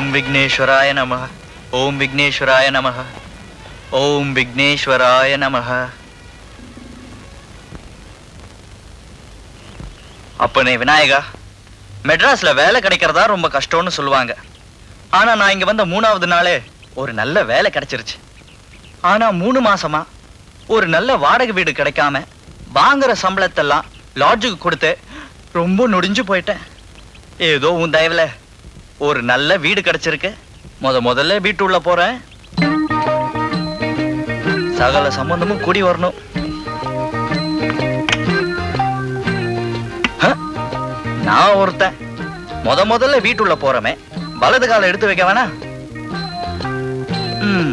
ஓம் விக்னேஸ்வராய நம ஓம் விக்னேஸ்வராய நம ஓம் விக்னேஸ்வராய நம அப்பனே விநாயகா மெட்ராஸ்ல வேலை கிடைக்கிறதா ரொம்ப கஷ்டம்னு சொல்லுவாங்க ஆனா நான் இங்க வந்த மூணாவது நாளே ஒரு நல்ல வேலை கிடைச்சிருச்சு ஆனா மூணு மாசமா ஒரு நல்ல வாடகை வீடு கிடைக்காம வாங்குற சம்பளத்தெல்லாம் லாட்ஜுக்கு கொடுத்து ரொம்ப நொடிஞ்சு போயிட்டேன் ஏதோ உன் தயவுல ஒரு நல்ல வீடு கிடைச்சிருக்கு முத முதல்ல வீட்டு உள்ள போறேன் சகல சம்பந்தமும் கூடி வரணும் ஹ? நான் ஒருத்தன் முத முதல்ல வீட்டுள்ள போறமே வலது காலை எடுத்து வைக்க வேணா ம்.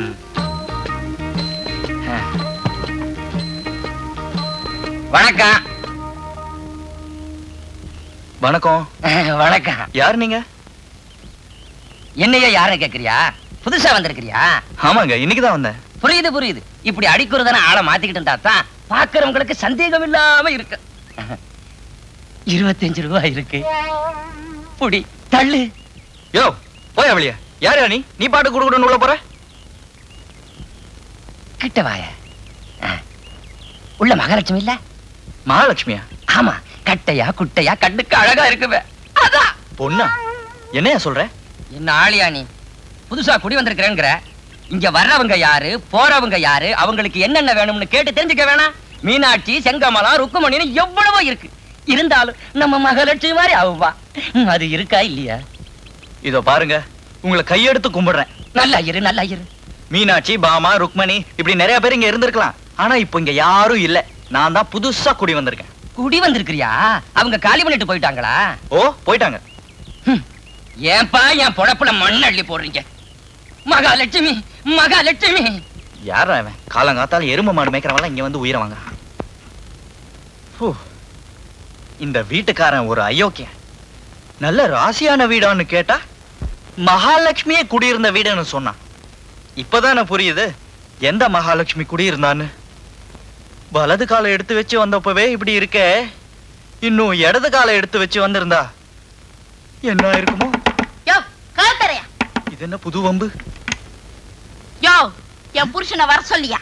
ஹ. வணக்கம் வணக்கம் வணக்கம் யார் நீங்க என்னைய யாரை கேக்குறியா புதுசா வந்திருக்கிறியா ஆமாங்க இன்னைக்கு தான் வந்தேன் புரியுது புரியுது இப்படி அடிக்குறதான ஆளை மாத்திக்கிட்டு இருந்தா தான் பாக்குறவங்களுக்கு சந்தேகம் இல்லாம இருக்கு இருபத்தஞ்சு ரூபாய் இருக்கு புடி தள்ளு யோ போய் அவளியா யார் நீ நீ பாட்டு கொடுக்கணும்னு உள்ள போற கிட்ட வாய ஆ. உள்ள மகாலட்சுமி இல்ல மகாலட்சுமியா ஆமா கட்டையா குட்டையா கண்ணுக்கு அழகா இருக்குவே அதான் பொண்ணா என்னையா சொல்ற என்ன ஆளியா நீ புதுசா குடி வந்திருக்கிறேங்கிற இங்க வர்றவங்க யாரு போறவங்க யாரு அவங்களுக்கு என்னென்ன வேணும்னு கேட்டு தெரிஞ்சுக்க வேணாம் மீனாட்சி செங்கமலம் ருக்குமணின்னு எவ்வளவோ இருக்கு இருந்தாலும் நம்ம மகாலட்சுமி மாதிரி அவ்வா அது இருக்கா இல்லையா இதோ பாருங்க உங்களை கையெடுத்து கும்பிடுறேன் நல்லா இரு நல்லா இரு மீனாட்சி பாமா ருக்மணி இப்படி நிறைய பேர் இங்க இருந்திருக்கலாம் ஆனா இப்போ இங்க யாரும் இல்ல நான் தான் புதுசா குடி வந்திருக்கேன் குடி வந்திருக்கிறியா அவங்க காலி பண்ணிட்டு போயிட்டாங்களா ஓ போயிட்டாங்க ஹம். ஏன்பா என் பொழப்புல மண் அள்ளி போடுறீங்க மகாலட்சுமி மகாலட்சுமி யாரா அவன் காலங்காத்தால எருமை மாடு மேய்க்கிறவங்க இங்க வந்து உயிரை வாங்க ஹூ. இந்த வீட்டுக்காரன் ஒரு அயோக்கியன் நல்ல ராசியான வீடான்னு கேட்டா மகாலட்சுமியே குடியிருந்த வீடுன்னு சொன்னான் இப்பதானே புரியுது எந்த மகாலட்சுமி குடியிருந்தான்னு வலது காலை எடுத்து வச்சு வந்தப்பவே இப்படி இருக்கே இன்னும் இடது காலை எடுத்து வச்சு வந்திருந்தா என்ன இருக்குமோ யோ கழுத்தறையா இது என்ன புது வம்பு யோ என் புருஷனை வர சொல்லியா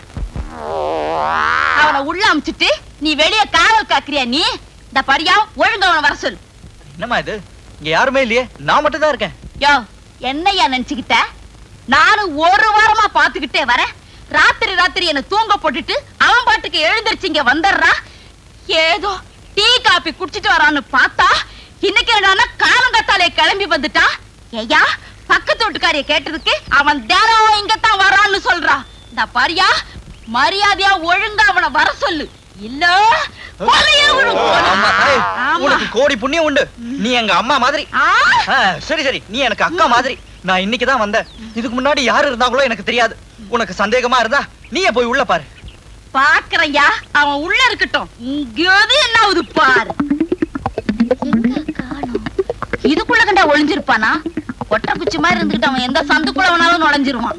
அவனை உள்ள அமிச்சிட்டு நீ வெளிய காவல் காக்குறியா நீ இந்த படியா ஒழுங்கு அவனை வர சொல்லு என்னம்மா இது இங்க யாருமே இல்லையே நான் மட்டும் தான் இருக்கேன் யோ என்னையா நினைச்சுக்கிட்ட நானும் ஒரு வாரமா பாத்துக்கிட்டே வரேன் ராத்திரி ராத்திரி என்ன தூங்க போட்டுட்டு அவன் பாட்டுக்கு எழுந்திருச்சு இங்க வந்துடுறான் ஏதோ டீ காபி குடிச்சிட்டு வரான்னு பார்த்தா இன்னைக்கு என்னடான்னா காலங்கத்தாலே கிளம்பி வந்துட்டா ஏயா பக்கத்து வீட்டுக்காரிய கேட்டதுக்கு அவன் தினம் இங்கத்தான் வரான்னு சொல்றான் இந்த பாரியா மரியாதையா ஒழுங்கா அவனை வர சொல்லு இல்ல கொலையே விழும், கொலை. அம்மா, ஏய், ஆமா. உனக்கு கோடி புண்ணியம் உண்டு நீ எங்க அம்மா மாதிரி ஆ, ஆ, சரி சரி நீ எனக்கு அக்கா மாதிரி நான் இன்னைக்கு தான் வந்தேன் இதுக்கு முன்னாடி யாரு இருந்தாங்களோ எனக்கு தெரியாது உனக்கு சந்தேகமா இருந்தா நீயே போய் உள்ள பாரு பாக்குறையா அவன் உள்ள இருக்கட்டும் இங்கேயாவது என்ன ஆகுது பாரு எங்க காணோம் இதுக்குள்ள கண்டா ஒளிஞ்சிருப்பானா ஒட்ட குச்சி மாதிரி இருந்துகிட்டு அவன் எந்த சந்துக்குள்ள வேணாலும் நுழைஞ்சிருவான்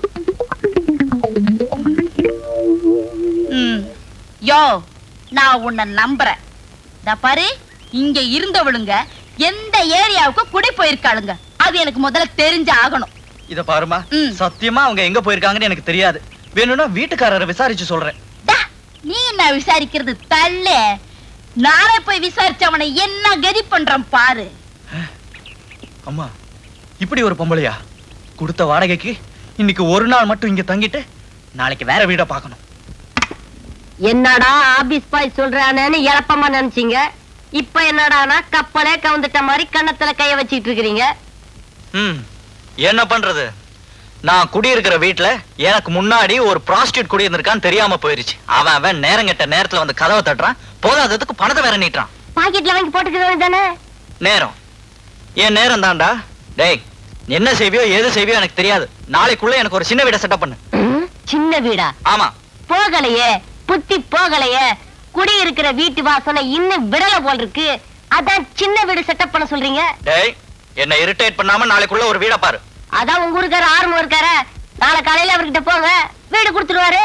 ம். யோ நான் உன்னை நம்புறேன் இந்த பாரு இங்க இருந்தவளுங்க எந்த ஏரியாவுக்கு குடி போயிருக்காளுங்க அது எனக்கு முதல்ல தெரிஞ்சு ஆகணும் இத பாருமா ம். சத்தியமா அவங்க எங்க போயிருக்காங்கன்னு எனக்கு தெரியாது வேணும்னா வீட்டுக்காரரை விசாரிச்சு சொல்றேன் டா, நீ என்ன விசாரிக்கிறது தள்ளு நானே போய் விசாரிச்சு அவனை என்ன கதி பண்றான் பாரு அம்மா இப்படி ஒரு பொம்பளையா கொடுத்த வாடகைக்கு இன்னைக்கு ஒரு நாள் மட்டும் இங்க தங்கிட்டு நாளைக்கு வேற வீட பார்க்கணும் என்னடா ஆபீஸ் பாய் சொல்றானேன்னு இழப்பமா நினைச்சீங்க இப்ப என்னடானா கப்பலே கவுந்துட்ட மாதிரி கன்னத்துல கைய வச்சிட்டு இருக்கிறீங்க ம் என்ன பண்றது நான் குடியிருக்கிற வீட்ல எனக்கு முன்னாடி ஒரு ப்ராஸ்டியூட் குடியிருந்திருக்கான்னு தெரியாம போயிருச்சு அவன் அவன் நேரங்கெட்ட நேரத்துல வந்து கதவை தட்டுறான் போதாததுக்கு பணத்தை வேற நீட்டுறான் பாக்கெட்ல வாங்கி போட்டுக்கிறது தானே நேரம் என் நேரம் தான்டா டேய் என்ன செய்வியோ ஏது செய்வியோ எனக்கு தெரியாது நாளைக்குள்ள எனக்கு ஒரு சின்ன வீட செட்டப் பண்ணு சின்ன வீடா ஆமா போகலையே புத்தி போகலையே குடி இருக்கிற வீட்டு வாசனை இன்னும் விடல போல் இருக்கு அதான் சின்ன வீடு செட்டப் பண்ண சொல்றீங்க டேய் என்ன இரிட்டேட் பண்ணாம நாளைக்குள்ள ஒரு வீட பாரு அதான் உங்க ஊருக்கார ஆர்வம் இருக்கார நாளை காலையில அவர்கிட்ட போங்க வீடு கொடுத்துருவாரு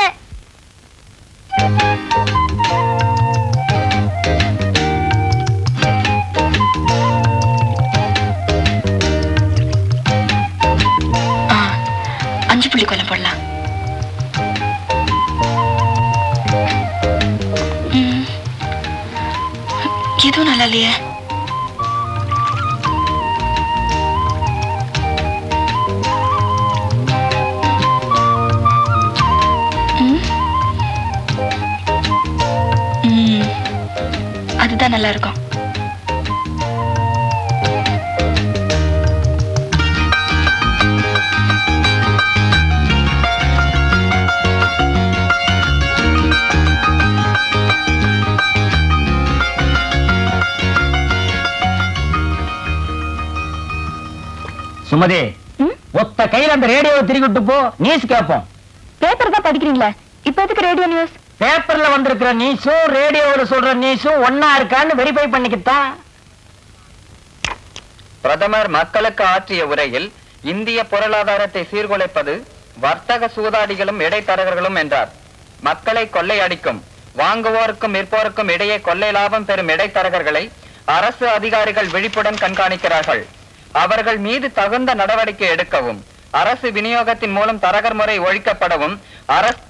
சாப்பிடலாம் ம். எதுவும் நல்லா இல்லையே ம். ம். அதுதான் நல்லா இருக்கும் சுமதி ம்? ஒத்த கையில அந்த ரேடியோவை திருக்கிட்டு போ நியூஸ் கேட்போம் பேப்பர் தான் படிக்கிறீங்களா இப்ப எதுக்கு ரேடியோ நியூஸ் பேப்பர்ல வந்திருக்கிற நியூஸும் ரேடியோவுல சொல்ற நியூஸும் ஒன்னா இருக்கான்னு வெரிஃபை பண்ணிக்கிட்டான் பிரதமர் மக்களுக்கு ஆற்றிய உரையில் இந்திய பொருளாதாரத்தை சீர்குலைப்பது வர்த்தக சூதாடிகளும் இடைத்தரகர்களும் என்றார் மக்களை கொள்ளையடிக்கும் வாங்குவோருக்கும் விற்போருக்கும் இடையே கொள்ளை லாபம் பெறும் இடைத்தரகர்களை அரசு அதிகாரிகள் விழிப்புடன் கண்காணிக்கிறார்கள் அவர்கள் மீது தகுந்த நடவடிக்கை எடுக்கவும் அரசு விநியோகத்தின் மூலம் தரகர் முறை ஒழிக்கப்படவும் அரசு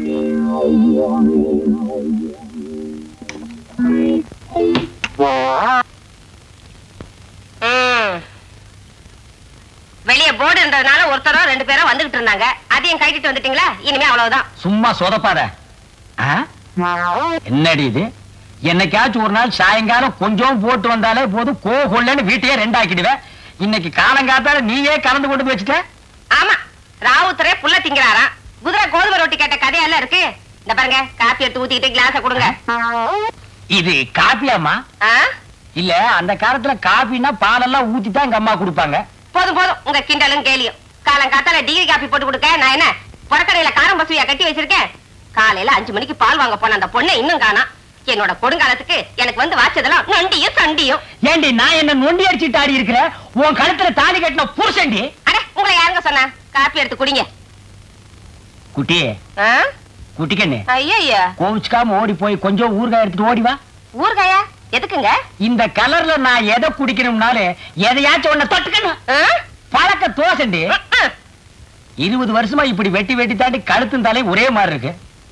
வெளிய போர்டு இருந்ததுனால ஒருத்தரோ ரெண்டு பேரோ வந்துகிட்டு இருந்தாங்க அதையும் கைட்டிட்டு வந்துட்டீங்களா இனிமே அவ்வளவுதான் சும்மா சொதப்பாத ஆ? என்னடி இது என்னைக்காச்சும் ஒரு நாள் சாயங்காலம் கொஞ்சம் போட்டு வந்தாலே போதும் கோ கொள்ளன்னு வீட்டையே ரெண்டாக்கிடுவேன் இன்னைக்கு காலங்காத்தால நீயே கலந்து கொண்டு போய் வச்சுட்ட ஆமா ராவுத்தரே புள்ள திங்கிறாராம் குதிரை கோதுமை ரொட்டி கேட்ட கதையெல்லாம் இருக்கு இந்த பாருங்க காப்பி எடுத்து ஊத்திக்கிட்டு கிளாஸ கொடுங்க இது காப்பியாமா ஆ? இல்ல அந்த காலத்துல காப்பின்னா பாலெல்லாம் ஊத்தி தான் எங்க அம்மா கொடுப்பாங்க போதும் போதும் உங்க கிண்டலும் கேலியும் காலம் காத்தால டிகிரி காப்பி போட்டு கொடுக்க நான் என்ன புறக்கடையில காரம் பசுவியா கட்டி வச்சிருக்கேன் காலையில அஞ்சு மணிக்கு பால் வாங்க போன அந்த பொண்ணை இன்னும் காணோம் என்னோட கொடுங்காலத்துக்கு எனக்கு வந்து வாச்சதெல்லாம் நொண்டியும் சண்டியும் ஏண்டி நான் என்ன நொண்டி அடிச்சிட்டு ஆடி இருக்கிற உன் கழுத்துல தாலி கட்டின புருஷன்டி அட உங்களை யாருங்க சொன்னா காப்பி எடுத்து குடிங்க குட்டி ஆ? குட்டிக்கண்ணு ஐயையா கோவிச்சுக்காம ஓடி போய் கொஞ்சம் ஊறுகாய் எடுத்துட்டு ஓடி வா ஊறுகாயா எதுக்குங்க இந்த கலர்ல நான் எதை குடிக்கணும்னாலே எதையாச்சும் ஒண்ணு தொட்டுக்கணும் ஆ? பழக்க தோசண்டி ம்ம். இருபது வருஷமா இப்படி வெட்டி வெட்டி தாண்டி கழுத்தும் தலையும் ஒரே மாதிரி இருக்கு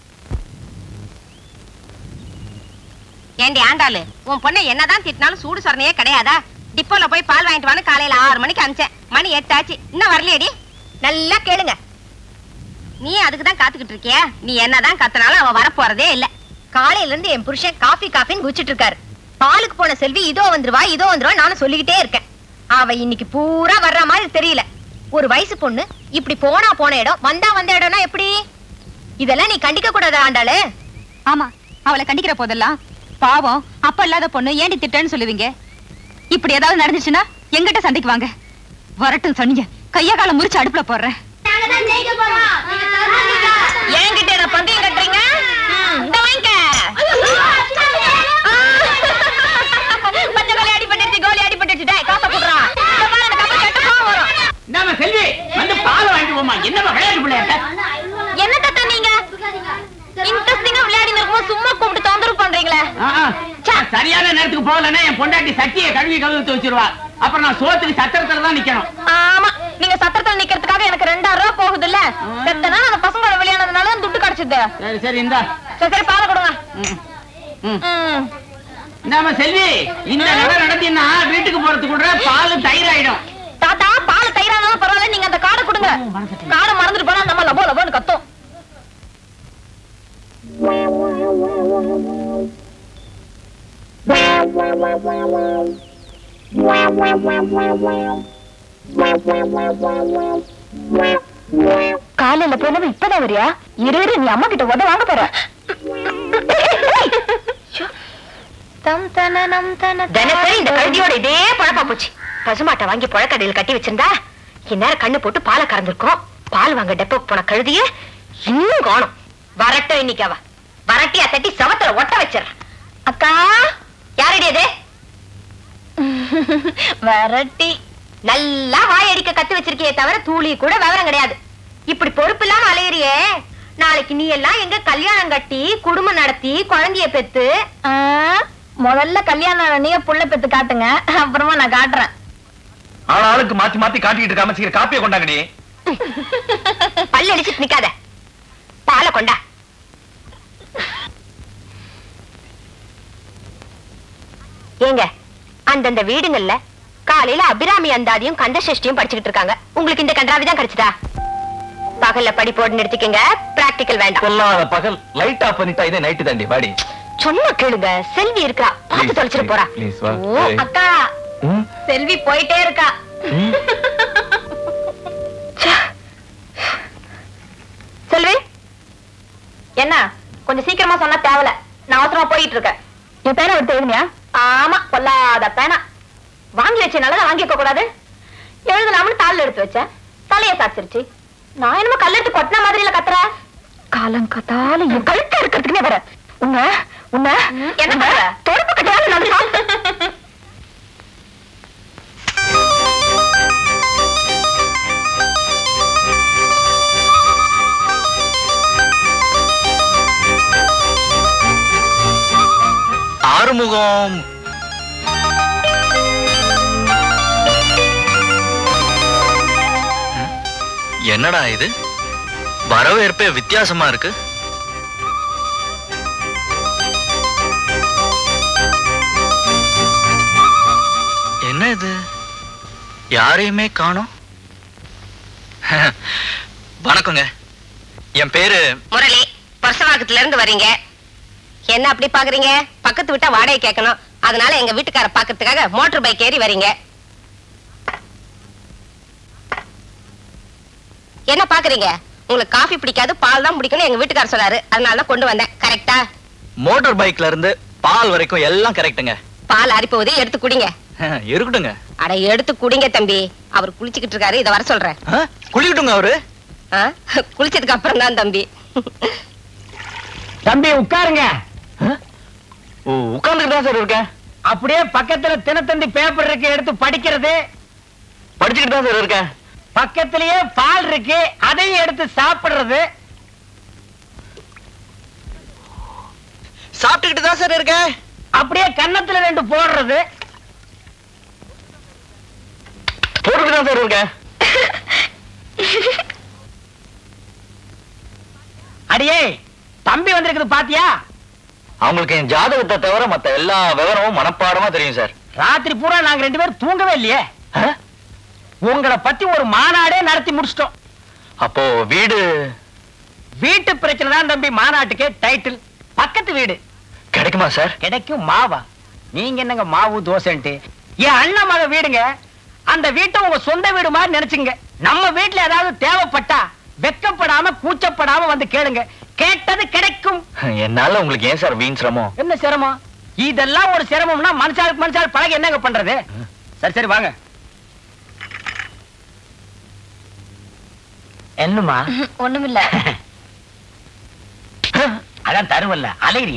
ஏண்டி ஆண்டாளு உன் பொண்ணை என்னதான் திட்டினாலும் சூடு சொரணையே கிடையாதா டிப்போல போய் பால் வாங்கிட்டு வான்னு காலையில ஆறு மணிக்கு அனுப்பிச்சேன் மணி எட்டு ஆச்சு இன்னும் வரலையேடி நல்லா கேளுங்க நீ அதுக்கு தான் காத்துக்கிட்டு இருக்கியா நீ என்னதான் கத்துனாலும் அவன் வரப்போறதே இல்ல காலையில இருந்து என் புருஷன் காஃபி காஃபின்னு குச்சிட்டு இருக்காரு பாலுக்கு போன செல்வி இதோ வந்துருவா இதோ வந்துருவா நானும் சொல்லிக்கிட்டே இருக்கேன் அவ இன்னைக்கு பூரா வர்ற மாதிரி தெரியல ஒரு வயசு பொண்ணு இப்படி போனா போன இடம் வந்தா வந்த இடம்னா எப்படி இதெல்லாம் நீ கண்டிக்க கூடாதா ஆண்டாளு ஆமா அவளை கண்டிக்கிற போதெல்லாம் பாவம் அப்ப இல்லாத பொண்ணு ஏண்டி திட்டன்னு சொல்லுவீங்க இப்படி ஏதாவது நடந்துச்சுன்னா எங்கிட்ட சண்டைக்கு வாங்க வரட்டும் சொன்னீங்க கைய காலம் முறிச்சு அடுப்புல போடுறேன் என்கிட்ட என்ன பந்தயம் கட்டுறீங்க ம், இந்த வாங்கிக்க பச்சை கோலி அடிபட்டுருச்சு கோலி அடிபட்டுருச்சு டேய், காசை குடுறா இந்த பாரு, எனக்கு அப்ப கெட்ட கோவம் வரும் நம்ம செல்வி வந்து பால் வாங்கிட்டு போமா என்ன விளையாட்டு பிள்ளையாட்ட என்ன தாத்தா நீங்க இன்ட்ரெஸ்டிங்கா விளையாடி இருக்கும்போது சும்மா கூப்பிட்டு தொந்தரவு பண்றீங்களே சரியான நேரத்துக்கு போகலன்னா என் பொண்டாட்டி சட்டியை கழுவி கழுவித்து வச்சிருவா அப்புறம் நான் சோத்துக்கு சத்திரத்துல தான் நிக்கணும் ஆமா நீங்க சத்திரத்துல நிக்கிறதுக்காக எனக்கு ரெண்டாயிரம் ரூபாய் போகுது இல்ல செத்தனா அந்த பசங்களோட விளையாடுறதுனால துட்டு கிடைச்சது சரி சரி இந்தா சரி சரி பால கொடுங்க ம். ம். ம். இந்தாம்மா செல்வி இந்த நட நடத்தினா வீட்டுக்கு போறதுக்கு கூட பால் தயிர் ஆயிடும் தாத்தா பால் தயிரானாலும் பரவாயில்ல நீங்க அந்த காடை கொடுங்க காடை மறந்துட்டு போனா நம்ம லபோ லபோன்னு கத்தும் காலையில போனவ இப்பதான் வரியா இரு இரு நீ அம்மா கிட்ட உத வாங்க போற தினசரி இந்த கழுதியோட இதே பழப்பா போச்சு பசுமாட்டை வாங்கி புழக்கடையில் கட்டி வச்சிருந்தா இந்நேரம் கண்ணு போட்டு பாலை கறந்துருக்கோம் பால் வாங்க டெப்போக்கு போன கழுதிய இன்னும் காணும் வரட்டும் இன்னைக்கு அவ வரட்டியா தட்டி சவத்துல ஒட்ட வச்சிடறேன் அக்கா யாரடி அது வரட்டி நல்லா வாய் அடிக்க கத்து வச்சிருக்கியே தவிர தூளி கூட விவரம் கிடையாது இப்படி பொறுப்பு இல்லாம அலையறியே நாளைக்கு நீ எல்லாம் எங்க கல்யாணம் கட்டி குடும்பம் நடத்தி குழந்தைய பெத்து முதல்ல கல்யாணம் நீங்க புள்ள பெத்து காட்டுங்க அப்புறமா நான் காட்டுறேன் ஆளாளுக்கு மாத்தி மாத்தி காட்டிட்டு இருக்காம சீக்கிரம் காப்பியை கொண்டாங்கடி பல்லு அடிச்சிட்டு நிக்காத பாலை கொண்டா ஏங்க அந்தந்த வீடுங்கள்ல காலையில அபிராமி அந்தாதியும் கந்த சஷ்டியும் படிச்சுக்கிட்டு இருக்காங்க உங்களுக்கு இந்த கன்றாவி தான் கிடைச்சதா பகல்ல படிப்போடு நிறுத்திக்கங்க பிராக்டிக்கல் வேண்டாம் கொல்லாத பகல் லைட் ஆஃப் பண்ணிட்டா இதே நைட்டு தாண்டி வாடி சொன்னா கேளுங்க செல்வி இருக்கா பார்த்து Please, தொலைச்சிட்டு போறா please, வா. ஓ Hey. அக்கா ம், செல்வி போயிட்டே இருக்கா ம். ச்சே. செல்வி என்ன கொஞ்சம் சீக்கிரமா சொன்னா தேவல நான் அவசரமா போயிட்டு இருக்கேன் என் பேனை எடுத்து எழுதுனியா ஆமா கொல்லாத பேனா வாங்கி வச்ச நல்லதா வாங்கி வைக்க கூடாது எழுதலாம்னு தாள் எடுத்து வச்சேன் தலைய சாச்சிருச்சு நான் என்னமோ கல்லெடுத்து கொட்டின மாதிரில கத்துற காலம் கத்தால என் கழுத்த இருக்கிறதுக்குனே வர உன்ன உன்ன என்ன பண்ற தொடுப்பு கட்டால நல்லா ஆறுமுகம் என்னடா இது வரவேற்பே வித்தியாசமா இருக்கு என்ன இது யாரையுமே காணோம் வணக்கங்க என் பேரு முரளி பரசவாக்கத்துல இருந்து வர்றீங்க என்ன அப்படி பாக்குறீங்க பக்கத்து விட்டா வாடகை கேட்கணும் அதனால எங்க வீட்டுக்கார பாக்கிறதுக்காக மோட்டார் பைக் ஏறி வரீங்க என்ன பாக்குறீங்க உங்களுக்கு காஃபி பிடிக்காது பால் தான் பிடிக்கணும் எங்க வீட்டுக்கார சொன்னாரு அதனால தான் கொண்டு வந்தேன் கரெக்டா மோட்டார் பைக்ல இருந்து பால் வரைக்கும் எல்லாம் கரெக்ட்டுங்க பால் அரி போகுது எடுத்து குடிங்க இருக்கட்டுங்க அட எடுத்து குடிங்க தம்பி அவர் குளிச்சுக்கிட்டு இருக்காரு இத வர சொல்றேன் ஆ, குளிக்கட்டுங்க அவரு ஆ? குளிச்சதுக்கு அப்புறம் தான் தம்பி தம்பி உட்காருங்க ஓ உட்கார்ந்துட்டு தான் சார் இருக்கேன் அப்படியே பக்கத்துல தினத்தந்தி பேப்பர் இருக்கு எடுத்து படிக்கிறது படிச்சுக்கிட்டு தான் சார் இருக்கேன் பக்கத்திலேயே பால் இருக்கு அதையும் எடுத்து சாப்பிடுறது சாப்பிட்டுக்கிட்டு தான் சார் இருக்கேன் அப்படியே கன்னத்துல ரெண்டு போடுறது போட்டுக்கிட்டு தான் சார் இருக்கேன் அடியே தம்பி வந்திருக்குது பாத்தியா அவங்களுக்கு என் ஜாதகத்தை தவிர மத்த எல்லா விவரமும் மனப்பாடமா தெரியும் சார் ராத்திரி பூரா நாங்க ரெண்டு பேரும் தூங்கவே இல்லையே ஆ? உங்களை பத்தி ஒரு மாநாடே நடத்தி முடிச்சிட்டோம் அப்போ வீடு வீட்டு பிரச்சனை தான் தம்பி மாநாட்டுக்கு டைட்டில் பக்கத்து வீடு கிடைக்குமா சார் கிடைக்கும் மாவா நீங்க என்னங்க மாவு தோசைன்ட்டு என் அண்ணன் மக வீடுங்க அந்த வீட்டை உங்க சொந்த வீடு மாதிரி நினைச்சுங்க நம்ம வீட்டுல ஏதாவது தேவைப்பட்டா வெக்கப்படாம கூச்சப்படாம வந்து கேளுங்க கேட்டது கிடைக்கும் என்னால உங்களுக்கு ஏன் சார் வீண் சிரமம் என்ன சிரமம் இதெல்லாம் ஒரு சிரமம்னா மனுஷாளுக்கு மனுஷாள் பழக என்னங்க பண்றது சரி சரி வாங்க என்னமா ஒண்ணுமில்ல அதான் தருவல்ல அலையிறிய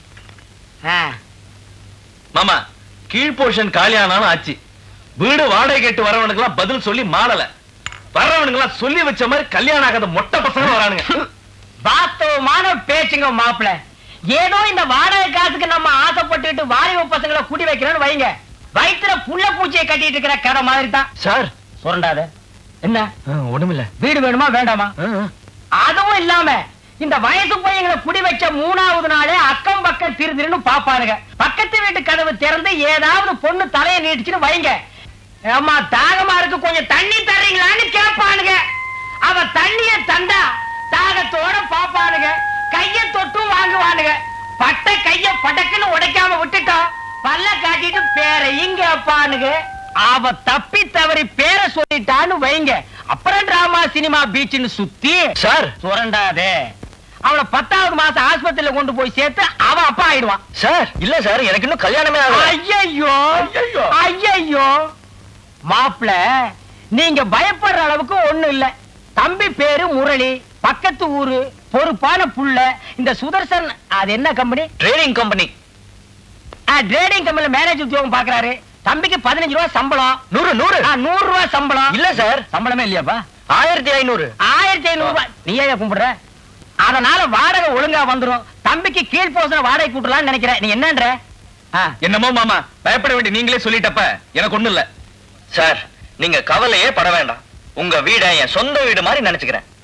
மாமா கீழ் போர்ஷன் காலியானாலும் ஆச்சு வீடு வாடகை கேட்டு வரவனுக்கெல்லாம் பதில் சொல்லி மாளல வர்றவனுக்கெல்லாம் சொல்லி வச்ச மாதிரி கல்யாணம் ஆகாத மொட்டை பசங்க வரானுங்க வாஸ்தவமான பேச்சுங்க மாப்பிள ஏதோ இந்த வாடகை காசுக்கு நம்ம ஆசைப்பட்டுட்டு வாலிப பசங்களை கூட்டி வைக்கிறோம்னு வைங்க வயித்துல புள்ள பூச்சியை கட்டிட்டு இருக்கிற கதை மாதிரி தான் சார் சுரண்டாத என்ன ஒண்ணுமில்ல வீடு வேணுமா வேண்டாமா அதுவும் இல்லாம இந்த வயசு பையங்களை குடி வச்ச மூணாவது நாளே அக்கம் பக்கம் திருந்திருன்னு பாப்பானுங்க பக்கத்து வீட்டு கதவு திறந்து ஏதாவது பொண்ணு தலையை நீட்டிச்சுன்னு வைங்க ஏம்மா தாகமா இருக்கு கொஞ்சம் தண்ணி தர்றீங்களான்னு கேட்பானுங்க அவ தண்ணிய தந்தா தாகத்தோட பாப்பானுங்க கைய தொட்டும் வாங்குவானுங்க பட்ட கைய படக்குன்னு உடைக்காம விட்டுட்டோம் பல்ல காட்டிட்டு பேரையும் கேட்பானுங்க அவ தப்பி தவறி பேரை சொல்லிட்டான்னு வைங்க அப்புறம் டிராமா சினிமா பீச்னு சுத்தி சார் சுரண்டாதே அவளை பத்தாவது மாசம் ஆஸ்பத்திரியில கொண்டு போய் சேர்த்து அவன் அப்பா ஆயிடுவான் சார் இல்ல சார் எனக்கு இன்னும் கல்யாணமே ஆகல ஐயையோ ஐயையோ மாப்பிள நீங்க பயப்படுற அளவுக்கு ஒண்ணு இல்ல தம்பி பேரு முரளி பக்கத்து ஊரு பொறுப்பான புள்ள இந்த சுதர்சன் அது என்ன கம்பெனி ட்ரேடிங் கம்பெனி ட்ரேடிங் கம்பெனில மேனேஜ் உத்தியோகம் பாக்குறாரு தம்பிக்கு பதினஞ்சு ரூபாய் சம்பளம் நூறு நூறு ஆ, நூறு ரூபாய் சம்பளம் இல்ல சார் சம்பளமே இல்லையாப்பா ஆயிரத்தி ஐநூறு ஆயிரத்தி ஐநூறு ரூபாய் நீ ஏன் கும்பிடுற அதனால வாடகை ஒழுங்கா வந்துரும் தம்பிக்கு கீழ் போசன வாடகை கூட்டலாம்னு நினைக்கிறேன் நீ என்னன்ற ஆ, என்னமோ மாமா பயப்பட வேண்டிய நீங்களே சொல்லிட்டப்ப எனக்கு ஒண்ணு இல்ல சார் நீங்க கவலையே பட வேண்டாம் உங்க வீட என் சொந்த வீடு மாதிரி நினைச்சுக்கிறேன்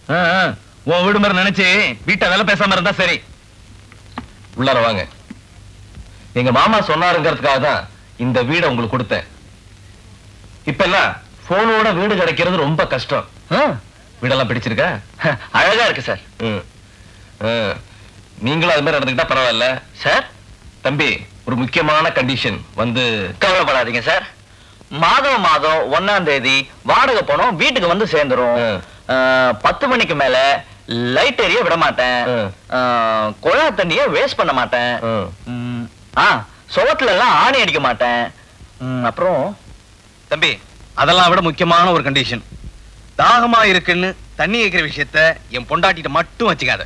ஆ, ஆ, உன் வீடு மாதிரி நினைச்சு வீட்டை வேலை பேசாம இருந்தா சரி உள்ளார வாங்க எங்க மாமா சொன்னாருங்கிறதுக்காக தான் இந்த வீடை உங்களுக்கு கொடுத்தேன் இப்ப எல்லாம் போனோட வீடு கிடைக்கிறது ரொம்ப கஷ்டம் ஆ, வீடெல்லாம் பிடிச்சிருக்கா அழகா இருக்கு சார் ம். ஆ, நீங்களும் அது மாதிரி நடந்துக்கிட்டா பரவாயில்ல சார் தம்பி ஒரு முக்கியமான கண்டிஷன் வந்து கவலைப்படாதீங்க சார் மாதம் மாதம் ஒன்னாம் தேதி வாடகை பணம் வீட்டுக்கு வந்து சேர்ந்துரும் ஆ. ஆ, பத்து மணிக்கு மேல லைட் எரிய விட மாட்டேன் ஆ. ஆ, குழா தண்ணிய வேஸ்ட் பண்ண மாட்டேன் ம். ம், ஆ சுவத்துல எல்லாம் ஆணி அடிக்க மாட்டேன் ம், அப்புறம் தம்பி அதெல்லாம் விட முக்கியமான ஒரு கண்டிஷன் தாகமா இருக்குன்னு தண்ணி கேட்கிற விஷயத்த என் பொண்டாட்டிட்ட மட்டும் வச்சுக்காத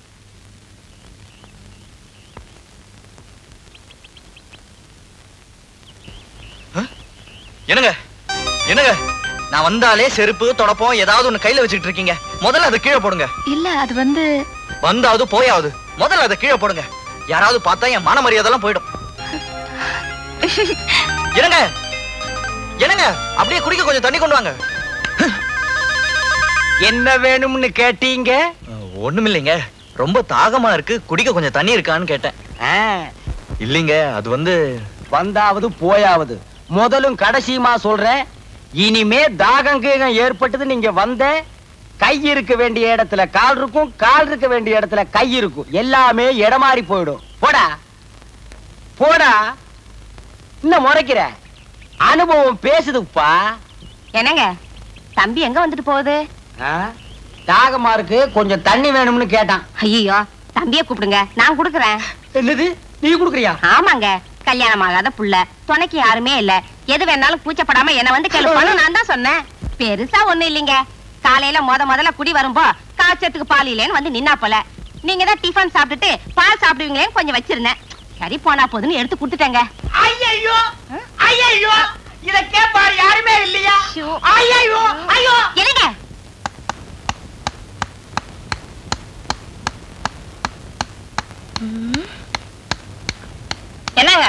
என்னங்க என்னங்க நான் வந்தாலே செருப்பு தொடப்பம் ஏதாவது ஒண்ணு கையில வச்சுட்டு இருக்கீங்க முதல்ல அதை கீழே போடுங்க இல்ல அது வந்து வந்தாவது போயாவது முதல்ல அதை கீழே போடுங்க யாராவது பார்த்தா என் மான மரியாதைலாம் போயிடும் என்னங்க என்னங்க அப்படியே குடிக்க கொஞ்சம் தண்ணி கொண்டு வாங்க என்ன வேணும்னு கேட்டீங்க ஒண்ணும் இல்லைங்க ரொம்ப தாகமா இருக்கு குடிக்க கொஞ்சம் தண்ணி இருக்கான்னு கேட்டேன் ஆ, இல்லைங்க அது வந்து வந்தாவது போயாவது முதலும் கடைசியுமா சொல்றேன் இனிமே தாகம் கீகம் ஏற்பட்டது நீங்க வந்த கை இருக்க வேண்டிய இடத்துல கால் இருக்கும் கால் இருக்க வேண்டிய இடத்துல கை இருக்கும் எல்லாமே இடமாறி போயிடும் போடா போடா இன்னும் முறைக்கிற அனுபவம் பேசுதுப்பா என்னங்க தம்பி எங்க வந்துட்டு போகுது ஆ? தாகமா இருக்கு கொஞ்சம் தண்ணி வேணும்னு கேட்டான் ஐயோ தம்பிய கூப்பிடுங்க நான் குடுக்குறேன் என்னது நீ குடுக்குறியா ஆமாங்க கல்யாணம் ஆகாத புள்ள துணைக்கு யாருமே இல்ல எது வேணாலும் கூச்சப்படாம என்ன வந்து கேளுப்பான்னு நான் தான் சொன்னேன் பெருசா ஒண்ணு இல்லைங்க காலையில முத முதல்ல குடி வரும்போ காய்ச்சத்துக்கு பால் இல்லைன்னு வந்து நின்னா போல நீங்க தான் டிஃபன் சாப்பிட்டுட்டு பால் சாப்பிடுவீங்களேன்னு கொஞ்சம் வச்சிருந்தேன் சரி போனா போதுன்னு எடுத்து கொடுத்துட்டேங்க ஐயோ ஐயோ இத கேப்பாரு யாருமே இல்லையா ஷோ. ஐயோ ஐயோ என்னங்க என்னங்க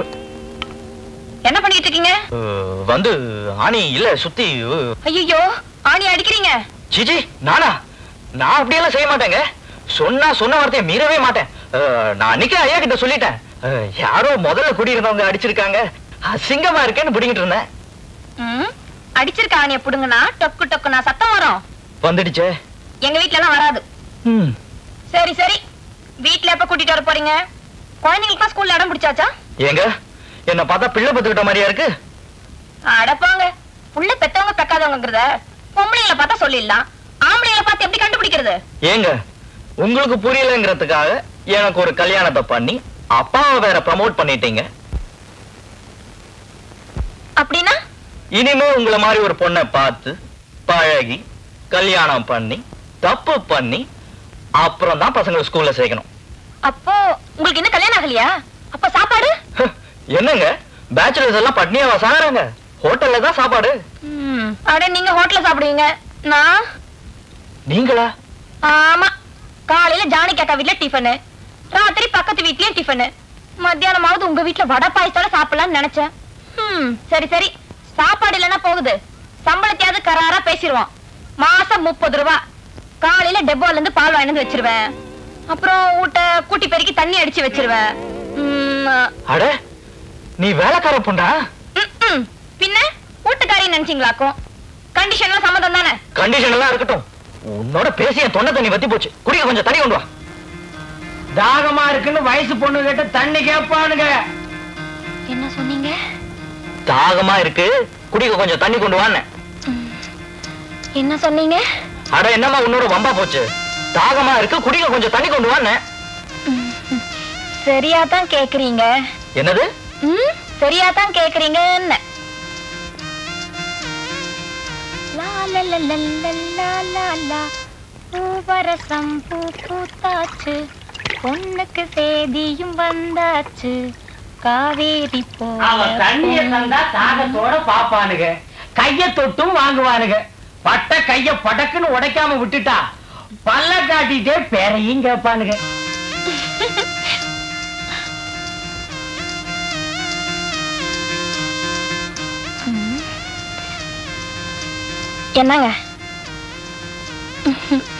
என்ன பண்ணிட்டு இருக்கீங்க அஹ், வந்து ஆணி இல்ல சுத்தி அஹ், ஐயோ ஆணி அடிக்கிறீங்க சிச்சி நானா நான் அப்படியெல்லாம் செய்ய மாட்டேங்க சொன்னா சொன்ன வார்த்தையை மீறவே மாட்டேன் அஹ், நான் அன்னைக்கே ஐயா கிட்ட சொல்லிட்டேன் அஹ், யாரோ முதல்ல குடியிருந்தவங்க அடிச்சிருக்காங்க அசிங்கமா இருக்கேன்னு பிடிங்கிட்டு இருந்தேன் ம், அடிச்சிருக்க ஆணிய புடுங்கனா டொக்கு டொக்கு நான் சத்தம் வரும் வந்துடுச்சே எங்க வீட்ல எல்லாம் வராது ம். சரி சரி வீட்ல எப்ப கூட்டிட்டு வர போறீங்க குழந்தைங்களுக்கு ஸ்கூல்ல இடம் பிடிச்சாச்சா ஏங்க என்ன பார்த்தா பிள்ளை பத்துக்கிட்ட மாதிரியா இருக்கு அடப்பாங்க புள்ள பெத்தவங்க பெக்காதவங்கிறத பொம்பளைங்களை பார்த்தா சொல்லிடலாம் ஆம்பளைங்களை பார்த்து எப்படி கண்டுபிடிக்கிறது ஏங்க உங்களுக்கு புரியலங்கிறதுக்காக எனக்கு ஒரு கல்யாணத்தை பண்ணி அப்பாவை வேற ப்ரமோட் பண்ணிட்டீங்க அப்படின்னா இனிமே உங்களை மாதிரி ஒரு பொண்ணை பார்த்து பழகி கல்யாணம் பண்ணி தப்பு பண்ணி அப்புறம் தான் பசங்களை ஸ்கூல்ல சேர்க்கணும் அப்போ உங்களுக்கு இன்னும் கல்யாணம் ஆகலையா அப்ப சாப்பாடு என்னங்க பேச்சுலர்ஸ் எல்லாம் பட்னியாவா சாகுறாங்க ஹோட்டல்ல தான் சாப்பாடு ம், அட நீங்க ஹோட்டல்ல சாப்பிடுவீங்க நான் நீங்களா ஆமா காலையில ஜானகி அக்கா வீட்ல டிஃபனு ராத்திரி பக்கத்து வீட்லயும் டிஃபனு மத்தியானமாவது உங்க வீட்ல வடை பாயசத்தோட சாப்பிடலாம்னு நினைச்சேன் ம், சரி சரி சாப்பாடு இல்லைன்னா போகுது சம்பளத்தையாவது கராரா பேசிடுவோம் மாசம் முப்பது ரூபா காலையில டெப்போல இருந்து பால் வாங்கிட்டு வந்து வச்சிருவேன் அப்புறம் ஊட்ட கூட்டி பெருக்கி தண்ணி அடிச்சு வச்சிருவேன் ம், அட நீ வேலைக்கார பொண்ணா ம், ம். பின்ன வீட்டுக்காரின்னு நினைச்சீங்களாக்கும் கண்டிஷன்லாம் சம்மதம் தானே கண்டிஷன் எல்லாம் இருக்கட்டும் உன்னோட பேசி என் தொண்டை தண்ணி வத்தி போச்சு குடிக்க கொஞ்சம் தண்ணி கொண்டு வா தாகமா இருக்குன்னு வயசு பொண்ணு கிட்ட தண்ணி கேட்பானுங்க என்ன சொன்னீங்க தாகமா இருக்கு குடிக்க கொஞ்சம் தண்ணி கொண்டு வான்னு என்ன சொன்னீங்க அட என்னம்மா உன்னோட வம்பா போச்சு தாகமா இருக்கு குடிக்க கொஞ்சம் தண்ணி கொண்டு வான்னு சரியா தான் கேக்குறீங்க என்னது ம் சரியா தான் கேக்குறீங்க என்ன லா லா லா லா லா லா லா லா. பூவரசம் பூ பூத்தாச்சு பொண்ணுக்கு சேதியும் வந்தாச்சு காவேரி அவன் தண்ணிய தந்தா தாகத்தோட பாப்பானுங்க கைய தொட்டும் வாங்குவானுங்க பட்ட கைய படக்குன்னு உடைக்காம விட்டுட்டா பல்ல காட்டிட்டே பேரையும் கேட்பானுங்க என்னங்க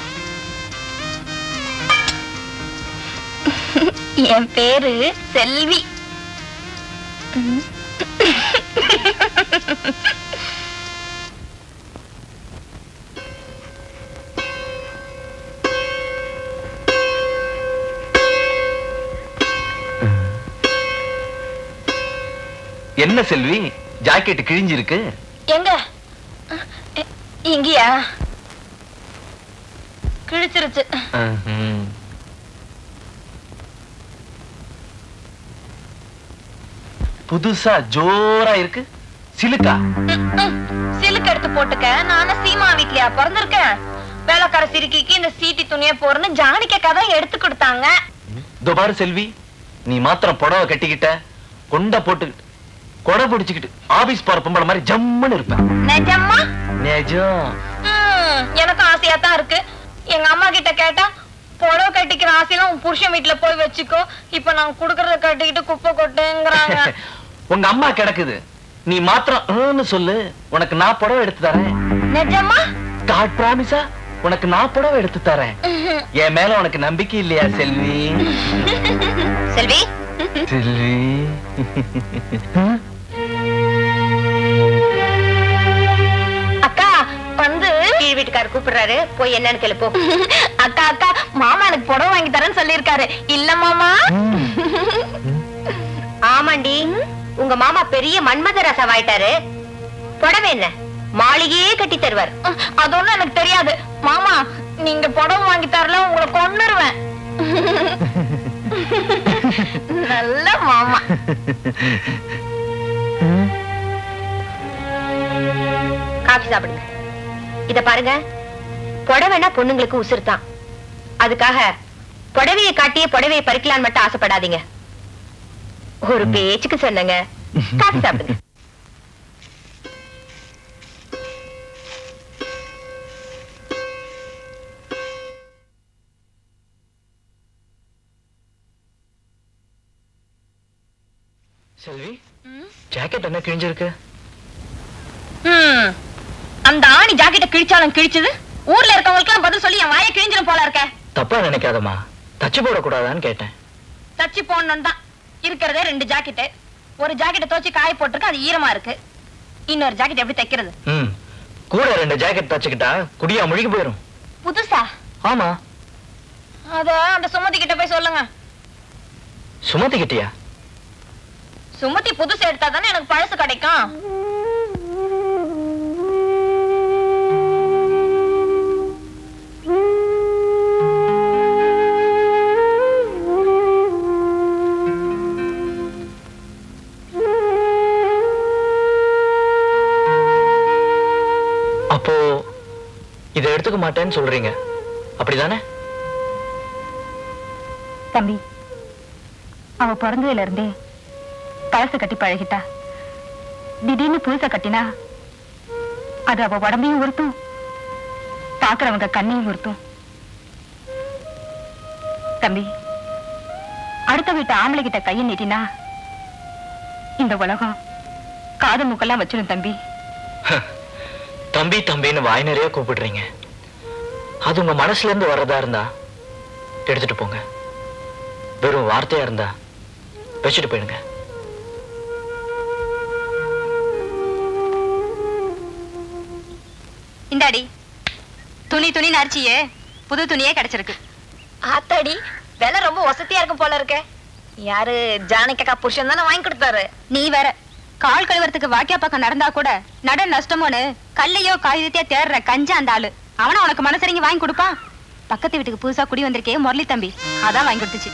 என் பேரு செல்வி என்ன செல்வி ஜாக்கெட் கிழிஞ்சிருக்கு எங்க இ- இங்கயா கிழிச்சிருச்சு ம்ஹும். புதுசா ஜோரா இருக்கு சிலுக்கா சிலுக்கு எடுத்து போட்டுக்க நானும் சீமா வீட்லயா பிறந்திருக்கேன் வேலைக்கார சிறுக்கிக்கு இந்த சீட்டி துணியை போறன்னு ஜானிக்க கதை எடுத்து கொடுத்தாங்க இதோ பாரு செல்வி நீ மாத்திரம் புடவை கட்டிக்கிட்ட கொண்ட போட்டுக்கிட்டு கொடை பிடிச்சுக்கிட்டு ஆபீஸ் போற பொம்பளை மாதிரி ஜம்முன்னு இருப்பேன் நிஜமா நிஜம் ம், எனக்கும் ஆசையா தான் இருக்கு எங்க அம்மா கிட்ட கேட்டா புடவை கட்டிக்கிற ஆசையெல்லாம் உன் புருஷன் வீட்டுல போய் வச்சுக்கோ இப்ப நான் குடுக்கறத கட்டிக்கிட்டு குப்பை கொட்டுங்கிறாங்க உங்க அம்மா கிடக்குது நீ மாத்திரம் ம்னு சொல்லு உனக்கு நான் புடவை எடுத்து தரேன் நிஜமா காட் பிராமிஸா உனக்கு நான் புடவை எடுத்து தரேன் என் மேல உனக்கு நம்பிக்கை இல்லையா செல்வி செல்வி செல்வி அக்கா வந்து கீழ் வீட்டுக்காரர் கூப்பிடுறாரு போய் என்னன்னு கேளு போ அக்கா அக்கா மாமா எனக்கு புடவை வாங்கி தரேன்னு சொல்லியிருக்காரு இல்ல மாமா ஆமாண்டி உங்க மாமா பெரிய மன்மத ரசவாயிட்டாரு புடவை என்ன மாளிகையே கட்டி தருவார் அது ஒண்ணும் எனக்கு தெரியாது மாமா நீங்க புடவை வாங்கி தரல உங்களை கொன்னுருவேன் நல்ல மாமா காஃபி சாப்பிடுங்க இத பாருங்க புடவைன்னா பொண்ணுங்களுக்கு உசுறு தான் அதுக்காக புடவையை காட்டியே புடவையை பறிக்கலான்னு மட்டும் ஆசைப்படாதீங்க ஒரு பேச்சுக்கு சொன்னங்க காஃபி சாப்பிடுங்க செல்வி ஜாக்கெட் என்ன கிழிஞ்சிருக்கு ம், அந்த ஆணி ஜாக்கெட்டை கிழிச்சாலும் கிழிச்சது ஊர்ல இருக்கவங்களுக்கு பதில் சொல்லி என் வாயை கிழிஞ்சிடும் போல இருக்க தப்பா நினைக்காதம்மா தச்சு போடக்கூடாதான்னு கேட்டேன் தச்சு போடணும் தான் இருக்கிறதே ரெண்டு ஜாக்கெட்டு ஒரு ஜாக்கெட்டை துவச்சு காய போட்டிருக்கு அது ஈரமா இருக்கு இன்னொரு ஜாக்கெட் எப்படி தைக்கிறது ம் கூட ரெண்டு ஜாக்கெட் தச்சுக்கிட்டா குடியா முழுகி போயிரும் புதுசா ஆமா அத அந்த சுமதி கிட்ட போய் சொல்லுங்க சுமதி கிட்டியா சுமதி புதுசு எடுத்தா தானே எனக்கு பழசு கிடைக்கும் அப்போ இதை எடுத்துக்க மாட்டேன்னு சொல்றீங்க அப்படிதானே தம்பி அவ பிறந்ததுல இருந்தே பழச கட்டி பழகிட்டா திடீர்னு புதுச கட்டினா அது அவ உடம்பையும் உறுத்தும் பாக்குறவங்க கண்ணையும் உறுத்தும் தம்பி அடுத்த வீட்டு ஆம்பளை கிட்ட கையை நீட்டினா இந்த உலகம் காது மூக்கெல்லாம் வச்சிடும் தம்பி தம்பி தம்பின்னு வாய் நிறைய கூப்பிடுறீங்க அது உங்க மனசுல இருந்து வர்றதா இருந்தா எடுத்துட்டு போங்க வெறும் வார்த்தையா இருந்தா வச்சுட்டு போயிடுங்க இந்தாடி துணி துணி நரிச்சியே புது துணியே கிடைச்சிருக்கு ஆத்தாடி விலை ரொம்ப வசதியா இருக்கும் போல இருக்க யாரு ஜானகக்கா புருஷன் தானே வாங்கி கொடுத்தாரு நீ வேற கால் கழுவுறதுக்கு வாக்கியா பக்கம் நடந்தா கூட நட நஷ்டமோன்னு கல்லையோ காகிதத்தையோ தேடுற கஞ்சா அந்த ஆளு அவன உனக்கு மனசரிங்க வாங்கி கொடுப்பான் பக்கத்து வீட்டுக்கு புதுசா குடி வந்திருக்கே முரளி தம்பி அதான் வாங்கி கொடுத்துச்சு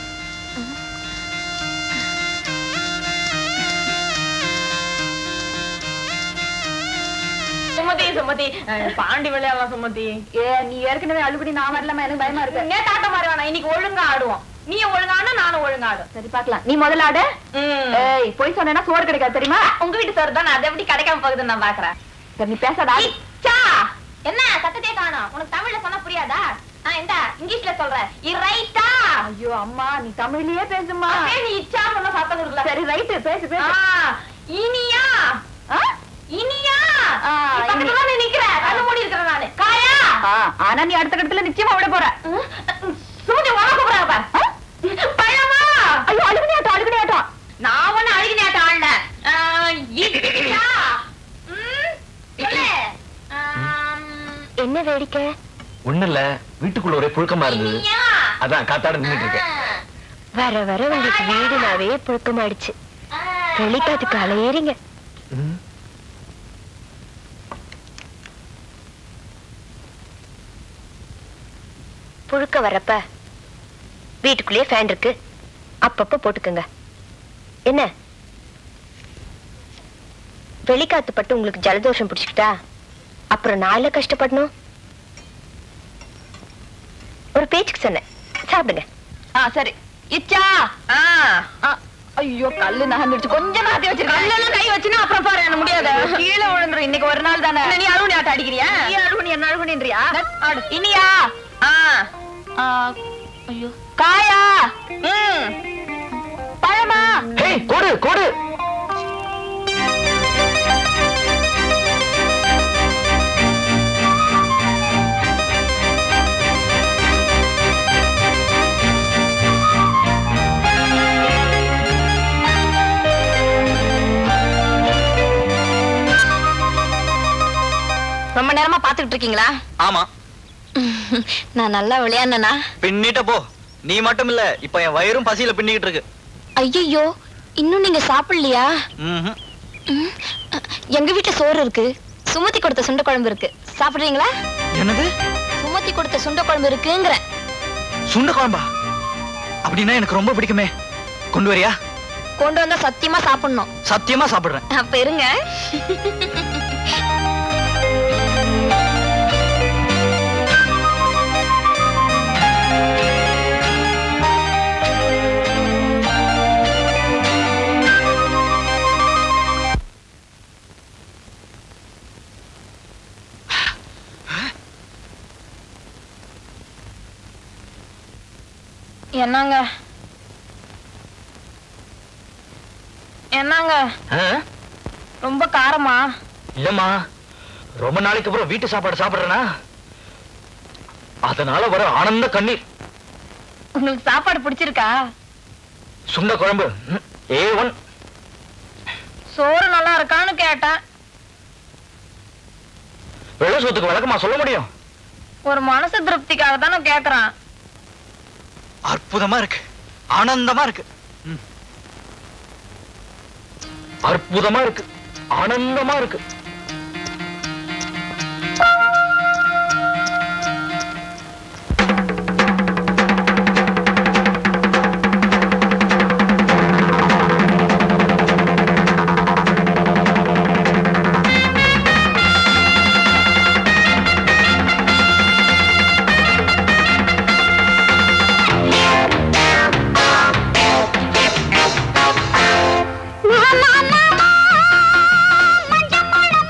சுமதி சுமதி பாண்டி விளையாடலாம் சுமதி ஏ நீ ஏற்கனவே அழுபடி நான் வரலாமா எனக்கு பயமா இருக்கு நேத்து ஆட்ட மாதிரி வேணாம் இன்னைக்கு ஒழுங்கா ஆடுவோம் நீ ஒழுங்கானா நானும் ஒழுங்கா ஆடும் சரி பாக்கலாம் நீ முதல்ல ஆடு ஏய் போய் சொன்னா சோறு கிடைக்காது தெரியுமா உங்க வீட்டு சார் தான் அது எப்படி கிடைக்காம போகுதுன்னு நான் பாக்குறேன் சரி நீ பேசாத ஆடு. இச்சா என்ன சத்தத்தையே காணோம் உனக்கு தமிழ்ல சொன்னா புரியாதா நான் எந்த இங்கிலீஷ்ல சொல்றேன் இது ரைட்டா ஐயோ அம்மா நீ தமிழ்லயே பேசுமா அப்படியே நீ இச்சா சொன்னா சத்தம் கொடுக்கல சரி ரைட்டு பேசு ஆ, பேசு இனியா ஆ? இனியா ஆ, நீ பக்கத்துல தான் நிக்கிற கண்ணு மூடி இருக்கிற நானு காயா ஆ, ஆனா நீ அடுத்த கட்டத்துல நிச்சயமா விட போற சுமதி உனக்கு கூப்பிடுறாங்க பாரு பழமா வேடிக்கை ஒண்ணு இல்ல வீட்டுக்குள்ள ஒரே புழுக்கமா இருந்தது அதான் காத்தாட நின்னுட்டு இருக்கேன் வர வர உங்களுக்கு வீடுனாவே புழுக்கமாயிடுச்சு வெளிக்காத்துக்கு அலையறீங்க ம். புழுக்க வரப்ப வீட்டுக்குள்ளேயே ஃபேன் இருக்கு அப்பப்ப போட்டுக்கோங்க என்ன வெளிக்காத்து பட்டு உங்களுக்கு ஜலதோஷம் பிடிச்சிக்கிட்டா அப்புறம் நாள கஷ்டப்படணும் ஒரு பேச்சுக்கு சொன்னேன் சாப்பிடுங்க ஆ சரி இச்சா ஆ, ஐயோ கல்லு நகர்ந்துருச்சு கொஞ்சம் நகர்த்தி வச்சிருக்கேன் கல்லெல்லாம் கை வச்சுனா அப்புறம் பாரு என்ன முடியாது கீழே விழுந்துரும் இன்னைக்கு ஒரு நாள் தானே நீ அழுகுனி ஆட்ட அடிக்கிறியா நீ அழுகுனி என்ன அழுகுனின்றியா ஆடு இனியா ஆ ஆ, ஐயோ காயா ம் பழமா ஹேய் கோடு கோடு ரொம்ப நேரமா பாத்துக்கிட்டு இருக்கீங்களா ஆமா நான் நல்லா விளையாடுனா பின்னிட்ட போ நீ மட்டும் இல்ல இப்ப என் வயிறும் பசியில பின்னிக்கிட்டு இருக்கு ஐயோ இன்னும் நீங்க சாப்பிடலையா ம்ஹும். ம், எங்க வீட்டுல சோறு இருக்கு சுமதி கொடுத்த சுண்ட குழம்பு இருக்கு சாப்பிடுறீங்களா என்னது சுமதி கொடுத்த சுண்ட குழம்பு இருக்குங்கிற சுண்ட குழம்பா அப்படின்னா எனக்கு ரொம்ப பிடிக்குமே கொண்டு வரியா கொண்டு வந்தா சத்தியமா சாப்பிடணும் சத்தியமா சாப்பிடுறேன் அப்ப இருங்க என்னங்க என்னங்க ஆ? ரொம்ப காரமா இல்லம்மா ரொம்ப நாளைக்கு அப்புறம் வீட்டு சாப்பாடு சாப்பிடுறேனா அதனால வர ஆனந்த கண்ணீர் உங்களுக்கு சாப்பாடு பிடிச்சிருக்கா சுண்ட குழம்பு ஏ ஒன் சோறு நல்லா இருக்கான்னு கேட்டேன் வெள்ள சோத்துக்கு வழக்கமா சொல்ல முடியும் ஒரு மனசு திருப்திக்காக தானே கேக்குறான் அற்புதமா இருக்கு ஆனந்தமா இருக்கு ம். அற்புதமா இருக்கு ஆனந்தமா இருக்கு மஞ்சள்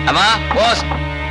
அம்மா போஸ்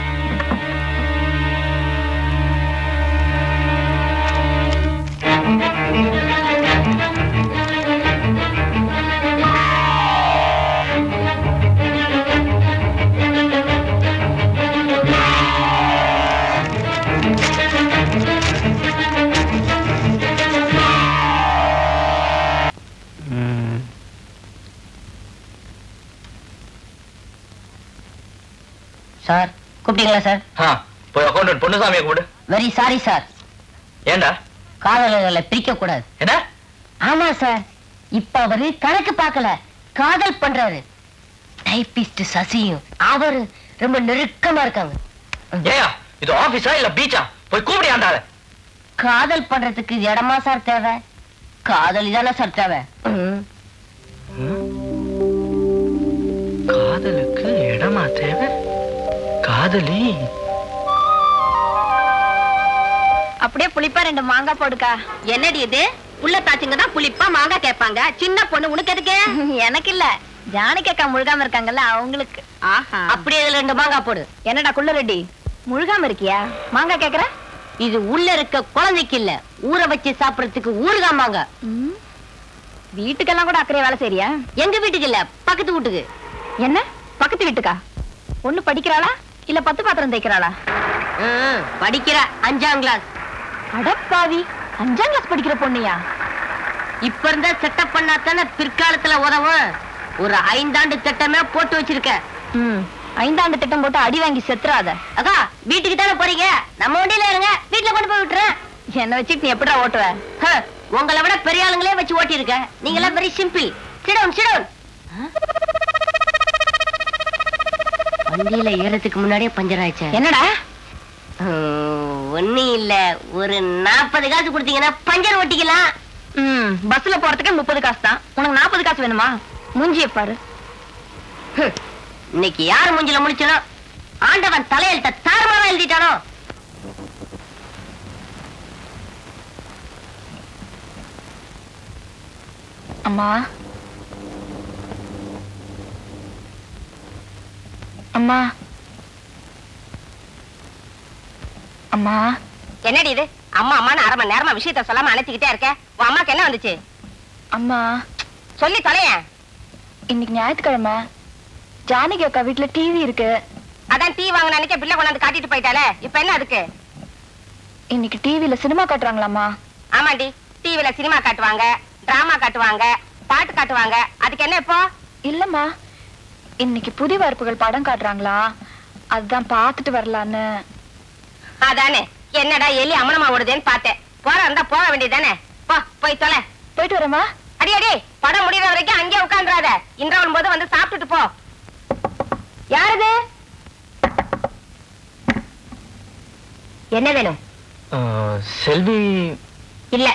சார் கூப்பிட்டீங்களா சார் ஆ, போய் அக்கௌண்டன்ட் பொன்னுசாமியை கூப்பிடு வெரி சாரி சார் ஏண்டா காதலர்களை பிரிக்க கூடாது என்ன ஆமா சார் இப்ப அவரு கணக்கு பார்க்கல காதல் பண்றாரு டைபிஸ்ட் சசியும் அவரு ரொம்ப நெருக்கமா இருக்காங்க ஏயா இது ஆபீஸா இல்ல பீச்சா போய் கூப்பிடி ஆண்டாள காதல் பண்றதுக்கு இடமா சார் தேவை காதலி தானே சார் தேவை ம். காதலுக்கு இடமா தேவை காதலி அப்படியே புளிப்பா ரெண்டு மாங்காய் போடுக்கா என்னடி இது புள்ள தாச்சிங்க தான் புளிப்பா மாங்காய் கேட்பாங்க சின்ன பொண்ணு உனக்கு எதுக்கு எனக்கு இல்ல ஜானகி அக்கா முழுகாம இருக்காங்கல்ல அவங்களுக்கு ஆஹா அப்படியே இதுல ரெண்டு மாங்காய் போடு என்னடா குள்ள ரெட்டி முழுகாம இருக்கியா மாங்காய் கேக்குற இது உள்ள இருக்க குழந்தைக்கு இல்ல ஊற வச்சு சாப்பிடறதுக்கு ஊறுகாய் மாங்காய் வீட்டுக்கெல்லாம் கூட அக்கறை வேலை செய்றியா எங்க வீட்டுக்கு இல்ல பக்கத்து வீட்டுக்கு என்ன பக்கத்து வீட்டுக்கா பொண்ணு படிக்கிறாளா இல்ல பத்து பாத்திரம் தைக்கிறாளா ம், படிக்கிற அஞ்சாம் கிளாஸ் அடப்பாவி அஞ்சாம் கிளாஸ் படிக்கிற பொண்ணுயா இப்ப இருந்த செட்டப் பண்ணாதானே பிற்காலத்துல உதவும் ஒரு ஐந்தாண்டு திட்டமே போட்டு வச்சிருக்க ம் ஐந்தாண்டு திட்டம் போட்டு அடி வாங்கி செத்துறாத அக்கா வீட்டுக்கு தானே போறீங்க நம்ம வண்டியில இருங்க வீட்டுல கொண்டு போய் விட்டுறேன் என்ன வச்சுட்டு நீ எப்படிடா ஓட்டுவ ஹ, உங்களை விட பெரிய ஆளுங்களே வச்சு ஓட்டி இருக்க நீங்க எல்லாம் வெரி சிம்பிள் சிடவுன் சிடவுன் வண்டியில ஏறதுக்கு முன்னாடியே பஞ்சர் ஆயிடுச்சு என்னடா ஒண்ணு இல்ல ஒரு நாற்பது காசு கொடுத்தீங்கன்னா பஞ்சர் ஓட்டிக்கலாம் ம் பஸ்ல போறதுக்கே முப்பது காசு தான் உனக்கு நாற்பது காசு வேணுமா மூஞ்சிய பாரு ஹம், இன்னைக்கு யார் மூஞ்சில முடிச்சனோ ஆண்டவன் தலையெழுத்த தாறுமாறா எழுதிட்டானோ அம்மா அம்மா அம்மா என்னடி இது அம்மா அம்மான்னு அரை மணி நேரமா விஷயத்த சொல்லாம அழைச்சிக்கிட்டே இருக்க உன் அம்மாக்கு என்ன வந்துச்சு அம்மா சொல்லி தொலையேன் இன்னைக்கு ஞாயிற்றுக்கிழமை ஜானகி அக்கா வீட்டுல டிவி இருக்கு அதான் டீ வாங்கின அன்னைக்கே பிள்ளை கொண்டாந்து காட்டிட்டு போயிட்டாலே இப்ப என்ன அதுக்கு இன்னைக்கு டிவில சினிமா காட்டுறாங்களாம்மா ஆமாண்டி டிவில சினிமா காட்டுவாங்க டிராமா காட்டுவாங்க பாட்டு காட்டுவாங்க அதுக்கு என்ன இப்போ இல்லம்மா இன்னைக்கு புதி வார்ப்புகள் படம் காட்டுறாங்களா அதுதான் பார்த்துட்டு வரலான்னு அதானே என்னடா எலி அம்மனமா ஓடுதேன்னு பார்த்தேன் போற இருந்தா போக வேண்டியதானே போ போய் தொலை போயிட்டு வரேம்மா அடி அடி படம் முடியற வரைக்கும் அங்கேயே உட்காந்துறாத இன்டர்வல் போது வந்து சாப்பிட்டுட்டு போ யாரது என்ன வேணும் செல்வி இல்ல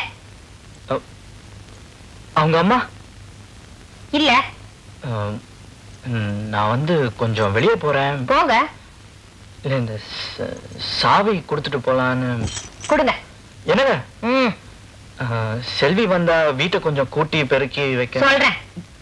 அவங்க அம்மா இல்ல அஹ், ம், நான் வந்து கொஞ்சம் வெளியே போறேன் போங்க இல்ல இந்த ச- சாவி கொடுத்துட்டு போலான்னு கொடுங்க என்னங்க ம் அஹ், செல்வி வந்தா வீட்டை கொஞ்சம் கூட்டி பெருக்கி வைக்க சொல்றேன்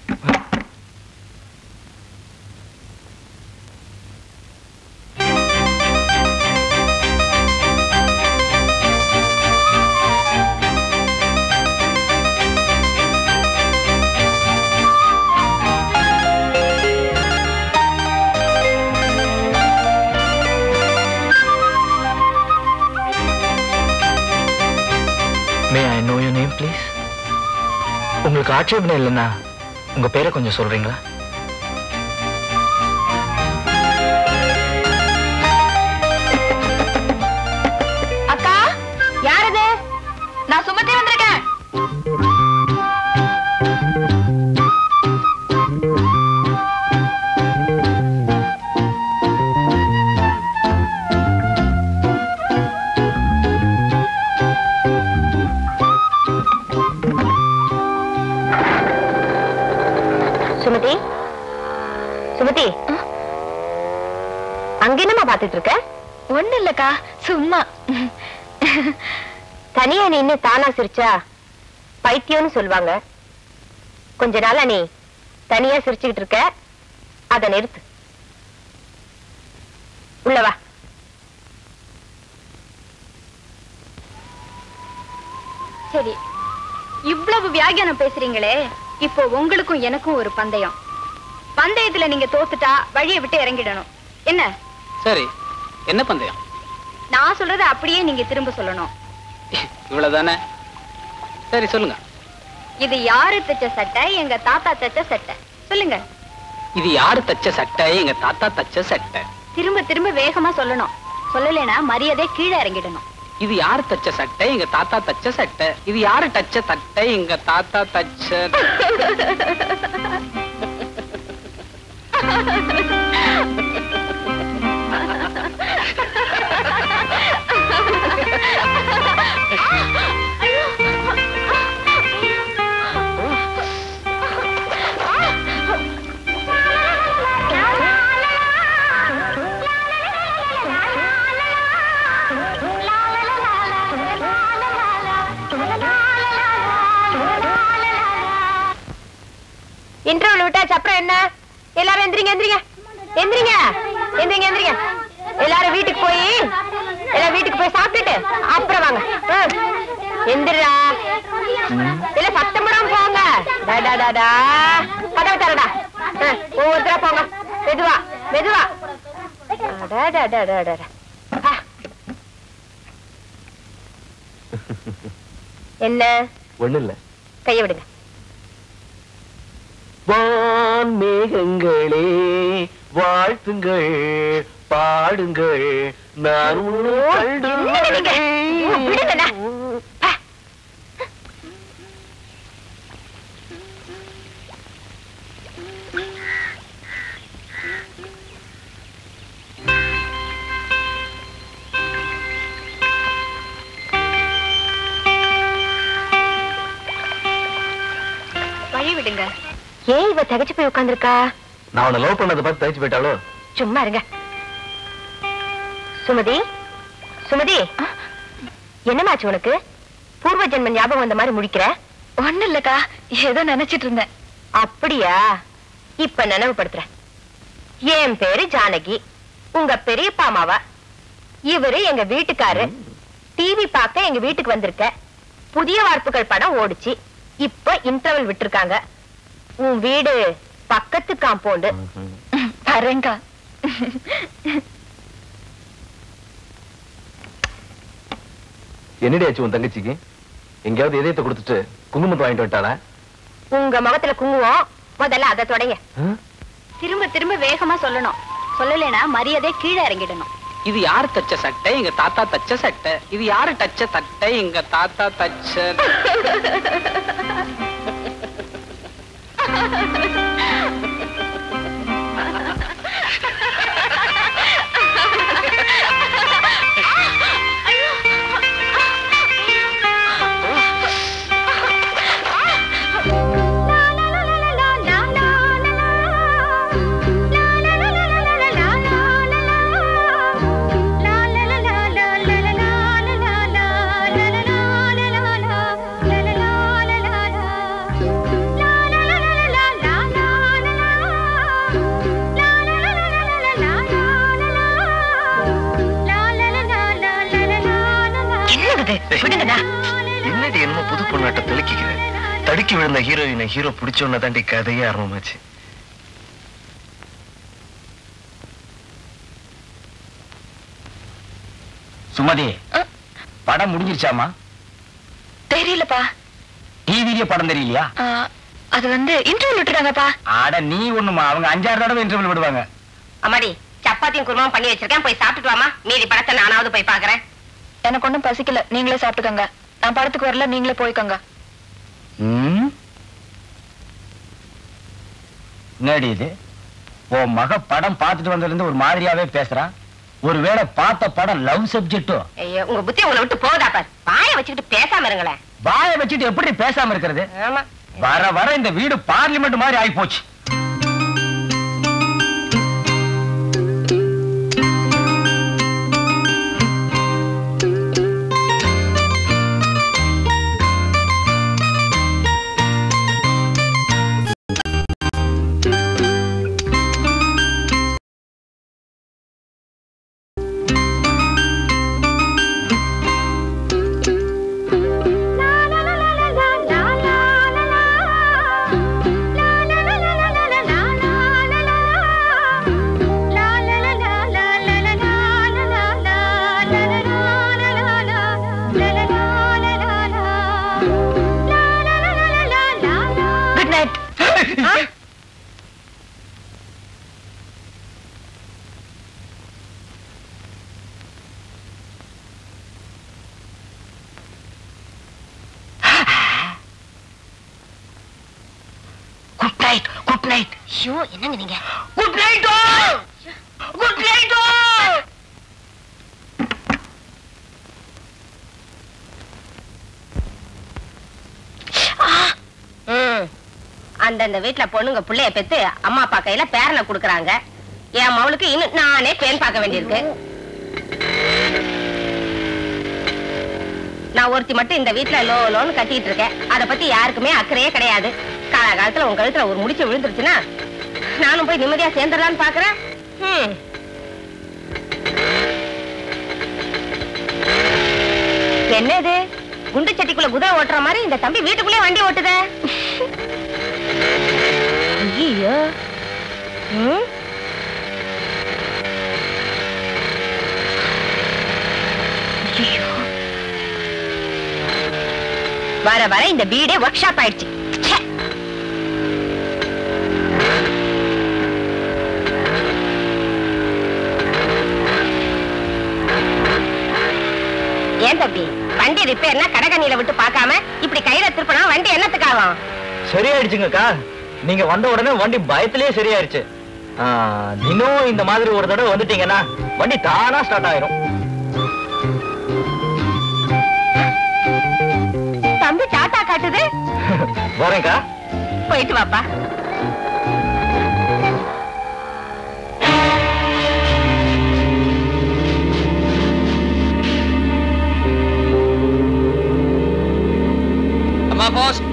may I know you name please உங்களுக்கு ஆட்சேபனை இல்லைன்னா உங்க பேரை கொஞ்சம் சொல்றீங்களா அக்கா யாரது நான் சுமத்தி வந்திருக்கேன் சுமதி சுமதி அங்க என்னமா பாத்துட்டு இருக்க ஒண்ணு இல்லக்கா சும்மா தனியா நின்னு தானா சிரிச்சா பைத்தியம்னு சொல்லுவாங்க கொஞ்ச நாளா நீ தனியா சிரிச்சுக்கிட்டு இருக்க அத நிறுத்து உள்ள வா சரி இவ்வளவு வியாகியானம் பேசுறீங்களே இப்போ உங்களுக்கும் எனக்கும் ஒரு பந்தயம் பந்தயத்துல நீங்க தோத்துட்டா வழியை விட்டு இறங்கிடணும் என்ன சரி என்ன பந்தயம் நான் சொல்றத அப்படியே நீங்க திரும்ப சொல்லணும் இவ்வளவுதானே சரி சொல்லுங்க இது யாரு தச்ச சட்டை எங்க தாத்தா தச்ச சட்டை சொல்லுங்க இது யாரு தச்ச சட்டை எங்க தாத்தா தச்ச சட்டை திரும்ப திரும்ப வேகமா சொல்லணும் சொல்லலைன்னா மரியாதை கீழே இறங்கிடணும் இது யாரு தச்ச சட்டை எங்க தாத்தா தச்ச சட்டை இது யாரு தச்ச தட்டை எங்க தாத்தா தச்ச இன்டர்வல் விட்டாச்சு அப்புறம் என்ன எல்லாரும் எந்திரிங்க எந்திரிங்க எந்திரிங்க எந்திரிங்க எந்திரிங்க எல்லாரும் வீட்டுக்கு போய் எல்லாரும் வீட்டுக்கு போய் சாப்பிட்டுட்டு அப்புறம் வாங்க ம். எந்திரா இல்ல சத்தம் போடாம போங்க டா, டா, டா, டா. கதவை தரடா ம், ஒவ்வொருத்தரா போங்க மெதுவா மெதுவா அடா, டா, டா, டா, டா, டா. ஆ. என்ன ஒண்ணு இல்ல கைய விடுங்க வான் மேகங்களே வாழ்த்துங்கள் பாடுங்கள் நான் உன்னை கண்டு என்னங்க நீங்க? ஐயோ, விடுங்கண்ணா. ஆ. வழி விடுங்க ஏன் இவ தகச்சு போய் உட்கார்ந்திருக்கா நான் உன்னை லவ் பண்ணதை பார்த்து தயச்சு போயிட்டாலோ சும்மா இருங்க சுமதி சுமதி என்னமாச்சு உனக்கு பூர்வ ஜென்ம ஞாபகம் வந்த மாதிரி முடிக்கிற ஒண்ணு இல்லக்கா ஏதோ நினைச்சிட்டு இருந்தேன் அப்படியா இப்ப நினைவுபடுத்துறேன் என் பேரு ஜானகி உங்க பெரியப்பா அம்மாவா இவரு எங்க வீட்டுக்காரு டிவி பார்க்க எங்க வீட்டுக்கு வந்திருக்க புதிய வார்ப்புகள் படம் ஓடுச்சு இப்ப இன்டர்வல் விட்டிருக்காங்க உன் வீடு பக்கத்து காம்பவுண்டு தரேங்கா என்னடி ஆச்சு உன் தங்கச்சிக்கு எங்கேயாவது இதயத்தை கொடுத்துட்டு குங்குமத்தை வாங்கிட்டு வந்துட்டாளா உங்க முகத்துல குங்குமம் முதல்ல அதை தொடங்க ஆ? திரும்ப திரும்ப வேகமா சொல்லணும் சொல்லலைன்னா மரியாதை கீழே இறங்கிடணும் இது யாரு தச்ச சட்டை எங்க தாத்தா தச்ச சட்டை இது யாரு தச்ச தட்டை எங்க தாத்தா தச்ச என்னது விடுங்கடா என்னடி என்னமோ புது பொண்ணாட்ட தெளிக்கிக்கிற தடுக்கி விழுந்த ஹீரோயினை ஹீரோ பிடிச்சோன்னு தாண்டி கதையே ஆரம்பமாச்சு சுமதி படம் முடிஞ்சிருச்சாமா தெரியலப்பா டிவிலயே படம் தெரியலையா அது வந்து இன்டர்வியூ விட்டுட்டாங்கப்பா ஆட நீ ஒண்ணுமா அவங்க அஞ்சாறு தடவை இன்டர்வியூ விடுவாங்க அம்மாடி சப்பாத்தியும் குருமாவும் பண்ணி வச்சிருக்கேன் போய் சாப்பிட்டுட்டு வாமா மீதி படத்தை நானாவது போய் பாக்குறேன் எனக்கு ஒண்ணும் பசிக்கல நீங்களே சாப்பிட்டுக்கோங்க நான் படத்துக்கு வரல நீங்களே போய்க்கோங்க என்னடி இது உன் மக படம் பார்த்துட்டு வந்ததுல இருந்து ஒரு மாதிரியாவே பேசுறான் ஒருவேளை பார்த்த படம் லவ் சப்ஜெக்டோ ஐயோ உங்க புத்தி உங்களை விட்டு போதா பார் வாயை வச்சுக்கிட்டு பேசாம இருங்களேன் வாயை வச்சுட்டு எப்படி பேசாம இருக்கிறது ஆமா வர வர இந்த வீடு பார்லிமெண்ட் மாதிரி ஆகி போச்சு குட் நைட் ஐயோ என்னங்க நீங்க குட் நைட் குட் நைட் ம். அந்தந்த வீட்டுல பொண்ணுங்க புள்ளைய பெத்து அம்மா அப்பா கையில பேரனை குடுக்கறாங்க என் மவளுக்கு இன்னும் நானே பேன் பார்க்க வேண்டியிருக்கு நான் ஒருத்தி மட்டும் இந்த வீட்டுல லோ லோன்னு கட்டிட்டு இருக்கேன் அத பத்தி யாருக்குமே அக்கறையே கிடையாது காலகாலத்துல உங்க கழுத்துல ஒரு முடிச்சு விழுந்துருச்சுன்னா நானும் போய் நிம்மதியா சேர்ந்துடலான்னு பாக்குறேன் ம். என்ன இது குண்டு சட்டிக்குள்ள குதிரை ஓட்டுற மாதிரி இந்த தம்பி வீட்டுக்குள்ளே வண்டி ஓட்டுதே ஐயோ ம் ஐயோ. வர வர இந்த வீடே ஒர்க் ஷாப் ஆயிடுச்சு ச்சே. ஏன் தம்பி வண்டி ரிப்பேர்னா கடகண்ணில விட்டு பார்க்காம இப்படி கையில திருப்பினா வண்டி என்னத்துக்காகும் சரியாயிடுச்சுங்கக்கா நீங்க வந்த உடனே வண்டி பயத்திலேயே சரியாயிருச்சு ஆ, தினம் இந்த மாதிரி ஒரு தடவை வந்துட்டீங்கன்னா வண்டி தானா ஸ்டார்ட் ஆயிரும் தம்பி டாட்டா காட்டுது வரேன்க்கா போயிட்டு வாப்பா அம்மா போஸ்ட்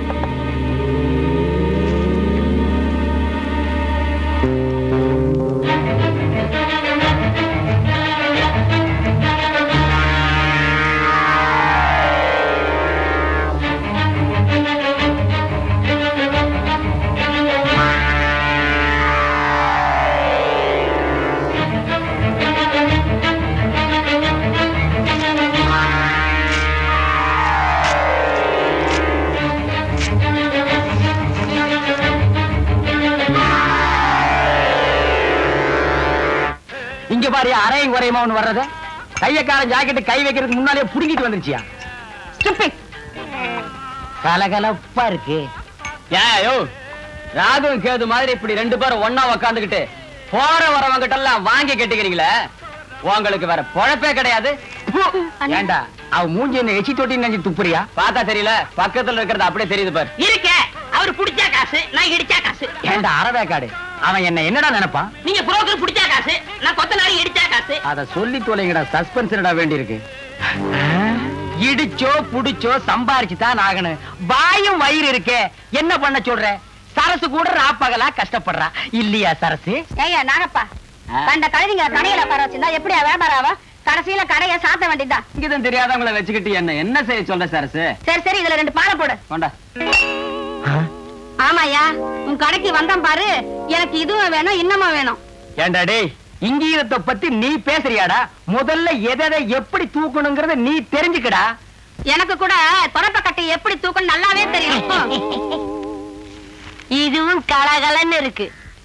இங்க பாரு அரையும் குறையுமா ஒண்ணு வர்றது கையக்காரன் ஜாக்கெட் கை வைக்கிறதுக்கு முன்னாலே புடுங்கிட்டு வந்துருச்சியா Stupid. கலகலப்பா இருக்கு ஏயோ ராகும் கேது மாதிரி இப்படி ரெண்டு பேரும் ஒண்ணா உக்காந்துக்கிட்டு போற வரவங்க கிட்ட எல்லாம் வாங்கி கட்டிக்கிறீங்களே உங்களுக்கு வேற பொழப்பே கிடையாது ப்பு. ஏண்டா அவ மூஞ்சி என்ன எச்சி தொட்டி நினைச்சு துப்புறியா பார்த்தா தெரியல பக்கத்துல இருக்கிறது அப்படியே தெரியுது பாரு இருக்க அவர் புடிச்சா காசு நான் இடிச்சா காசு ஏண்டா அரவேக்காடு அவன் என்ன என்னடா நினைப்பான் நீங்க புரோக்கர் புடிச்சா காசு நான் கொத்த நாள் இடிச்சா காசு அத சொல்லி தொலைங்கடா சஸ்பென்ஸ்டா வேண்டி இருக்கு இடிச்சோ புடிச்சோ சம்பாரிச்சு தான் ஆகணும் வாயும் வயிறு இருக்கே என்ன பண்ண சொல்ற சரசு கூட ராப்பகலா கஷ்டப்படுறா இல்லையா சரசு ஏய்யா நாகப்பா கண்ட கழுதிங்க கடையில உட்கார வச்சிருந்தா எப்படியா வியாபாரம் ஆவா கடைசியில கடையை சாத்த வேண்டியதுதான் இங்கதான் தெரியாதவங்கள வச்சுக்கிட்டு என்ன என்ன செய்ய சொல்ற சரசு சரி சரி இதுல ரெண்டு பாலை போடு கொண்டா ஆமாயா உன் கடைக்கு வந்தேன் பாரு எனக்கு இதுவும் வேணும் இன்னமும் வேணும் ஏண்டா டேய் இங்கீதத்தை பத்தி நீ பேசுறியாடா முதல்ல எதை எப்படி தூக்கணுங்கிறத நீ தெரிஞ்சுக்கடா எனக்கு கூட தொடப்ப கட்டை எப்படி தூக்கணும் நல்லாவே தெரியும் இதுவும் கலகலன்னு இருக்கு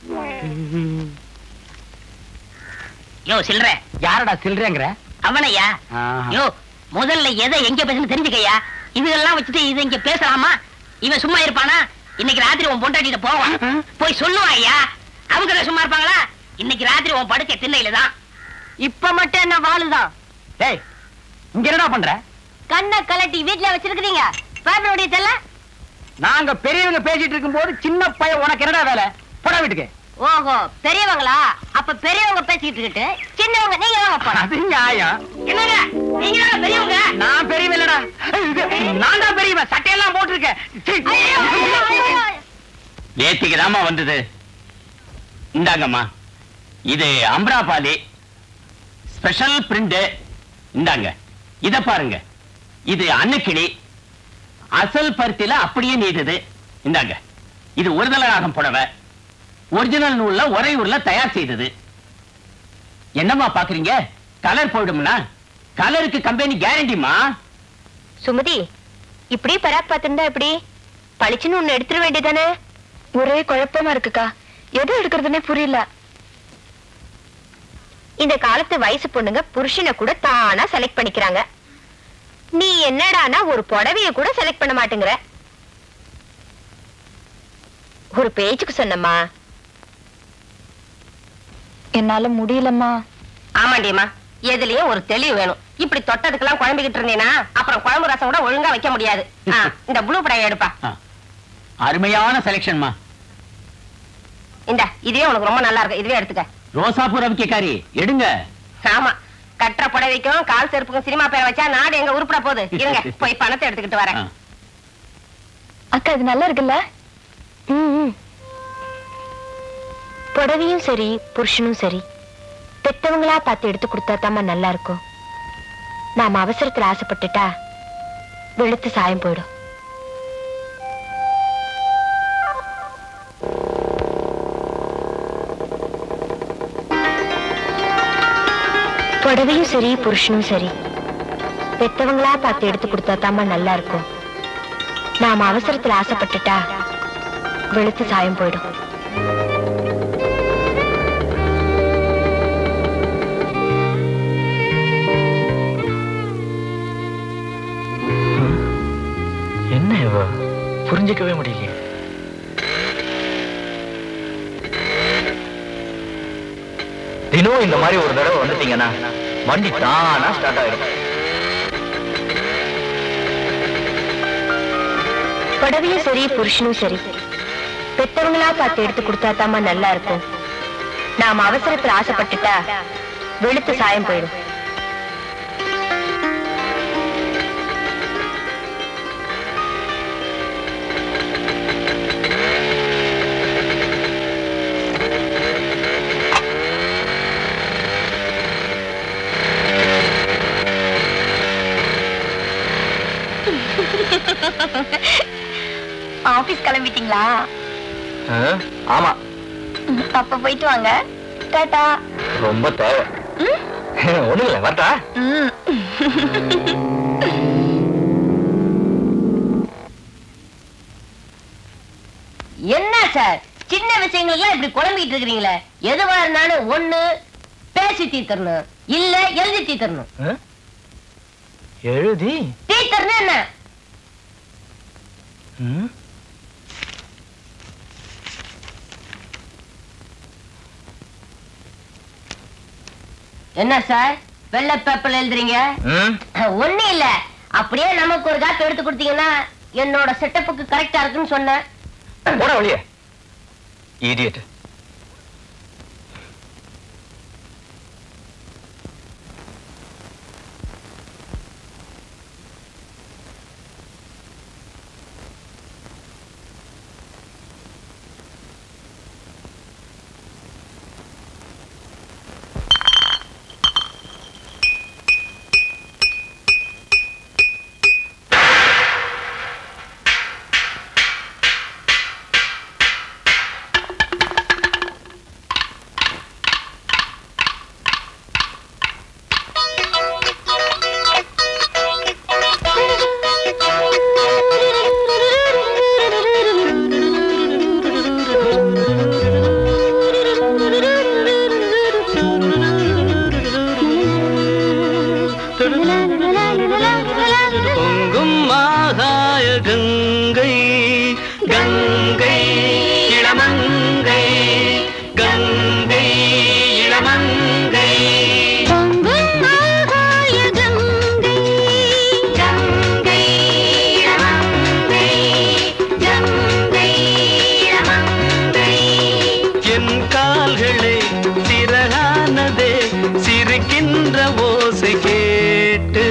யோ சில்ற யாரடா சில்றேங்கிற அவனையா ஆஹா. யோ முதல்ல எதை எங்க பேசணும் தெரிஞ்சுக்கய்யா இதெல்லாம் வச்சுட்டு இது இங்க பேசலாமா இவன் சும்மா இருப்பானா இன்னைக்கு ராத்திரி உன் பொண்டாட்டிட்ட போவான் போய் சொல்லுவான் ஐயா அவங்க சும்மா இருப்பாங்களா இன்னைக்கு ராத்திரி உன் படுக்க திண்ணையில தான் இப்ப மட்டும் என்ன வாழுதான் டேய் இங்க என்னடா பண்ற கண்ணை கலட்டி வீட்டுல வச்சிருக்கீங்க பேப்பருடைய தெல்ல நாங்க பெரியவங்க பேசிட்டு இருக்கும்போது சின்ன பையன் உனக்கு என்னடா வேலை போடா வீட்டுக்கு ஓஹோ பெரியவங்களா அப்ப பெரியவங்க பேசிக்கிட்டு இருக்கு சின்னவங்க நீங்க வாங்க போலாம் அது நியாயம் என்னங்க நீங்க தானே பெரியவங்க நான் பெரியவன் இல்லடா நான் தான் பெரியவன் சட்டையெல்லாம் போட்டிருக்கேன் சீ. ஐயோ, ஐயோ, ஐயோ, ஐயோ. நேத்திக்கு தாமா வந்தது இந்தாங்கம்மா இது அம்ராபாலி ஸ்பெஷல் பிரிண்ட் இந்தாங்க இத பாருங்க இது அன்னக்கிளி அசல் பருத்தில அப்படியே நீடுது இந்தாங்க இது ஒருதலராகம் புடவை ஒரிஜினல் நூல்ல உறையூர்ல தயார் செய்தது என்னம்மா பாக்குறீங்க கலர் போயிடும்னா கலருக்கு கம்பெனி கேரண்டிமா சுமதி இப்படி பராக் பார்த்திருந்தா எப்படி பளிச்சுன்னு ஒண்ணு எடுத்துட வேண்டியதானே ஒரே குழப்பமா இருக்குக்கா எது எடுக்கிறதுனே புரியல இந்த காலத்து வயசு பொண்ணுங்க புருஷனை கூட தானா செலக்ட் பண்ணிக்கிறாங்க நீ என்னடானா ஒரு புடவைய கூட செலக்ட் பண்ண மாட்டேங்கிற ஒரு பேச்சுக்கு சொன்னம்மா என்னால முடியலம்மா ஆமாண்டியம்மா எதுலயும் ஒரு தெளிவு வேணும் இப்படி தொட்டதுக்கெல்லாம் குழம்பிக்கிட்டு இருந்தீனா அப்புறம் குழம்பு ரசம் கூட ஒழுங்கா வைக்க முடியாது ஆ, இந்த ப்ளூ படம் எடுப்பா அருமையான செலெக்ஷன்மா இந்த இதுவே உனக்கு ரொம்ப நல்லா இருக்கு இதுவே எடுத்துக்க ரோசாப்பூ ரவிக்கைக்காரி எடுங்க ஆமா கட்டுற புடவைக்கும் கால் செருப்புக்கும் சினிமா பேரை வச்சா நாடு எங்க உருப்பட போகுது இருங்க போய் பணத்தை எடுத்துக்கிட்டு வரேன் அக்கா இது நல்லா இருக்குல்ல ம், ம். புடவையும் சரி புருஷனும் சரி பெத்தவங்களா பார்த்து எடுத்து கொடுத்தா தாம்மா நல்லா இருக்கும் நாம அவசரத்துல ஆசைப்பட்டுட்டா வெளுத்து சாயம் போயிடும் புடவையும் சரி புருஷனும் சரி பெத்தவங்களா பார்த்து எடுத்து கொடுத்தா தாம்மா நல்லா இருக்கும் நாம அவசரத்துல ஆசைப்பட்டுட்டா வெளுத்து சாயம் போயிடும் என்ன இவ புரிஞ்சுக்கவே முடியலையே தினம் இந்த மாதிரி ஒரு தடவை வந்துட்டீங்கன்னா வண்டி தானா ஸ்டார்ட் ஆயிடும் புடவையும் சரி புருஷனும் சரி பெத்தவங்களா பார்த்து எடுத்து கொடுத்தா தாம்மா நல்லா இருக்கும் நாம அவசரத்துல ஆசைப்பட்டுட்டா வெளுத்து சாயம் போயிடும் ஆபீஸ் கிளம்பிட்டீங்களா ஆ, ஆமா அப்ப போயிட்டு வாங்க டாடா ரொம்ப தேவை ஒண்ணும் இல்லை வரட்டா என்ன சார் சின்ன விஷயங்களுக்கெல்லாம் இப்படி குழம்பிட்டு இருக்கிறீங்களே எதுவா இருந்தாலும் ஒண்ணு பேசி தீர்த்தரணும் இல்ல எழுதி தீர்த்தரணும் ஆ? எழுதி தீர்த்தரணும் என்ன ம்? என்ன சார் வெள்ளை பேப்பர்ல எழுதுறீங்க ம்? ஒண்ணு இல்ல அப்படியே நமக்கு ஒரு காப்பி எடுத்து கொடுத்தீங்கன்னா என்னோட செட்டப்புக்கு கரெக்டா இருக்குன்னு சொன்னேன் போட வழியே இடியட் பொங்கும் ஆகாய கங்கை கங்கை இளமங்கை கங்கை இளமங்கை என் கால்களே சிறகானதே சிரிக்கின்ற ஓசை கேட்டு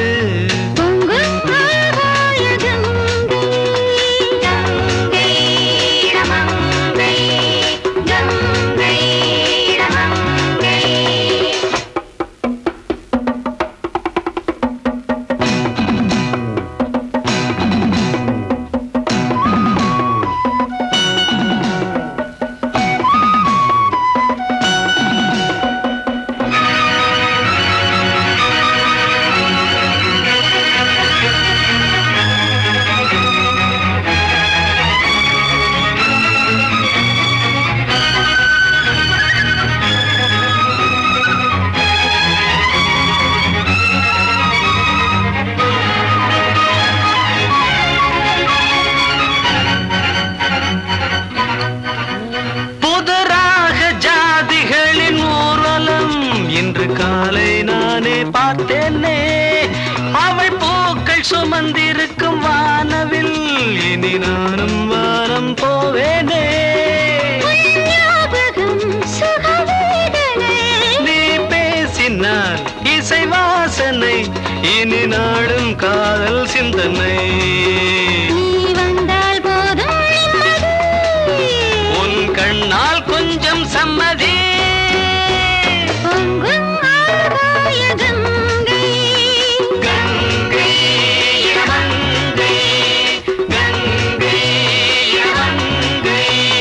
பார்த்தேனே அவள் பூக்கள் சுமந்திருக்கும் வானவில் இனி நானும் வானம் போவேனே நீ பேசினால் இசை வாசனை இனி நாடும் காதல் சிந்தனை உன் கண்ணால் கொஞ்சம் சம்மதி கங்கை யமங்கை கங்கை யமங்கை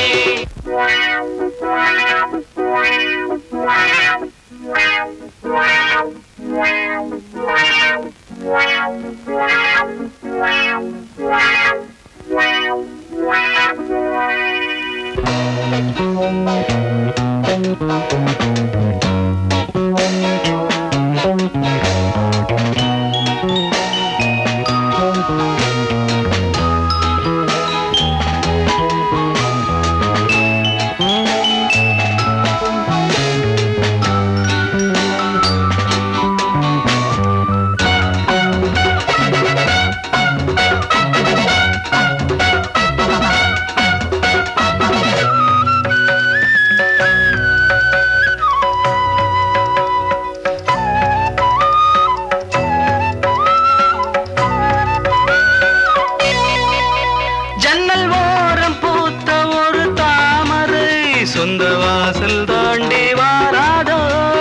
ஜன்னல் ஓரம் பூத்த ஒரு தாமரை சொந்த வாசல் தாண்டி வாராதோ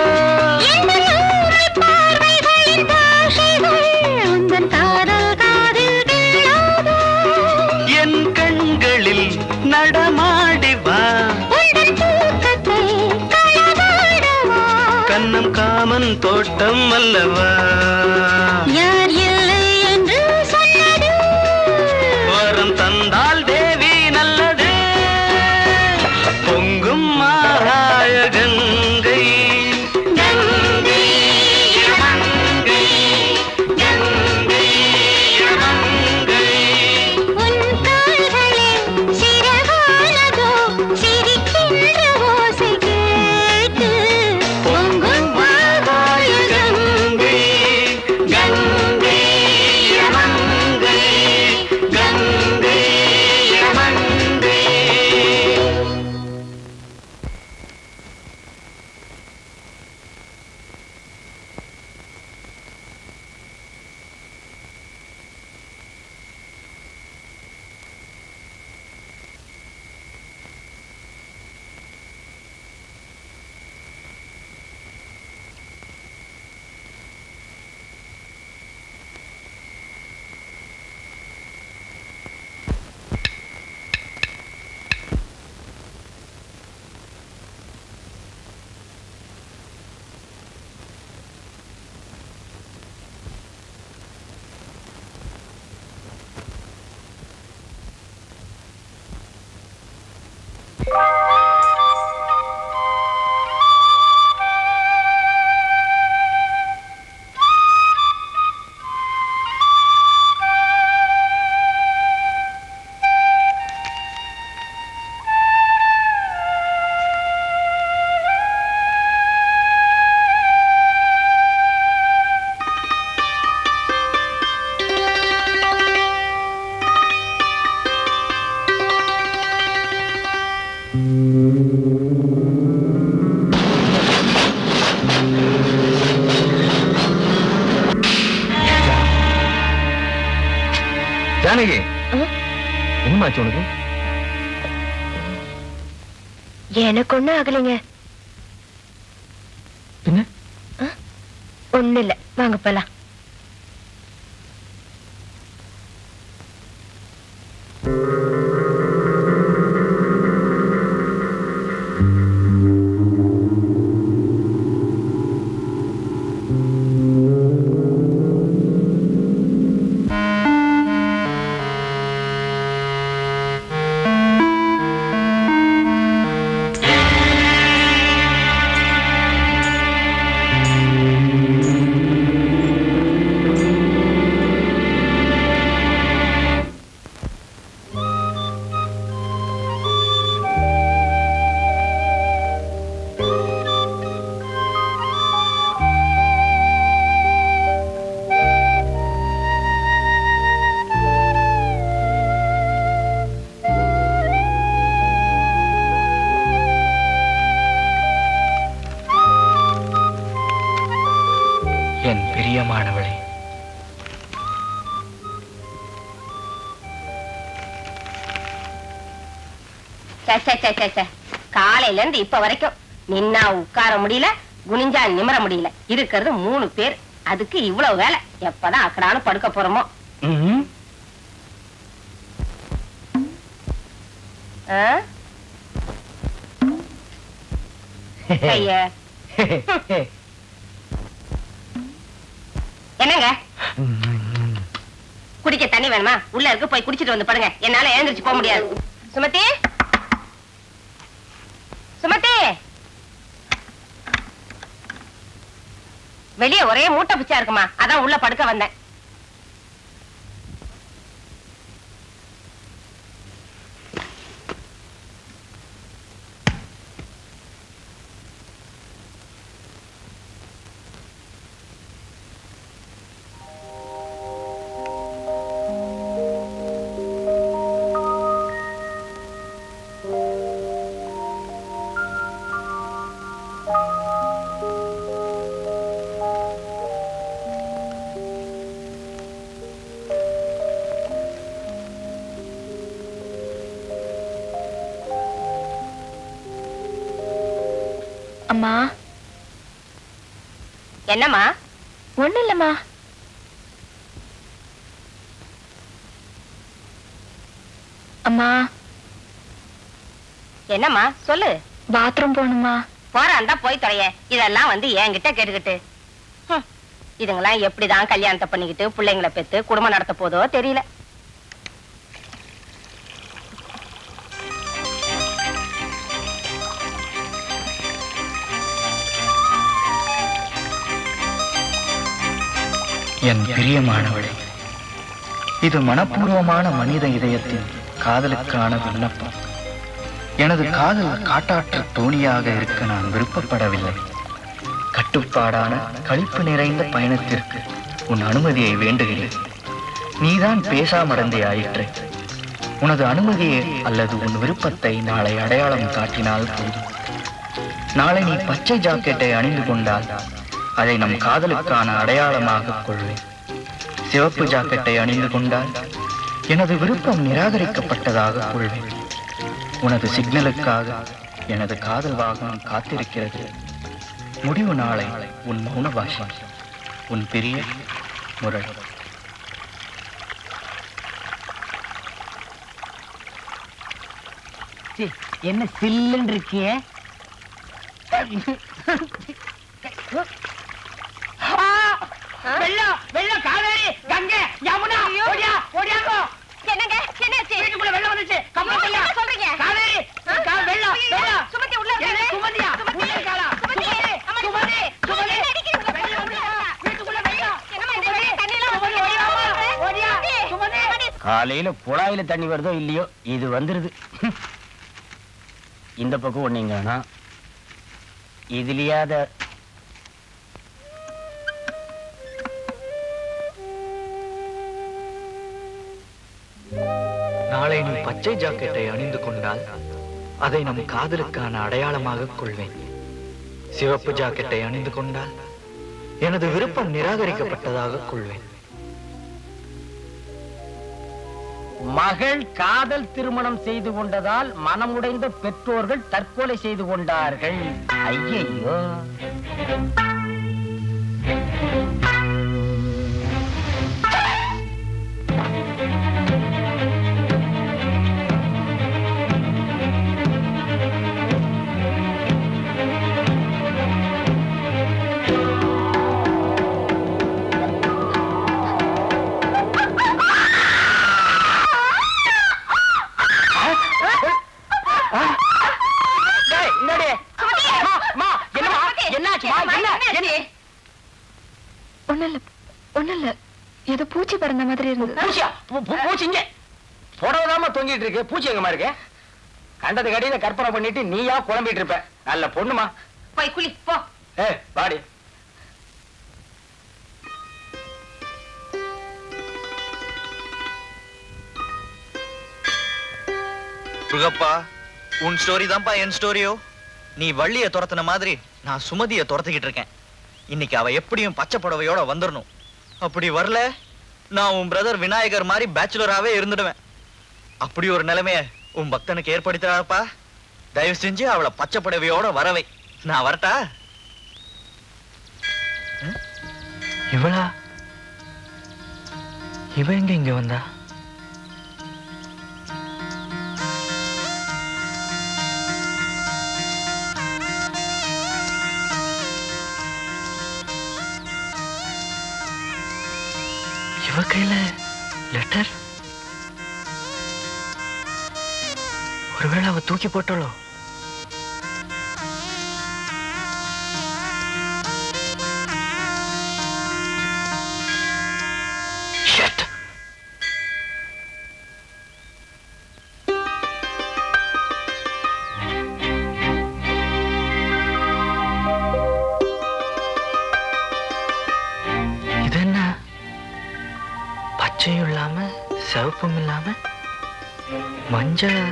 என் கண்களில் நடமாடி வா கண்ணம் காமன் தோட்டம் அல்லவா யார் இல்லை என்று சொன்னது வரம் தந்தால் தேவி நல்லது பொங்கும் மாகாய கங்கை கங்கை யமங்கை கங்கை யமங்கை உன் கால்களே சிறகானதோ சிரிக்கின்ற ஓசை கேட்டு பொங்கும் மாகாய கங்கை கங்கை யமங்கை கங்கை யமங்கை ஜானகி என்னமாச்சு உனக்கு எனக்கு ஒண்ணும் ஆகலைங்க பின்ன ஒண்ணு இல்ல வாங்க போலாம் ஆ என் பிரியமானவளே சே, சே, சே, சே, சே. காலையில இருந்து இப்ப வரைக்கும் நின்னா உட்கார முடியல குனிஞ்சா நிமிர முடியல இருக்கிறது மூணு பேர் அதுக்கு இவ்வளவு வேலை எப்பதான் அக்கடான்னு படுக்க போறோமோ ஆ? கைய என்னங்க குடிக்க தண்ணி வேணுமா உள்ள இருக்கு போய் குடிச்சிட்டு வந்து படுங்க என்னால எழுந்திருச்சு போக முடியாது சுமதி சுமதி வெளியே ஒரே மூட்டை பிச்சா இருக்குமா அதான் உள்ள படுக்க வந்தேன் அம்மா என்னம்மா ஒண்ணு இல்லம்மா அம்மா என்னம்மா சொல்லு பாத்ரூம் போகணுமா போறான்டா போய் தொலைய இதெல்லாம் வந்து என்கிட்ட கேட்டுக்கிட்டு ஹம், இதுங்கெல்லாம் எப்படிதான் கல்யாணத்தை பண்ணிக்கிட்டு பிள்ளைங்களை பெத்து குடும்பம் நடத்த போதோ தெரியல என் பிரியமானவளே இது மனப்பூர்வமான மனித இதயத்தின் காதலுக்கான விண்ணப்பம் எனது காதல் காட்டாற்று தோணியாக இருக்க நான் விருப்பப்படவில்லை கட்டுப்பாடான களிப்பு நிறைந்த பயணத்திற்கு உன் அனுமதியை வேண்டுகிறேன் நீதான் பேசாமடந்தே ஆயிற்று உனது அனுமதியை அல்லது உன் விருப்பத்தை நாளை அடையாளம் காட்டினால் போதும் நாளை நீ பச்சை ஜாக்கெட்டை அணிந்து கொண்டால் அதை நம் காதலுக்கான அடையாளமாக கொள்வேன் சிவப்பு ஜாக்கெட்டை அணிந்து கொண்டால் எனது விருப்பம் நிராகரிக்கப்பட்டதாக கொள்வேன் உனது சிக்னலுக்காக எனது காதல் வாகனம் காத்திருக்கிறது முடிவு நாளை உன் மௌன பாஷை உன் பெரிய முரள் சி, என்ன சில்லுன்னு இருக்கியே ஆ! வெள்ளம் வெள்ளம் காவேரி கங்கை யமுனா ஓடியா ஓடியாங்கோ என்னங்க என்னாச்சு வீட்டுக்குள்ள வெள்ளம் வந்துச்சு கப்பல் ஐயோ, பையா என்ன சொல்றீங்க? காவேரி கா- வெள்ளம் ஐயோ, வெள்ளம் சுமதி உள்ள என்ன, இருக்காரு. சுமதியா சுமதி, உள்ள இருக்காளா சுமதி, சுமதி அம்மா, சுமதி சுமதி என்ன அடிக்கிறீங்க? வெள்ளம் வந்துச்சா? வீட்டுக்குள்ள வெள்ளம் என்னம்மா இந்த சுமதி, தண்ணியெல்லாம் சுமதி, வந்து ஓடியா, வருது? ஓடியா சுமதி காலையில குழாயில தண்ணி வருதோ இல்லையோ இது வந்துருது இந்த பக்கம் ஒண்ணீங்க இதுலயாத நாளை நீ பச்சை ஜாக்கெட்டை அணிந்து கொண்டால் அதை நம் காதலுக்கான அடையாளமாக கொள்வேன் சிவப்பு ஜாக்கெட்டை அணிந்து கொண்டால் எனது விருப்பம் நிராகரிக்கப்பட்டதாக கொள்வேன் மகள் காதல் திருமணம் செய்து கொண்டதால் மனமுடைந்த பெற்றோர்கள் தற்கொலை செய்து கொண்டார்கள் ஐயையோ டேய், இந்தாடி. அம்மா, அம்மா, என்னம்மா? என்னாச்சும்மா? என்ன? என்ன? ஒண்ணு இல்ல ஒண்ணு இல்ல ஏதோ பூச்சி பறந்த மாதிரி இருந்தது பூச்சியா? பூ- பூ- பூச்சி இங்க. புடவைதாம்மா தொங்கிட்டு இருக்கு பூச்சி எங்கம்மா இருக்கு கண்டது கடியில கற்பனை பண்ணிட்டு நீயா குழம்பிட்டு இருப்ப நல்ல பொண்ணுமா போய் குளி போ ஏ பாடி முருகப்பா உன் ஸ்டோரி தான்ப்பா என் ஸ்டோரியோ நீ வள்ளிய துரத்துன மாதிரி நான் சுமதிய துரத்திக்கிட்டு இருக்கேன் இன்னைக்கு அவ எப்படியும் பச்சை புடவையோட வந்துடணும் அப்படி வரல நான் உன் பிரதர் விநாயகர் மாதிரி பேச்சுலராகவே இருந்துடுவேன் அப்படி ஒரு நிலைமைய உன் பக்தனுக்கு ஏற்படுத்துறாப்பா தயவு செஞ்சு அவளை பச்சை புடவையோட வரவை நான் வரட்டா ம்? இவளா இவ எங்க இங்க வந்தா இவ கையில லெட்டர் ஒருவேளை அவ தூக்கி போட்டாளோ Shit. இது என்ன பச்சையும் இல்லாம சிவப்பும் இல்லாம மஞ்சள்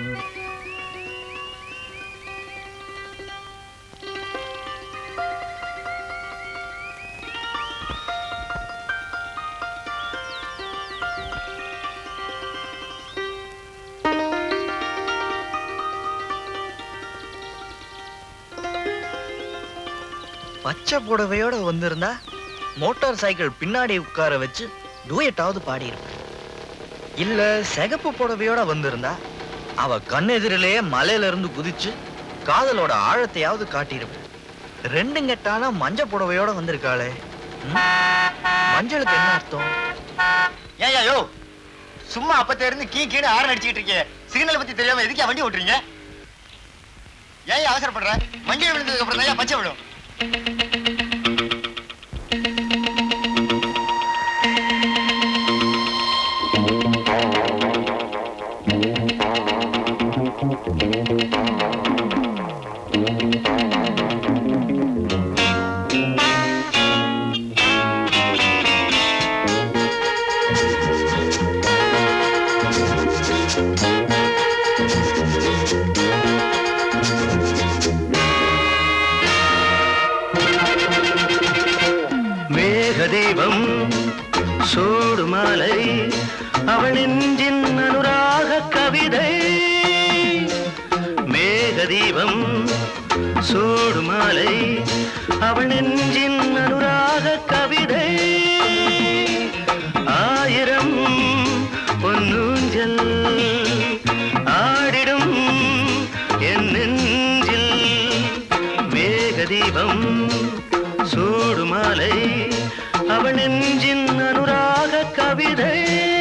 பச்சை புடவையோட வந்திருந்தா மோட்டார் சைக்கிள் பின்னாடி உட்கார வச்சு டூயட்டாவது பாடியிருப்பேன் இல்ல சிகப்பு புடவையோட வந்திருந்தா அவ கண்ணெதிரிலேயே மலையில இருந்து குதிச்சு காதலோட ஆழத்தையாவது காட்டியிருப்பேன் ரெண்டும் கெட்டானா மஞ்சள் புடவையோட வந்திருக்காளே ம்? மஞ்சளுக்கு என்ன அர்த்தம் ஏன் யோ சும்மா அப்பத்த இருந்து கீ கீழே ஆரன் அடிச்சுக்கிட்டு இருக்கீங்க சிக்னல் பத்தி தெரியாம எதுக்கு வண்டி ஓட்டுறீங்க ஏன் அவசரப்படுற மஞ்சள் விழுந்ததுக்கு அப்புறம் தான் பச்சை விடும் மேகதீபம் சூடு மாலை அவள் நெஞ்சின் அனுராக கவிதை மேகதீபம் சூடு மாலை அவள் நெஞ்சின் அனுராக கவிதை ஆயிரம் பொன்னூஞ்சல் ஆடிடும் என் நெஞ்சில் மேகதீபம் சூடு மாலை அவள் நெஞ்சின் அனுராக கவிதை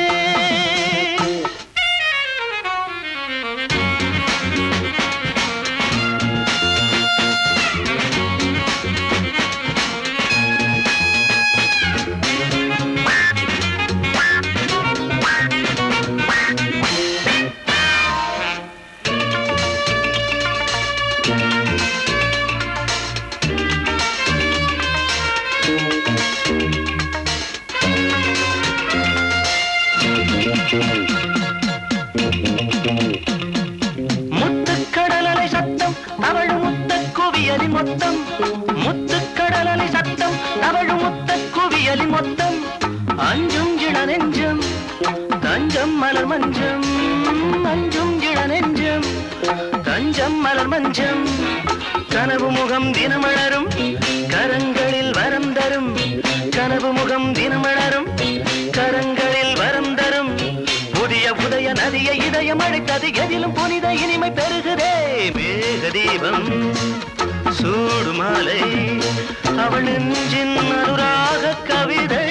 முத்துக்கடலலை சத்தம் அவள் முத்த குவியலின் மொத்தம் முத்துக்கடலலை சத்தம் அவள் முத்த குவியலின் மொத்தம் அஞ்சும் இள நெஞ்சம் தஞ்சம் மலர் மஞ்சம் அஞ்சும் இள நெஞ்சம் தஞ்சம் மலர் மஞ்சம் கனவு முகம் தினமலரும் கரங்களில் வரம் தரும் கனவு முகம் தினமலரும் கரங்களில் வரம் தரும் புதிய உதய நதியை இதயம் அழைத்தது எதிலும் புனித இனிமை பெருகுதே மேக தீபம் சூடு மாலை அவள் நெஞ்சின் அனுராக கவிதை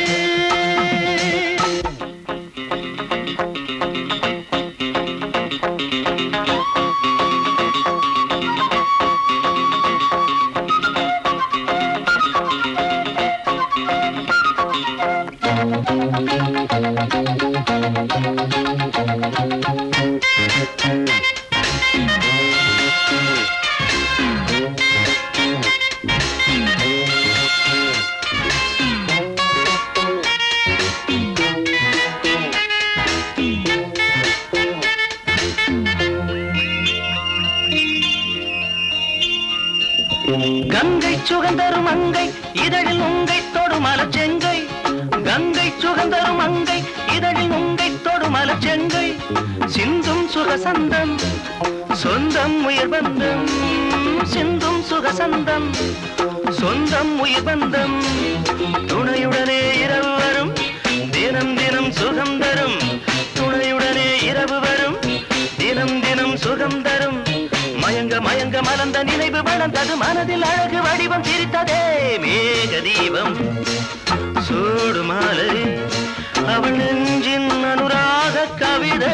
சுகந்தரும் மங்கை இதழில் உங்கை தொடும் மலச்செங்கை கங்கை சுகந்தரும் மங்கை இதழில் உங்கை தொடும் மலச்செங்கை சிந்தும் சுகசந்தம் சொந்தம் உயிர் பந்தம் சிந்தும் சுகசந்தம் சொந்தம் உயிர் பந்தம் துணையுடனே இரவு வரும் தினம் தினம் சுகம் தரும் துணையுடனே இரவு வரும் தினம் தினம் சுகம் தரும் மயங்க மயங்க மலர்ந்த நினைவு வளர்ந்தது மனதில் அழகு வடிவம் சிரித்ததே மேக தீபம் சூடு மாலை அவள் நெஞ்சின் அனுராக கவிதை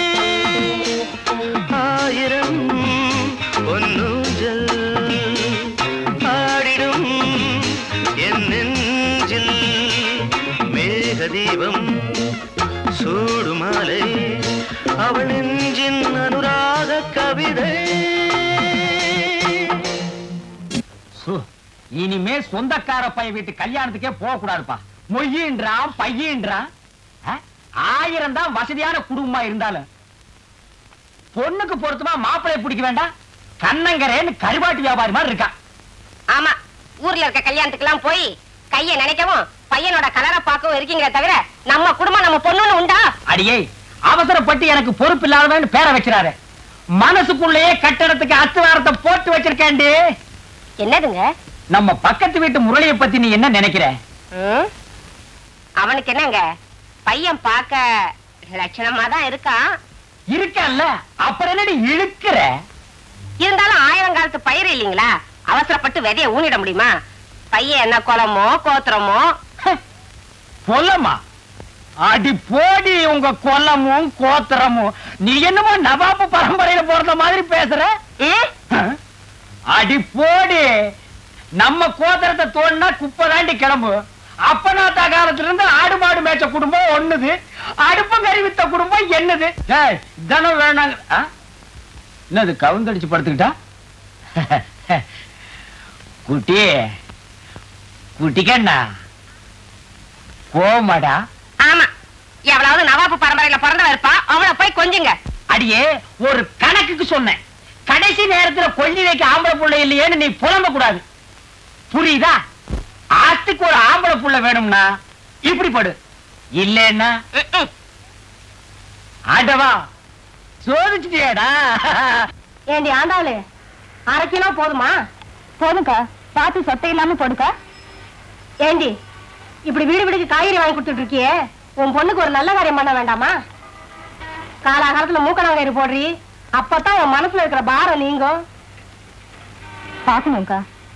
ஆயிரம் பொன்னூஞ்சல் ஆடிடும் என் நெஞ்சில் மேக தீபம் சூடு மாலை அவள் நெஞ்சின் அனுராக கவிதை சு, இனிமே சொந்தக்கார பையன் வீட்டு கல்யாணத்துக்கே போக கூடாதுப்பா மொய்யின்றான் பையன்றான் ஆயிரம் தான் வசதியான குடும்பமா இருந்தாலும் பொண்ணுக்கு பொருத்தமா மாப்பிளைய பிடிக்க வேண்டாம் கண்ணங்கரேன்னு கருவாட்டு வியாபாரி மாதிரி இருக்கா ஆமா ஊர்ல இருக்க கல்யாணத்துக்கு எல்லாம் போய் கைய நினைக்கவும் பையனோட கலரை பார்க்கவும் இருக்கீங்களே தவிர நம்ம குடும்பம் நம்ம பொண்ணுன்னு உண்டா அடியே அவசரப்பட்டு எனக்கு பொறுப்பு இல்லாதவன் பேரை வச்சிடாரு மனசுக்குள்ளேயே கட்டடத்துக்கு அத்துவாரத்தை போட்டு வச்சிருக்கேன்டி என்னதுங்க நம்ம பக்கத்து வீட்டு முரளியை பத்தி நீ என்ன நினைக்கிற ம்? அவனுக்கு என்னங்க பையன் பார்க்க லட்சணமா தான் இருக்கான் இருக்கல்ல அப்புறம் என்னடி இழுக்கிற இருந்தாலும் ஆயிரம் காலத்து பயிர் இல்லைங்களா அவசரப்பட்டு விதைய ஊனிட முடியுமா பையன் என்ன குளமோ கோத்திரமோ கொல்லமா அடி போடி உங்க கொல்லமும் கோத்திரமும் நீ என்னமோ நவாபு பரம்பரையில பிறந்த மாதிரி பேசுற அடி போடி நம்ம கோத்திரத்தை தோண்டினா குப்பை தாண்டி கிளம்பு அப்பனாத்தா காலத்துல இருந்து ஆடு மாடு மேய்ச்ச குடும்பம் ஒண்ணுது அடுப்பங்கறி வித்த குடும்பம் என்னது ஏய், இதெல்லாம் வேணாங்க ஆ? என்னது கவுந்தடிச்சு படுத்துக்கிட்டா குட்டி குட்டிக்கண்ணா கோமடா ஆமா எவ்வளவு நவாபு பரம்பரையில பிறந்தவ இருப்பா அவளை போய் கொஞ்சுங்க அடியே ஒரு கணக்குக்கு சொன்னேன் கடைசி நேரத்துல கொல்லி வைக்க ஆம்பளை புள்ள இல்லையேன்னு நீ புலம்ப கூடாது புரியுதா ஆத்துக்கு ஒரு ஆம்பளை புள்ள வேணும்னா இப்படி படு இல்லைன்னா ஆண்டவா சோதிச்சுட்டியாடா ஏண்டி ஆண்டாளு அரை கிலோ போதுமா போதும்க்கா பார்த்து சொத்தை இல்லாம போடுக்கா ஏண்டி இப்படி வீடு வீடுக்கு காய்கறி வாங்கி கொடுத்துட்டு இருக்கியே உன் பொண்ணுக்கு ஒரு நல்ல காரியம் பண்ண வேண்டாமா காலாகாலத்துல மூக்கணாங்கயிறு போடுறி அப்பதான் உன் மனசுல இருக்கிற பாரம் நீங்கும் பாக்கணும்க்கா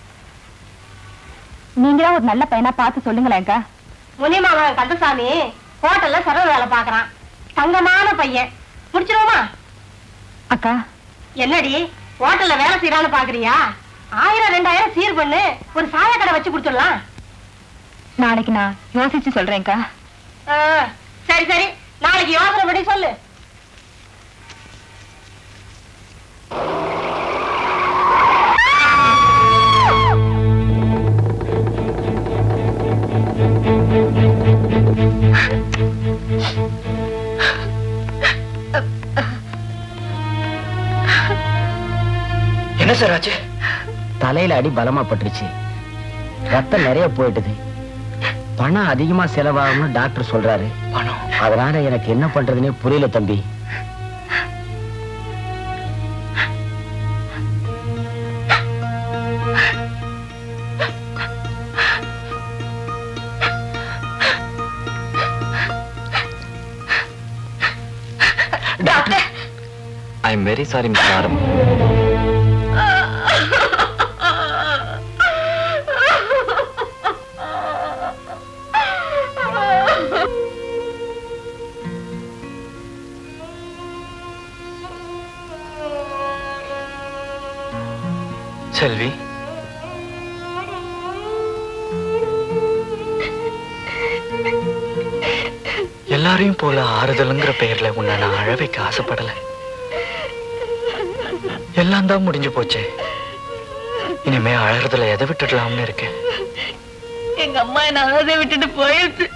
நீங்க தான் ஒரு நல்ல பையனா பார்த்து சொல்லுங்களேன்க்கா முனியமாவன் கந்தசாமி ஹோட்டல்ல சர்வ வேலை பாக்குறான் தங்கமான பையன் முடிச்சிருவோமா அக்கா என்னடி ஹோட்டல்ல வேலை செய்யறான்னு பாக்குறியா ஆயிரம் ரெண்டாயிரம் சீர் பண்ணு ஒரு சாய கடை வச்சு கொடுத்துடலாம் நாளைக்கு நான் யோசிச்சு சொல்றேன்க்கா ஆ, சரி சரி நாளைக்கு யோசனை பண்ணி சொல்லு என்ன சார் ஆச்சு தலையில அடி பலமா பட்டுருச்சு ரத்தம் நிறைய போயிட்டுது பணம் அதிகமா செலவாகும்னு டாக்டர் சொல்றாரு பணம் அதனால எனக்கு என்ன பண்றதுன்னே புரியல தம்பி doctor I am very sorry miss ஆரம் செல்வி எல்லாரையும் போல ஆறுதலுங்கிற பெயர்ல உன்னை நான் அழ வைக்க ஆசைப்படல எல்லாம் தான் முடிஞ்சு போச்சே இனிமே அழறதுல எதை விட்டுடலாம்னு இருக்கேன் எங்க அம்மா என்ன அழுதை விட்டுட்டு போயிடுச்சு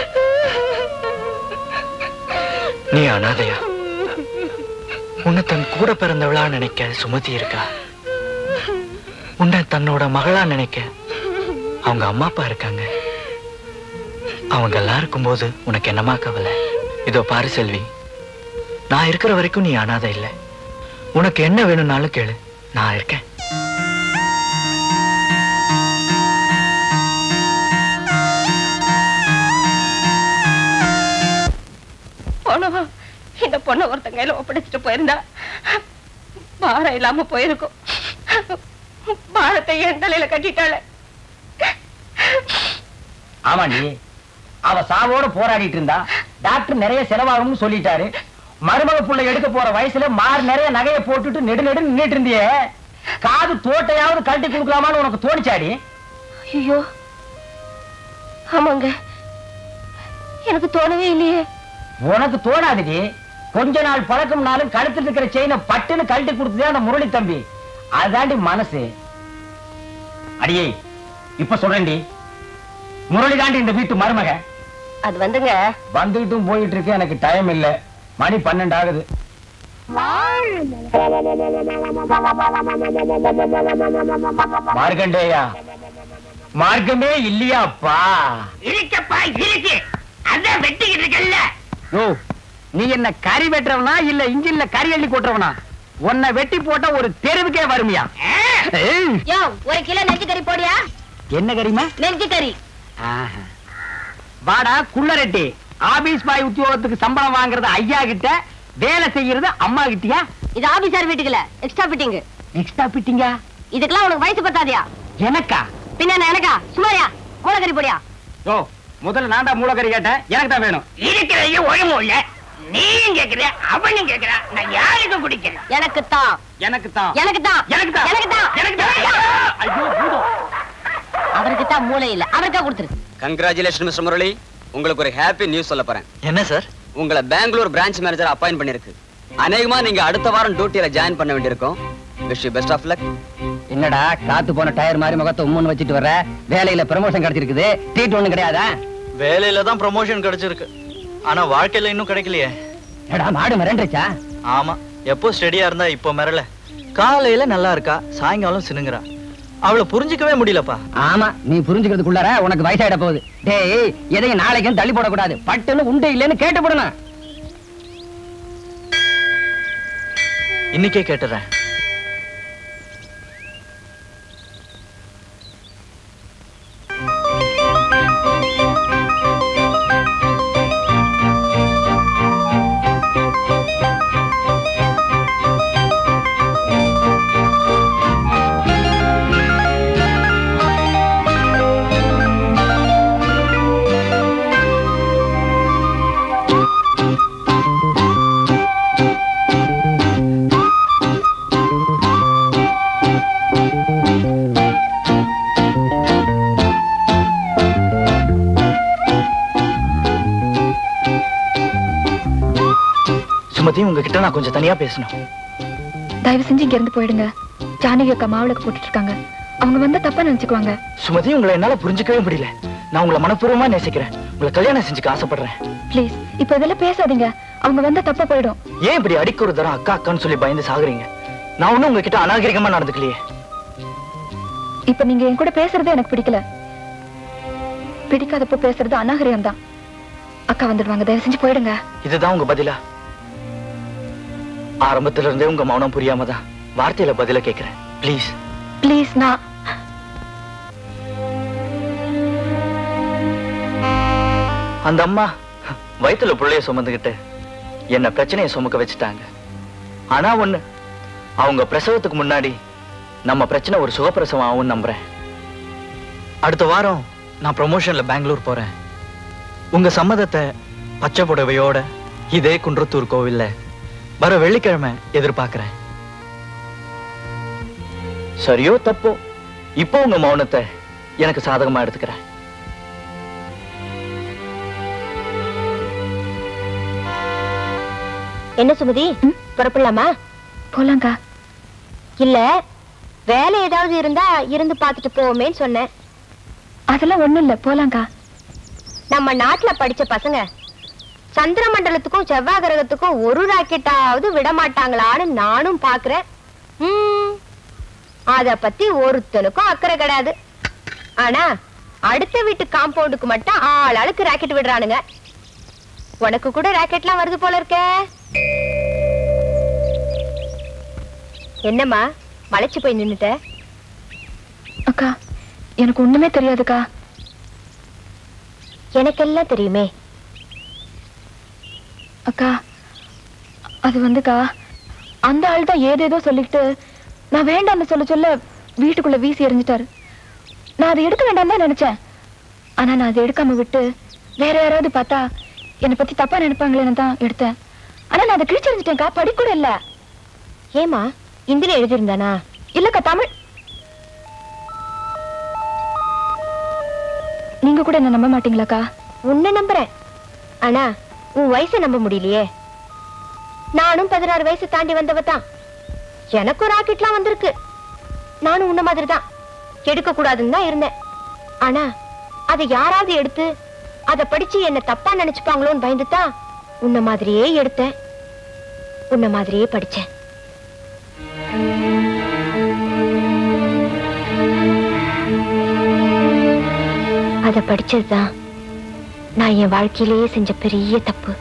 நீ அனாதையா உன்னை தன் கூட பிறந்தவளா நினைக்க சுமதி இருக்கா உன்னை தன்னோட மகளா நினைக்க அவங்க அம்மா அப்பா இருக்காங்க அவங்க எல்லாம் இருக்கும்போது உனக்கு என்னமா கவலை இதோ பாரு செல்வி நான் இருக்கிற வரைக்கும் நீ அனாதை இல்லை உனக்கு என்ன வேணும்னாலும் கேளு நான் இருக்கேன் போனவா இந்த பொண்ணை ஒருத்தன் கையில ஒப்படைச்சிட்டு போயிருந்தா பாரம் இல்லாம போயிருக்கும் பாரத்தை என் தலையில கட்டிட்டாளே ஆமாண்டி அவ சாவோட போராடிட்டு இருந்தா டாக்டர் நிறைய செலவாகும்னு சொல்லிட்டாரு மருமக புள்ள எடுக்க போற வயசுல மாறு நிறைய நகையை போட்டுட்டு நெடு நெடு நின்னுட்டு இருந்தியே காது தோட்டையாவது கழட்டி கொடுக்கலாமான்னு உனக்கு தோணிச்சாடி ஐயோ ஆமாங்க எனக்கு தோணவே இல்லையே உனக்கு தோணாதுடி கொஞ்ச நாள் பழக்கம்னாலும் கழுத்துல இருக்கிற செயினை பட்டுன்னு கழட்டி கொடுத்ததே அந்த முரளி தம்பி அதாண்டி மனசு அடியே இப்ப சொல்றேன்டி முரளி தாண்டி இந்த வீட்டு மருமக அது வந்துங்க வந்துகிட்டும் போயிட்டு இருக்கு எனக்கு டைம் இல்ல மணி பன்னெண்டு ஆகுது மார்க்கண்டேயா மார்க்கமே இல்லையாப்பா இருக்கப்பா இருக்கு அதான் வெட்டிக்கிட்டு இருக்கல்ல ஓ நீ என்ன கறி வெட்டுறவனா இல்ல இன்ஜின்ல கறி அள்ளி கொட்டுறவனா உன்னை வெட்டி போட்டா ஒரு தெருவுக்கே வருமியா ஏய், யோ ஒரு கிலோ நெஞ்சு கறி போடியா என்ன கறிமா நெஞ்சு கறி ஆஹா. வாடா குள்ளரெட்டி ஆபீஸ் பாய் உத்தியோகத்துக்கு சம்பளம் வாங்குறது ஐயா கிட்ட வேலை செய்யறது அம்மா கிட்டயா இது ஆபீசர் வீட்டுக்குல எக்ஸ்ட்ரா ஃபிட்டிங் எக்ஸ்ட்ரா பிட்டிங்க இதுக்கெல்லாம் உனக்கு வயசு பத்தாதியா எனக்கா பின்ன என்ன எனக்கா சுமாரியா மூலக்கறி போடியா ஓ முதல்ல நான் தான் மூலக்கறி கேட்டேன் எனக்கு தான் வேணும் இருக்கிறதையும் ஒழுங்கும் இல்ல நீயும் கேக்குற அவனும் கேக்குறா நான் யாருக்கு குடிக்கிறேன் எனக்கு தான் எனக்கு தான் எனக்கு தான் எனக்கு தான் எனக்கு தான் எனக்கு தான். ஐயோ பூதம் அவருக்கு தான் மூளை இல்ல அவருக்கா கொடுத்துரு கங்க்ராச்சுலேஷன் மிஸ்டர் முரளி உங்களுக்கு ஒரு ஹாப்பி நியூஸ் சொல்ல போறேன் என்ன சார் உங்களை பெங்களூர் பிரான்ச் மேனேஜர் அப்பாயிண்ட் பண்ணிருக்கு அநேகமா நீங்க அடுத்த வாரம் டியூட்டியில ஜாயின் பண்ண வேண்டியிருக்கும் wish you best of luck என்னடா காத்து போன டயர் மாதிரி முகத்தை உம்முன்னு வச்சுட்டு வர்ற வேலையில ப்ரமோஷன் கிடைச்சிருக்குது ட்ரீட் ஒண்ணு கிடையாதா வேலையில தான் ப்ரமோஷன் கிடைச்சிருக்கு ஆனா வாழ்க்கையில இன்னும் கிடைக்கலையே ஏடா மாடு மிரண்டுச்சா ஆமா எப்போ ஸ்டெடியா இருந்தா இப்போ மிரல காலையில நல்லா இருக்கா சாயங்காலம் சினுங்குறா அவளை புரிஞ்சுக்கவே முடியலப்பா ஆமா நீ புரிஞ்சுக்கிறதுக்குள்ளார உனக்கு வயசாயிட போகுது டேய் எதையும் நாளைக்கும் தள்ளி போடக்கூடாது பட்டுன்னு உண்டு இல்லைன்னு கேட்டு போடணும் இன்னைக்கே கேட்டுறேன் சுமதி உங்ககிட்ட நான் கொஞ்சம் தனியா பேசணும் தயவு செஞ்சு இங்க இருந்து போயிடுங்க ஜானகி அக்கா மாவிளக்கு போட்டுட்டு இருக்காங்க அவங்க வந்தா தப்பா நினைச்சுக்குவாங்க சுமதி உங்களை என்னால புரிஞ்சுக்கவே முடியல நான் உங்களை மனப்பூர்வமா நேசிக்கிறேன் உங்களை கல்யாணம் செஞ்சுக்க ஆசைப்படுறேன் ப்ளீஸ் இப்ப இதெல்லாம் பேசாதீங்க அவங்க வந்தா தப்பா போயிடும் ஏன் இப்படி அடிக்க ஒரு தரம் அக்கா அக்கான்னு சொல்லி பயந்து சாகுறீங்க நான் ஒண்ணும் உங்ககிட்ட அநாகரிகமா நடந்துக்கலையே இப்ப நீங்க என் கூட பேசுறதே எனக்கு பிடிக்கல பிடிக்காதப்போ பேசுறது அநாகரிகம் தான் அக்கா வந்துடுவாங்க தயவு செஞ்சு போயிடுங்க இதுதான் உங்க பதிலா ஆரம்பத்துல இருந்தே உங்க மௌனம் புரியாம தான் வார்த்தையில பதில கேக்குறேன் ப்ளீஸ் ப்ளீஸ் நான் அந்த அம்மா வயித்துல புள்ளைய சுமந்துகிட்டு என்ன பிரச்சனையை சுமக்க வச்சுட்டாங்க ஆனா ஒண்ணு அவங்க பிரசவத்துக்கு முன்னாடி நம்ம பிரச்சனை ஒரு சுகப்பிரசவம் ஆகும்னு நம்புறேன் அடுத்த வாரம் நான் ப்ரொமோஷன்ல பெங்களூர் போறேன் உங்க சம்மதத்தை பச்சை புடவையோட இதே குன்றத்தூர் கோவில்ல வர வெள்ளிக்கிழமை எதிர்பார்க்கிறேன் சரியோ தப்போ இப்போ உங்க மௌனத்தை எனக்கு சாதகமா எடுத்துக்கிறேன் என்ன சுமதி புறப்படலாமா போலாங்கா இல்ல வேலை ஏதாவது இருந்தா இருந்து பாத்துட்டு போவோமேன்னு சொன்னேன் அதெல்லாம் ஒண்ணும் இல்ல போலாங்கா நம்ம நாட்டுல படிச்ச பசங்க சந்திர மண்டலத்துக்கும் செவ்வாய் கிரகத்துக்கும் ஒரு ராக்கெட்டாவது விட மாட்டாங்களான்னு நானும் பாக்குறேன் ம், அத பத்தி ஒருத்தனுக்கும் அக்கறை கிடையாது ஆனா அடுத்த வீட்டு காம்பவுண்டுக்கு மட்டும் ஆள் ஆளுக்கு ராக்கெட் விடுறானுங்க உனக்கு கூட ராக்கெட்லாம் வருது போல இருக்க என்னம்மா மலைச்சு போய் நின்னுட்ட அக்கா எனக்கு ஒண்ணுமே தெரியாதுக்கா எனக்கெல்லாம் தெரியுமே அக்கா அது வந்துக்கா அந்த ஆள் தான் ஏதேதோ சொல்லிக்கிட்டு நான் வேண்டாம்னு சொல்ல சொல்ல வீட்டுக்குள்ள வீசி எறிஞ்சிட்டாரு நான் அதை எடுக்க வேண்டாம் தான் நினைச்சேன் ஆனா நான் அதை எடுக்காம விட்டு வேற யாராவது பார்த்தா என்னை பத்தி தப்பா நினைப்பாங்களேன்னு தான் எடுத்தேன் ஆனா நான் அதை கிழிச்செறிஞ்சிட்டேன்க்கா படி கூட இல்ல ஏமா இந்தில எழுதியிருந்தானா இல்லக்கா தமிழ் நீங்க கூட என்ன நம்ப மாட்டீங்களாக்கா உன்னை நம்புறேன் ஆனா உன் வயசை நம்ப முடியலையே நானும் பதினாறு வயசு தாண்டி வந்தவ தான் எனக்கும் ராக்கெட்லாம் வந்திருக்கு நானும் உன்ன மாதிரி தான் எடுக்க கூடாதுன்னு தான் இருந்தேன் ஆனா அதை யாராவது எடுத்து அதை படிச்சு என்ன தப்பா நினைச்சுப்பாங்களோன்னு பயந்துதான் உன்ன மாதிரியே எடுத்தேன் உன்ன மாதிரியே படிச்சேன் அதை படிச்சதுதான் நான் என் வாழ்க்கையிலேயே செஞ்ச பெரிய தப்பு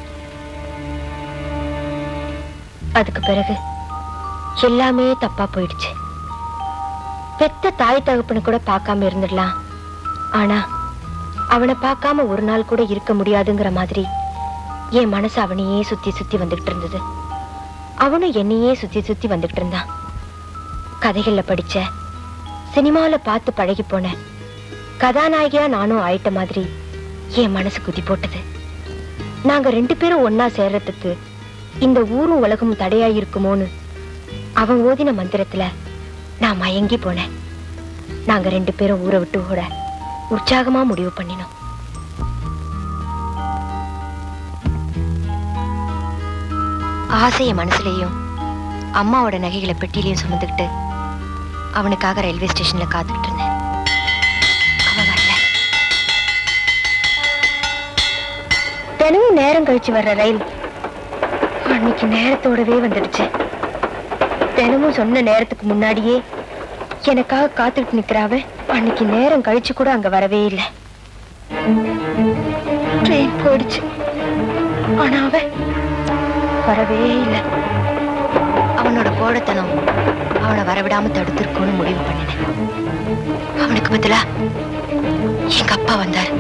அதுக்கு பிறகு எல்லாமே தப்பா போயிடுச்சு பெத்த தாய் தகப்பனை கூட பார்க்காம இருந்துடலாம் ஆனா அவனை பார்க்காம ஒரு நாள் கூட இருக்க முடியாதுங்கிற மாதிரி என் மனசு அவனையே சுத்தி சுத்தி வந்துகிட்டு இருந்தது அவனும் என்னையே சுத்தி சுத்தி வந்துகிட்டு இருந்தான் கதைகள்ல படிச்ச சினிமால பார்த்து பழகி போன கதாநாயகியா நானும் ஆயிட்ட மாதிரி என் மனசு குதி போட்டது நாங்க ரெண்டு பேரும் ஒன்னா சேர்றதுக்கு இந்த ஊரும் உலகமும் தடையா இருக்குமோன்னு அவன் ஓதின மந்திரத்துல நான் மயங்கி போனேன் நாங்க ரெண்டு பேரும் ஊரை விட்டு ஓட உற்சாகமா முடிவு பண்ணினோம் ஆசைய மனசுலயும் அம்மாவோட நகைகளை பெட்டிலையும் சுமந்துக்கிட்டு அவனுக்காக ரயில்வே ஸ்டேஷன்ல காத்துக்கிட்டு இருந்தேன் அவன் வரல தினமும் நேரம் கழிச்சு வர்ற ரயில் அன்னைக்கு நேரத்தோடவே வந்துடுச்சு தினமும் சொன்ன நேரத்துக்கு முன்னாடியே எனக்காக காத்துக்கிட்டு நிக்கிறாவ அன்னைக்கு நேரம் கழிச்சு கூட அங்க வரவே இல்லை ட்ரெயின் போயிடுச்சு ஆனா அவன் வரவே இல்லை அவனோட போடத்தனம் அவனை வரவிடாம தடுத்திருக்கோன்னு முடிவு பண்ணினேன் அவனுக்கு பதிலா எங்க அப்பா வந்தார்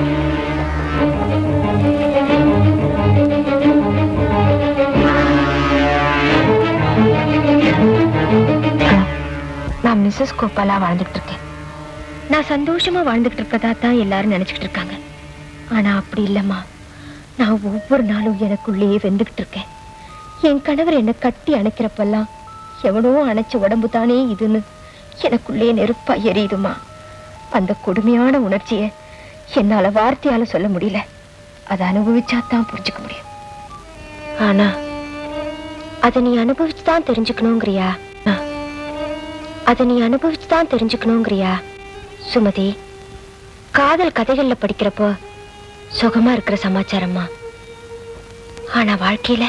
நான் மிஸ்ஸஸ் கோபாலா வாழ்ந்துட்டு இருக்கேன் நான் சந்தோஷமா வாழ்ந்துட்டு இருக்கதா தான் எல்லாரும் நினைச்சுக்கிட்டு இருக்காங்க ஆனா அப்படி இல்லம்மா நான் ஒவ்வொரு நாளும் எனக்குள்ளேயே வெந்துகிட்டு இருக்கேன் என் கணவர் என்னை கட்டி அணைக்கிறப்பெல்லாம் எவனோ அணைச்ச உடம்பு தானே இதுன்னு எனக்குள்ளே நெருப்பா எரியுதுமா அந்த கொடுமையான உணர்ச்சியை என்னால வார்த்தையால சொல்ல முடியல அதை அனுபவிச்சா தான் புரிஞ்சுக்க முடியும் ஆனா அதை நீ அனுபவிச்சு தான் தெரிஞ்சுக்கணுங்கிறியா ஆ. அதை நீ அனுபவிச்சு தான் தெரிஞ்சுக்கணுங்கிறியா சுமதி காதல் கதைகள்ல படிக்கிறப்போ சுகமா இருக்கிற சமாச்சாரமா ஆனா வாழ்க்கையில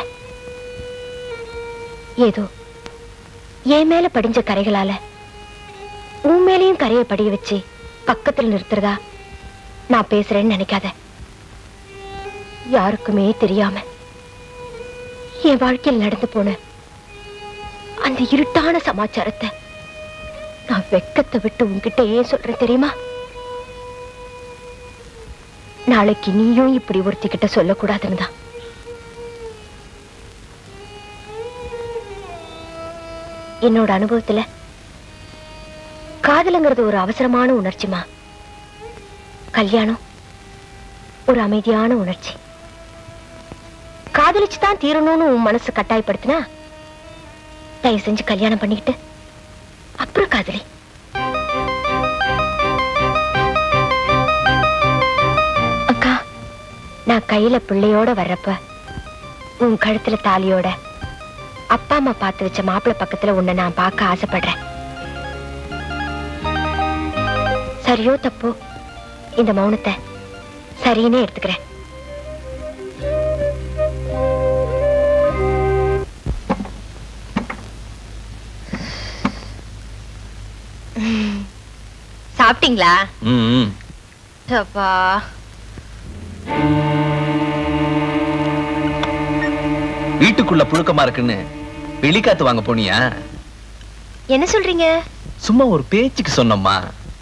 ஏதோ என் மேல படிஞ்ச கரைகளால உன் மேலையும் கரையை படிய வச்சு பக்கத்துல நிறுத்துறதா நான் பேசுறேன்னு நினைக்காத யாருக்குமே தெரியாம என் வாழ்க்கையில் நடந்து போன அந்த இருட்டான சமாச்சாரத்தை நான் வெக்கத்தை விட்டு உன்கிட்ட ஏன் சொல்றேன் தெரியுமா நாளைக்கு நீயும் இப்படி ஒருத்திக்கிட்ட சொல்லக்கூடாதுன்னு தான் என்னோட அனுபவத்துல காதலுங்கிறது ஒரு அவசரமான உணர்ச்சிமா கல்யாணம் ஒரு அமைதியான உணர்ச்சி காதலிச்சு தான் தீரணும்னு உன் மனசு கட்டாயப்படுத்தினா தயவு செஞ்சு கல்யாணம் பண்ணிக்கிட்டு அப்புறம் காதலி அக்கா நான் கையில பிள்ளையோட வர்றப்ப உன் கழுத்துல தாலியோட அப்பா அம்மா பார்த்து வச்ச மாப்பிள்ளை பக்கத்துல உன்னை நான் பார்க்க ஆசைப்படுறேன் சரியோ தப்போ இந்த மௌனத்தை சரின்னு எடுத்துக்கிறேன் சாப்பிட்டீங்களா ம், ம். அப்பா வீட்டுக்குள்ள புழுக்கமா இருக்குன்னு வெளிக்காத்து வாங்க போனியா என்ன சொல்றீங்க சும்மா ஒரு பேச்சுக்கு சொன்னம்மா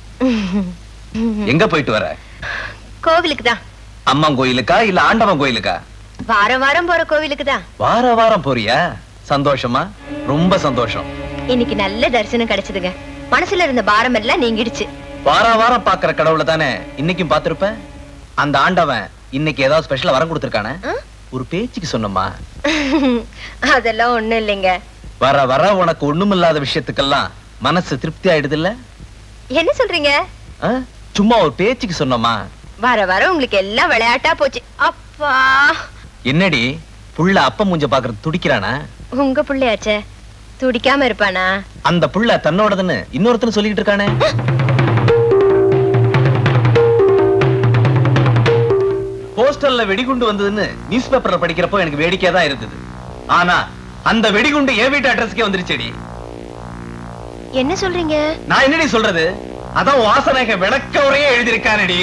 எங்க போயிட்டு வர கோவிலுக்கு தான் அம்மன் கோயிலுக்கா இல்ல ஆண்டவன் கோயிலுக்கா வாரம் வாரம் போற கோவிலுக்கு தான் வார வாரம் போறியா சந்தோஷமா ரொம்ப சந்தோஷம் இன்னைக்கு நல்ல தரிசனம் கிடைச்சதுங்க மனசுல இருந்த பாரம் எல்லாம் நீங்கிடுச்சு வார வாரம் பாக்குற கடவுளை தானே இன்னைக்கும் பாத்திருப்ப அந்த ஆண்டவன் இன்னைக்கு ஏதாவது ஸ்பெஷலா வரம் கொடுத்திருக்கானே ஒரு பேச்சுக்கு சொன்னம்மா அதெல்லாம் ஒண்ணும் இல்லைங்க வர வர உனக்கு ஒண்ணுமில்லாத விஷயத்துக்கெல்லாம் மனசு திருப்தி ஆயிடுது இல்ல என்ன சொல்றீங்க சும்மா ஒரு பேச்சுக்கு சொன்னம்மா வர வர உங்களுக்கு எல்லாம் விளையாட்டா போச்சு அப்பா என்னடி புள்ள அப்ப மூஞ்ச பாக்குறது துடிக்கிறானா உங்க பிள்ளையாச்சே துடிக்காம இருப்பானா அந்த புள்ள தன்னோடதுன்னு இன்னொருத்தன் சொல்லிட்டு இருக்கானே போஸ்டர்ல வெடிகுண்டு வந்ததுன்னு நியூஸ் பேப்பர்ல படிக்கிறப்போ எனக்கு வேடிக்கையா தான் இருந்தது ஆனா அந்த வெடிகுண்டு என் வீட்டு அட்ரஸ்க்கே வந்துருச்சேடி என்ன சொல்றீங்க நான் என்னடி சொல்றது அதான் வாசனக விளக்க உரையே எழுதியிருக்கானடி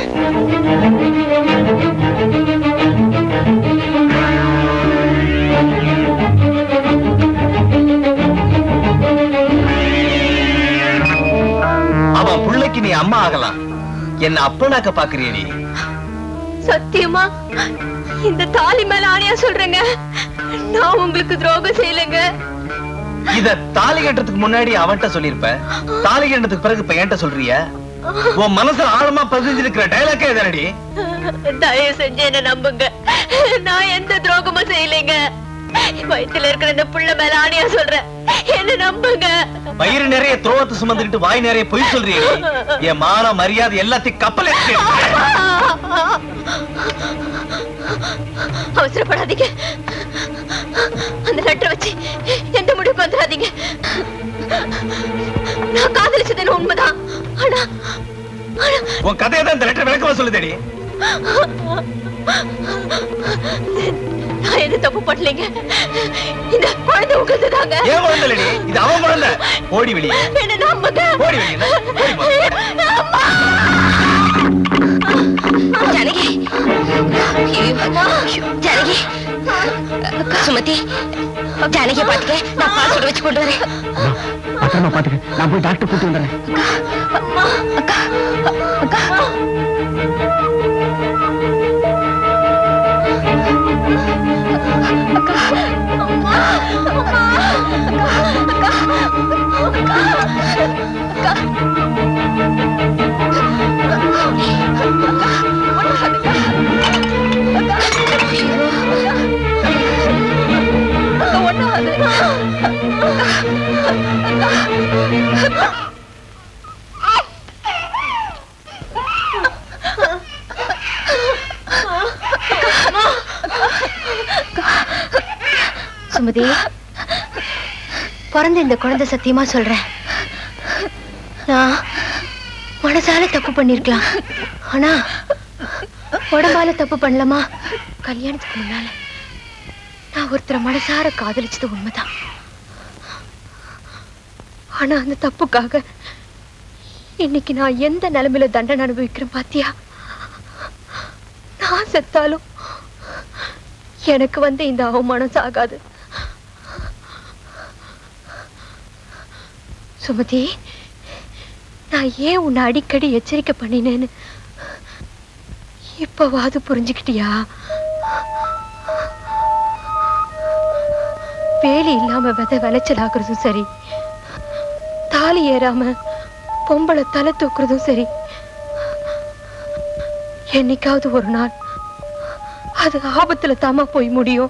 அவன் புள்ளைக்கு நீ அம்மா ஆகலாம் என்ன அப்பனாக்க பாக்குறியடி சத்தியமா இந்த தாலி மேல ஆணையா சொல்றேங்க நான் உங்களுக்கு துரோகம் செய்யலைங்க இத தாலி கட்டுறதுக்கு முன்னாடி அவன்கிட்ட சொல்லிருப்ப தாலி கட்டுறதுக்கு பிறகு இப்ப என்கிட்ட சொல்றிய உன் மனசுல ஆழமா பதிஞ்சிருக்கிற டைலாக்கே இதனடி தயவு செஞ்சு என்ன நம்புங்க நான் எந்த துரோகமும் செய்யலைங்க வயித்துல இருக்கிற இந்த புள்ள மேல ஆணையா சொல்றேன் என்ன நம்புங்க வயிறு நிறைய துரோகத்தை சுமந்துக்கிட்டு வாய் நிறைய பொய் சொல்றிய என் மான மரியாதை எல்லாத்தையும் கப்பல் அவசரப்படாதீங்க அந்த லெட்டர் வச்சு எந்த முடிவுக்கு வந்துடாதீங்க நான் காதலிச்சது உண்மைதான் ஆனா உன் கதையை தான் இந்த லெட்டர் விளக்கமா சொல்லுதடி நான் எது தப்பு பண்ணலைங்க இந்த குழந்தை உங்களது தாங்க ஏன் குழந்தை இல்லடி இது அவன் குழந்தை ஓடி வெளியே என்ன நம்புங்க ஓடி வெளியே ஜானகி ஜானகி சுமதி ஜானகிய பாத்துக்க நான் பால் சுட வச்சு கொண்டு வரேன் பத்திரமா பாத்துக்க நான் போய் டாக்டர் கூட்டி வந்துடுறேன் சுமதி பிறந்த இந்த குழந்தை சத்தியமா சொல்றேன் நான் மனசால தப்பு பண்ணிருக்கலாம் ஆனா உடம்பால தப்பு பண்ணலாமா கல்யாணத்துக்கு முன்னால நான் ஒருத்தரை மனசார காதலிச்சது உண்மைதான் ஆனா அந்த தப்புக்காக இன்னைக்கு நான் எந்த நிலைமையில தண்டனை அனுபவிக்கிறேன் பாத்தியா நான் செத்தாலும் எனக்கு வந்து இந்த அவமானம் சாகாது சுமதி நான் ஏன் உன்னை அடிக்கடி எச்சரிக்கை பண்ணினேன்னு இப்பவாது புரிஞ்சுக்கிட்டியா வேலி இல்லாம விதை விளைச்சல் ஆகுறதும் சரி தாலி ஏறாம பொம்பளை தலை தூக்குறதும் சரி என்னைக்காவது ஒரு நாள் அது ஆபத்துல தாமா போய் முடியும்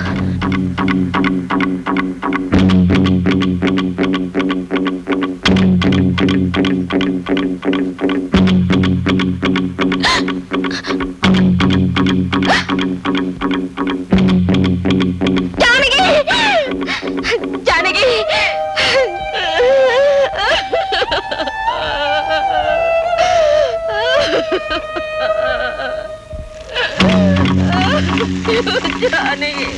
ஜானகி ஜானகி ஜானகி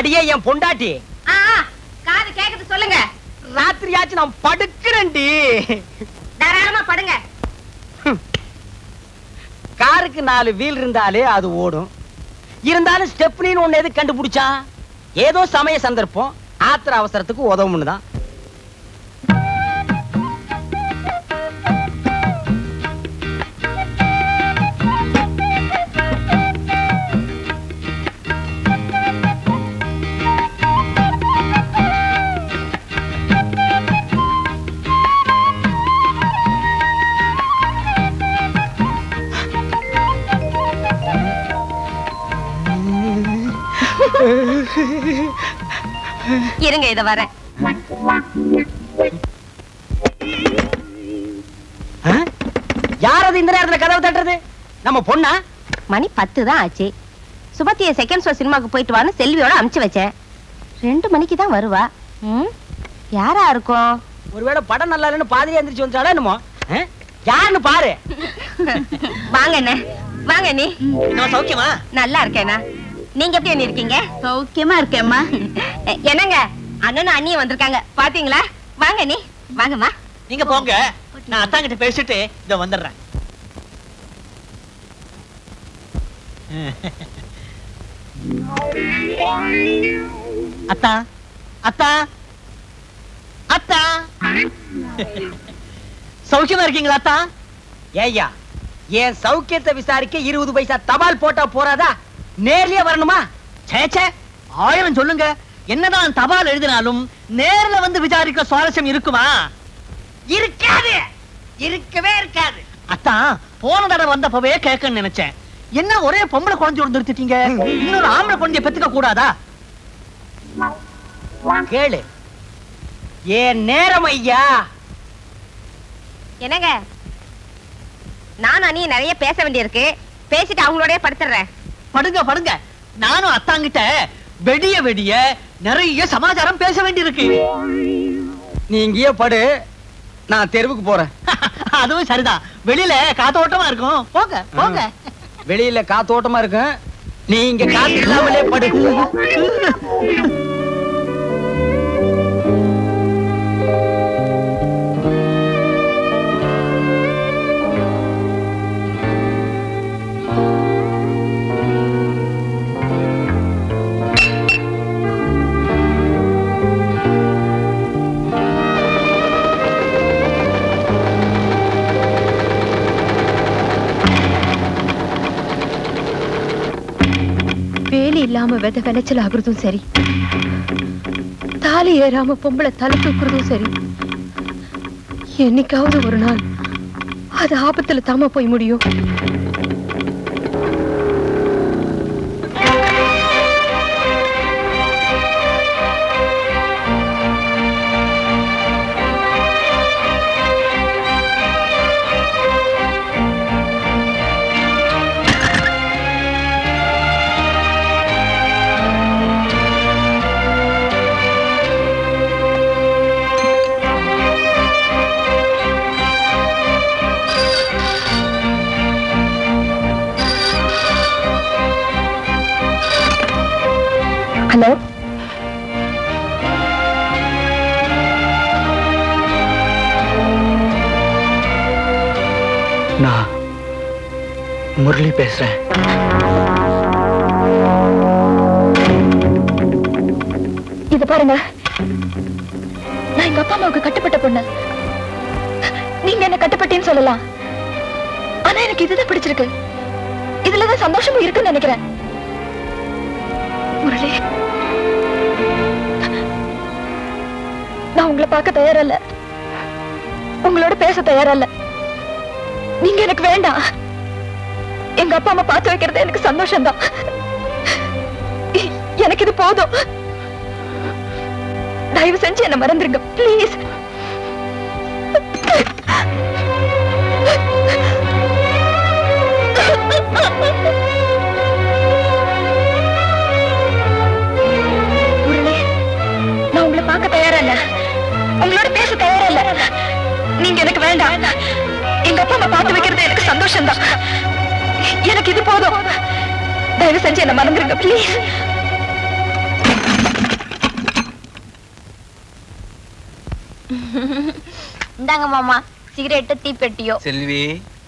அடியே என் பொண்டாட்டி ஆ, ஆ, காது கேக்குது சொல்லுங்க ராத்திரியாச்சும் நான் படுக்கிறேன்டி தாராளமா படுங்க காருக்கு நாலு வீல் இருந்தாலே அது ஓடும் இருந்தாலும் ஸ்டெப்னின்னு ஒண்ணு எது கண்டுபிடிச்சான் ஏதோ சமய சந்தர்ப்பம் ஆத்திர அவசரத்துக்கு உதவும்னு தான் இருங்க இத வரேன் யார் அது இந்த நேரத்துல கதவை தட்டுறது நம்ம பொண்ணா மணி பத்து தான் ஆச்சு சுபத்திய செகண்ட் ஷோ சினிமாக்கு போயிட்டு வான்னு செல்வியோட அமுச்சு வச்சேன் ரெண்டு மணிக்கு தான் வருவா ம் யாரா இருக்கும் ஒருவேளை படம் நல்லா இல்லைன்னு பாதிரியா எந்திரிச்சு வந்துட்டாலும் என்னமோ ஆ? யாருன்னு பாரு வாங்க அண்ணே வாங்க நீ நான் சௌக்கியமா நல்லா இருக்கேனா நீங்க எப்படி அண்ணி இருக்கீங்க சௌக்கியமா இருக்கேம்மா என்னங்க அண்ணனும் அண்ணியும் வந்திருக்காங்க பாத்தீங்களா வாங்க நீ வாங்கம்மா நீங்க போங்க நான் அத்தாங்கிட்ட பேசிட்டு இத வந்துடுறேன் அத்தா அத்தா அத்தா சௌக்கியமா இருக்கீங்களா அத்தா ஏய்யா என் சௌக்கியத்தை விசாரிக்க இருபது பைசா தபால் போட்டா போறாதா நேர்லயே வரணுமா சேச்சே ஆயிரம் சொல்லுங்க என்னதான் தபால் எழுதினாலும் நேர்ல வந்து விசாரிக்க சுவாரஸ்யம் இருக்குமா இருக்காது இருக்கவே இருக்காது அத்தான் போன தடவை வந்தப்பவே கேட்கன்னு நினைச்சேன் என்ன ஒரே பொம்பளை குழந்தை நிறுத்திட்டீங்க இன்னொரு ஆம்பளை குழந்தைய பெத்துக்க கூடாதா கேளு ஏன் நேரம் ஐயா என்னங்க நானும் அண்ணியும் நிறைய பேச வேண்டியிருக்கு பேசிட்டு அவங்களோடய படுத்துறேன் படுங்க படுங்க நானும் அத்தாங்கிட்ட வெடிய வெடிய நிறைய சமாச்சாரம் பேச வேண்டியிருக்கு நீ இங்கேயே படு நான் தெருவுக்கு போறேன் அதுவும் சரிதான் வெளியில காத்தோட்டமா இருக்கும் போங்க போங்க வெளியில காத்தோட்டமா இருக்கும் நீ இங்க காத்து இல்லாமலே படு வேலி இல்லாம வித விளைச்சல் ஆகுறதும் சரி தாலி ஏறாம பொம்பளை தலை தூக்குறதும் சரி என்னைக்காவது ஒரு நாள் அது ஆபத்துல தாமா போய் முடியும் ஹலோ நான் முரளி பேசுறேன் இது பாருங்க நான் எங்க அப்பா அம்மாவுக்கு கட்டுப்பட்ட பொண்ணு நீங்க என்ன கட்டுப்பட்டேன்னு சொல்லலாம் ஆனா எனக்கு இதுதான் பிடிச்சிருக்கு இதுலதான் சந்தோஷமும் இருக்குன்னு நினைக்கிறேன் முரளி நான் உங்களை பார்க்க தயாரா இல்ல உங்களோட பேச தயாரா இல்ல நீங்க எனக்கு வேண்டாம் எங்க அப்பா அம்மா பார்த்து வைக்கிறது எனக்கு சந்தோஷம்தான் எனக்கு இது போதும் தயவு செஞ்சு என்ன மறந்துருங்க ப்ளீஸ் முரளி நான் உங்களை பார்க்க தயாரா இல்ல உங்களோட பேச தயாரா இல்ல நீங்க எனக்கு வேண்டாம் எங்க அப்பா அம்மா பார்த்து வைக்கிறது எனக்கு சந்தோஷம்தான் எனக்கு இது போதும் தயவு செஞ்சு என்ன மறந்துருங்க ப்ளீஸ் இந்தாங்க மாமா சிகரெட்டு தீப்பெட்டியோ செல்வி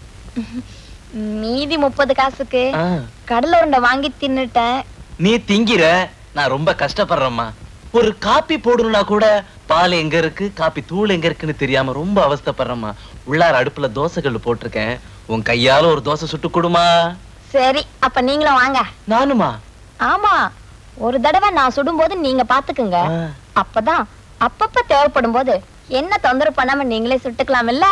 மீதி முப்பது காசுக்கு ஆ, கடலை உருண்டை வாங்கி தின்னுட்டேன் நீ திங்கிற நான் ரொம்ப கஷ்டப்படுறேம்மா ஒரு காப்பி போடணும்னா கூட பால் எங்க இருக்கு காப்பி தூள் எங்க இருக்குன்னு தெரியாம ரொம்ப அவஸ்தைப்படுறேம்மா உள்ளார அடுப்புல தோசை கல்லு போட்டிருக்கேன் உன் கையால ஒரு தோசை சுட்டு கொடுமா சரி அப்ப நீங்களும் வாங்க நானுமா ஆமா ஒரு தடவை நான் சுடும்போது நீங்க பாத்துக்குங்க அப்பதான் அப்பப்ப தேவைப்படும் போது என்ன தொந்தரவு பண்ணாம நீங்களே சுட்டுக்கலாம்ல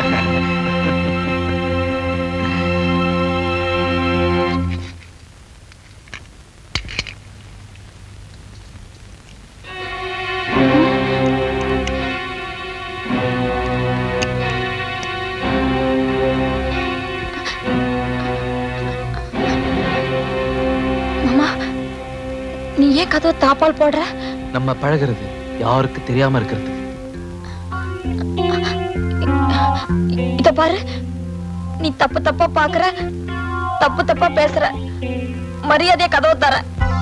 மாமா நீ ஏன் கதவை தாப்பால் போடுற நம்ம பழகுறது யாருக்கு தெரியாம இருக்கிறது இத பாரு நீ தப்பு தப்பா பாக்குற தப்பு தப்பா பேசுற மரியாதையா கதவை தர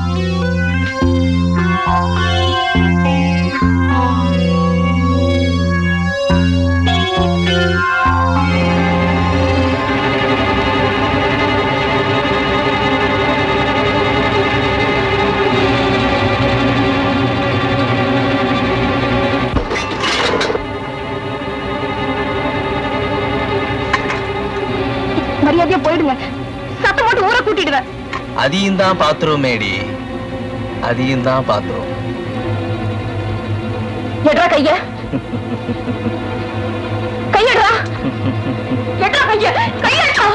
மரியாதையா போயிடுங்க சத்தம் போட்டு ஊரை கூட்டிடுவேன் அதையும் தான் பாத்துரும் மேடி அதையும் தான் பாத்துரும் எட்ரா கைய கையடா எட்ரா கைய கையடா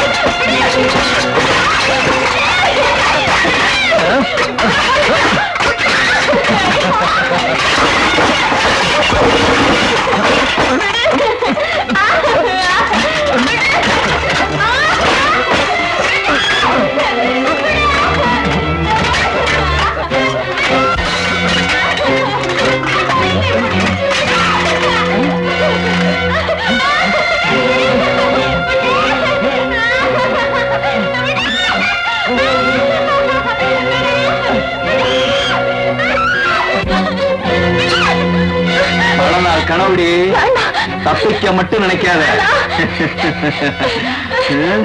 பல நாள் கனவுடி தப்பிக்க மட்டும் நினைக்காத ம்?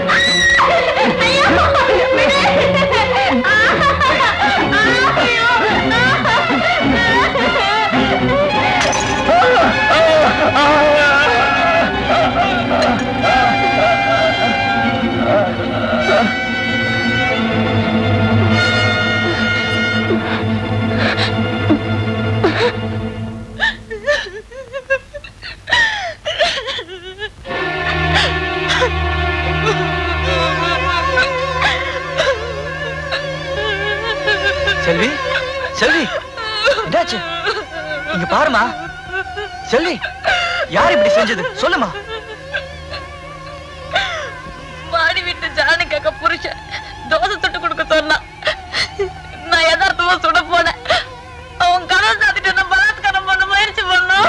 செல்வி செல்வி என்னாச்சு இங்க பாருமா செல்வி யார் இப்படி செஞ்சது சொல்லுமா மாடி வீட்டு ஜானுக்காக புருஷன் தோசை சுட்டு கொடுக்க சொன்னான் நான் யதார்த்தமா சுட போனேன் அவன் கதை சாத்திட்டு என்ன பலாத்காரம் பண்ண முயற்சி பண்ணோம்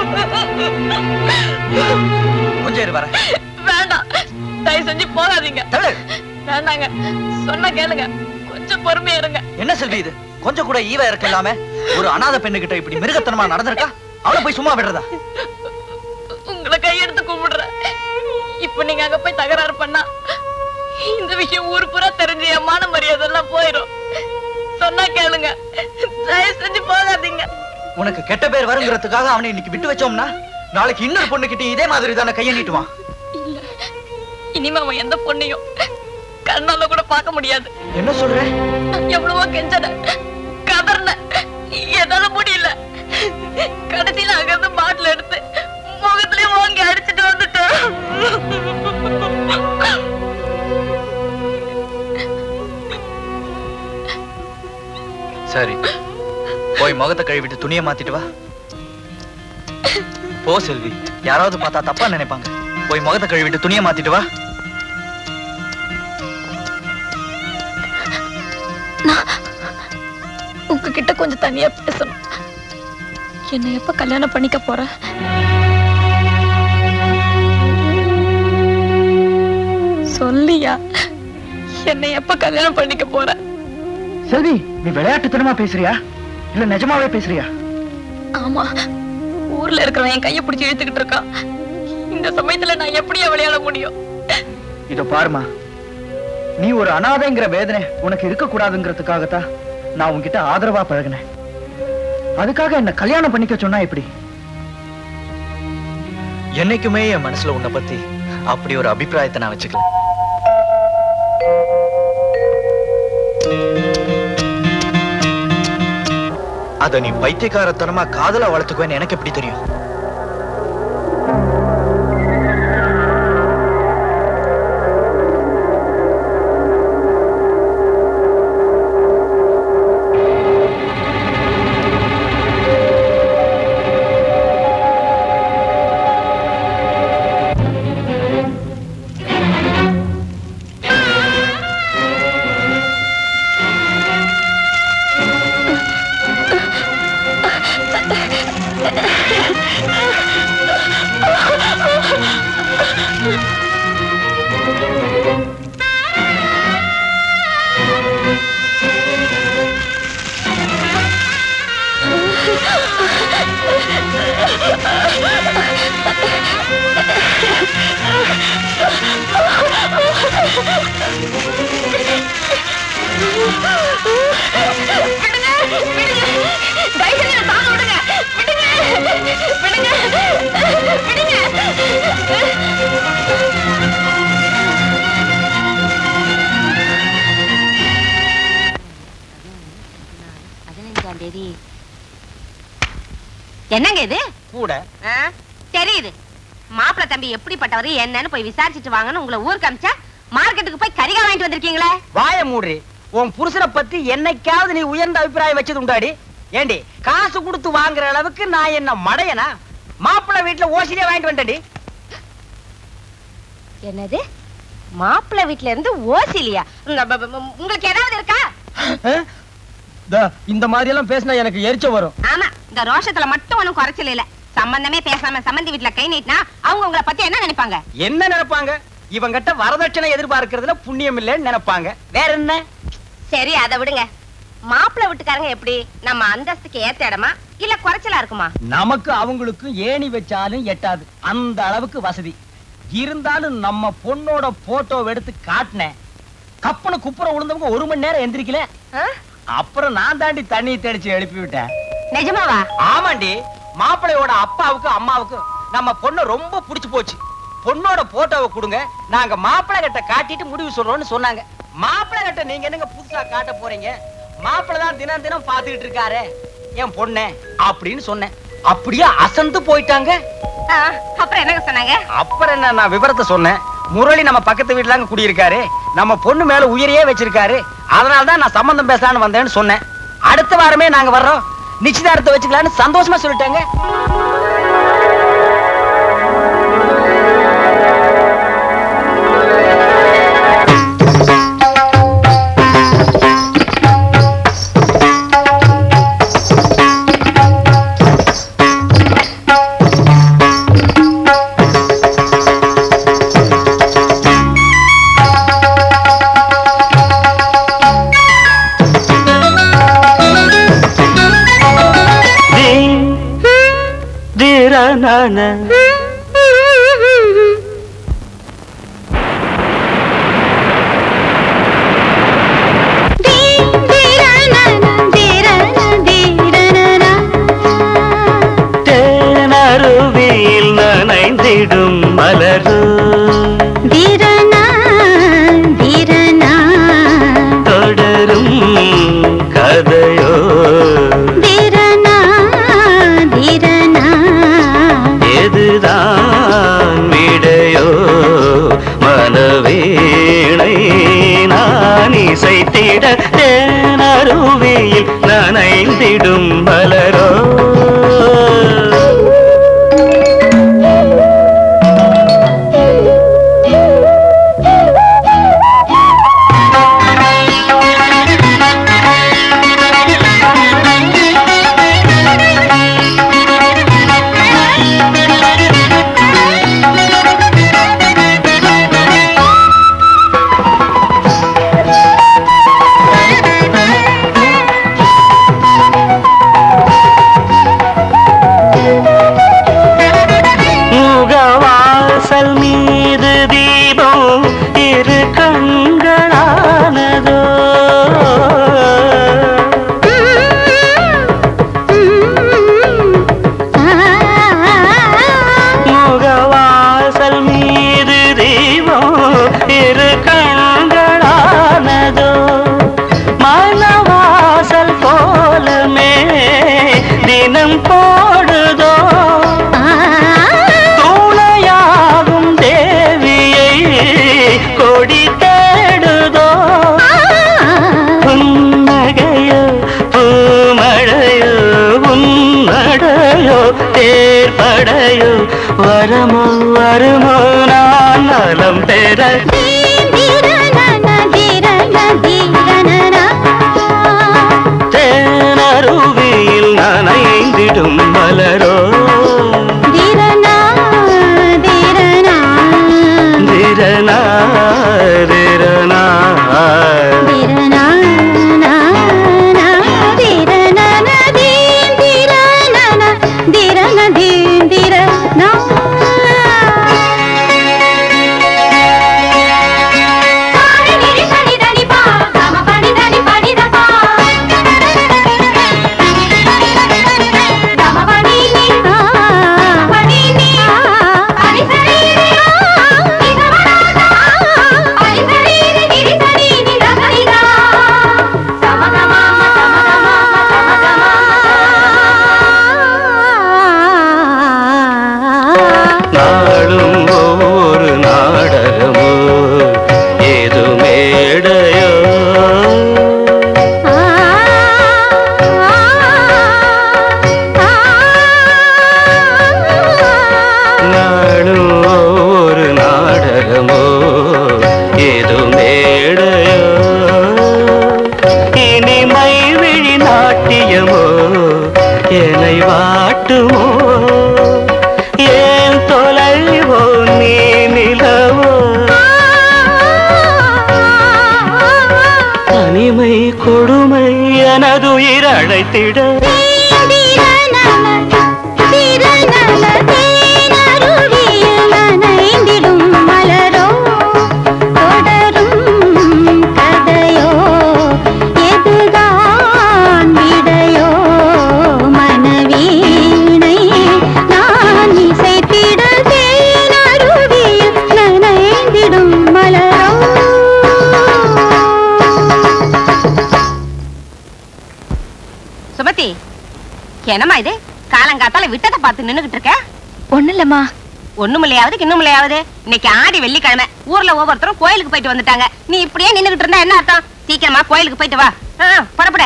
கொஞ்சம் இரு வரேன் வேண்டாம் தயவு செஞ்சு போகாதீங்க வேண்டாங்க சொன்ன கேளுங்க கொஞ்சம் பொறுமையா இருங்க என்ன செல்வி இது கொஞ்சம் கூட ஈவ இருக்கு இல்லாம ஒரு அனாதை பெண்ணுகிட்ட இப்படி மிருகத்தனமா நடந்திருக்கா அவளை போய் சும்மா விடுறதா உங்களை கையெடுத்து கும்பிடுறேன் இப்ப நீங்க அங்க போய் தகராறு பண்ணா இந்த விஷயம் ஊர் பூரா தெரிஞ்சு என் மான மரியாதை எல்லாம் போயிடும் சொன்னா கேளுங்க தயவு செஞ்சு போகாதீங்க உனக்கு கெட்ட பேர் வருங்கிறதுக்காக அவனை இன்னைக்கு விட்டு வச்சோம்னா நாளைக்கு இன்னொரு பொண்ணுகிட்ட இதே மாதிரி தானே கையை நீட்டுவான் இல்ல இனிமே அவன் எந்த பொண்ணையும் கண்ணால கூட பார்க்க முடியாது என்ன சொல்ற எவ்வளவோ கெஞ்சன கதர்ன என்னால முடியல கடைசியில அங்கிருந்து பாட்டில் எடுத்து முகத்திலே வாங்கி அடிச்சிட்டு வந்துட்டேன் சரி போய் முகத்தை கழுவிட்டு துணியை மாத்திட்டு வா போ செல்வி யாராவது பார்த்தா தப்பா நினைப்பாங்க போய் முகத்தை கழுவிட்டு துணியை மாத்திட்டு வா உங்ககிட்ட கொஞ்சம் தனியா பேசணும் என்னை எப்ப கல்யாணம் பண்ணிக்க போற சொல்லியா என்னை எப்ப கல்யாணம் பண்ணிக்க போற செல்வி நீ விளையாட்டுத்தனமா பேசுறியா இல்ல நிஜமாவே பேசுறியா ஆமா ஊர்ல இருக்கிறவன் என் கையை பிடிச்சு இழுத்துக்கிட்டு இருக்கான் இந்த சமயத்துல நான் எப்படி விளையாட முடியும் இதோ பாருமா நீ ஒரு அனாதைங்கிற வேதனை உனக்கு இருக்க கூடாதுங்கிறதுக்காகத்தான் நான் உன்கிட்ட ஆதரவா பழகினேன் அதுக்காக என்ன கல்யாணம் பண்ணிக்க சொன்னா எப்படி என்னைக்குமே என் மனசுல உன்னை பத்தி அப்படி ஒரு அபிப்பிராயத்தை நான் வச்சுக்கல அத நீ பைத்தியக்காரத்தனமா காதல வளர்த்துக்குவேன்னு எனக்கு எப்படி தெரியும் பதினஞ்சாம் தேதி என்னங்க இது கூட ஆ, தெரியுது மாப்பிள தம்பி எப்படிப்பட்டவரு என்னன்னு போய் விசாரிச்சுட்டு வாங்கன்னு உங்களை ஊருக்கு அமிச்சா மார்க்கெட்டுக்கு போய் கரிகா வாங்கிட்டு வந்திருக்கீங்களே வாய மூடு உன் புருஷனை பத்தி என்னைக்காவது நீ உயர்ந்த அபிப்பிராயம் வச்சது உண்டாடி ஏண்டி காசு கொடுத்து வாங்குற அளவுக்கு நான் என்ன மடையனா மாப்பிள்ளை வீட்டுல ஓசிலே வாங்கிட்டு வந்தடி என்னது மாப்பிள வீட்ல இருந்து ஓசிலியா உங்க- ப- ப- உங்களுக்கு ஏதாவது இருக்கா இந்த மாதிரி எல்லாம் பேசினா எனக்கு எரிச்ச வரும் ஆமா இந்த ரோஷத்துல மட்டும் ஒண்ணும் குறைச்சல இல்ல சம்பந்தமே பேசாம சம்பந்தி வீட்ல கை நீட்டினா அவங்க உங்களை பத்தி என்ன நினைப்பாங்க என்ன நினைப்பாங்க இவங்கிட்ட வரதட்சணை எதிர்பார்க்கறதுல புண்ணியம் இல்லைன்னு நினைப்பாங்க வேற என்ன சரி அதை விடுங்க மாப்பிள வீட்டுக்காரங்க எப்படி நம்ம அந்தஸ்துக்கு ஏத்த இடமா இல்ல குறைச்சலா இருக்குமா நமக்கு அவங்களுக்கும் ஏணி வச்சாலும் எட்டாது அந்த அளவுக்கு வசதி இருந்தாலும் நம்ம பொண்ணோட போட்டோ எடுத்து காட்டினேன் கப்பனு குப்புற விழுந்தவங்க ஒரு மணி நேரம் எந்திரிக்கல அப்புறம் நான் தாண்டி தண்ணி தெளிச்சு எழுப்பி விட்டேன் நிஜமாவா ஆமாண்டி மாப்பிள்ளையோட அப்பாவுக்கும் அம்மாவுக்கும் நம்ம பொண்ணு ரொம்ப பிடிச்சு போச்சு பொண்ணோட போட்டோவை கொடுங்க நாங்க மாப்பிள்ளை கிட்ட காட்டிட்டு முடிவு சொல்றோம்னு சொன்னாங்க மாப்பிள்ளை கிட்ட நீங்க என்னங்க புதுசா காட்ட போறீங்க மாப்பிள்ளை தான் தினம் தினம் பாத்துக்கிட்டு இருக்காரு என் பொண்ணு அப்படின்னு சொன்னேன் அப்படியே அசந்து போயிட்டாங்க ஆ, அப்புறம் என்னங்க சொன்னாங்க அப்புறம் என்ன நான் விவரத்தை சொன்னேன் முரளி நம்ம பக்கத்து வீட்டுல அங்க குடியிருக்காரு நம்ம பொண்ணு மேல உயிரையே வச்சிருக்காரு அதனால தான் நான் சம்பந்தம் பேசலாம்னு வந்தேன்னு சொன்னேன் அடுத்த வாரமே நாங்க வர்றோம் நிச்சயதார்த்தம் வச்சுக்கலாம்னு சந்தோஷமா சொல்லிட்டாங்க தீரனான தேனருவியில் நனைந்திடும் மலரு தொடரும் கதையோ எதுதான் விடையோ மனவேளை நான் இசைத்திட தேனருவியில் நனைந்திடும் மலரோ தெய்வம் இரு கண்களானதோ மனவாசல் கோலமே தினம் போடுதோ துணையாகும் தேவியை கொடி தேடுதோ புன்னகையோ பூமழையோ உன்னடையோ தேர்படையோ வரமோ வருமோ நான் நலம் பெற தேனருவியில் நனைந்திடும் மலரோ திரனா திரனா நாளும் ஒவ்வொரு நாடகமோ ஏது மேடையோ நாளும் ஒவ்வொரு நாடகமோ ஏது மேடையோ இனிமை விழி நாட்டியமோ என்னை வாட்டுமோ ஏன் தொலைவோ நீ நிலவோ தனிமை கொடுமை எனதுயிர் அழைத்திட சுமதி என்னம்மா இது காலங்காத்தால விட்டதை பார்த்து நின்னுகிட்டு இருக்க ஒண்ணு இல்லம்மா ஒண்ணுமில்லையாவது இன்னுமில்லையாவது இன்னைக்கு ஆடி வெள்ளிக்கிழமை ஊர்ல ஒவ்வொருத்தரும் கோயிலுக்கு போயிட்டு வந்துட்டாங்க நீ இப்படியே நின்னுகிட்டு இருந்தா என்ன அர்த்தம் சீக்கிரமா கோயிலுக்கு போயிட்டு வா ஆ, புறப்படு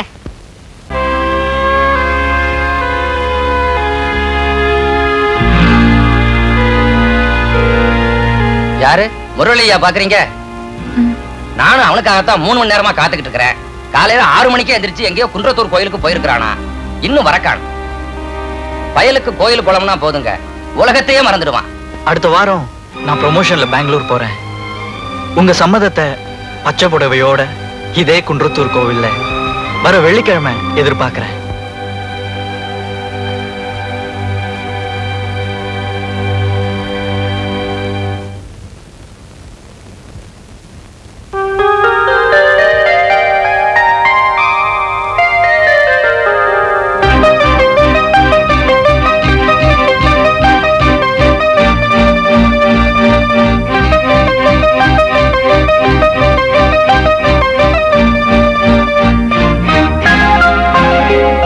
யாரு முரளியா பாக்குறீங்க நானும் அவனுக்காகத்தான் மூணு மணி நேரமா காத்துக்கிட்டு இருக்கிறேன் காலையில ஆறு மணிக்கே எந்திரிச்சு எங்கேயோ குன்றத்தூர் கோயிலுக்கு போயிருக்கிறானா இன்னும் வரக்கான் பயலுக்கு கோயில் குளம்னா போதுங்க உலகத்தையே மறந்துடுவான் அடுத்த வாரம் நான் ப்ரொமோஷன்ல பெங்களூர் போறேன் உங்க சம்மதத்தை பச்சை புடவையோட இதே குன்றத்தூர் கோவில்ல வர வெள்ளிக்கிழமை எதிர்பார்க்கிறேன் Thank you.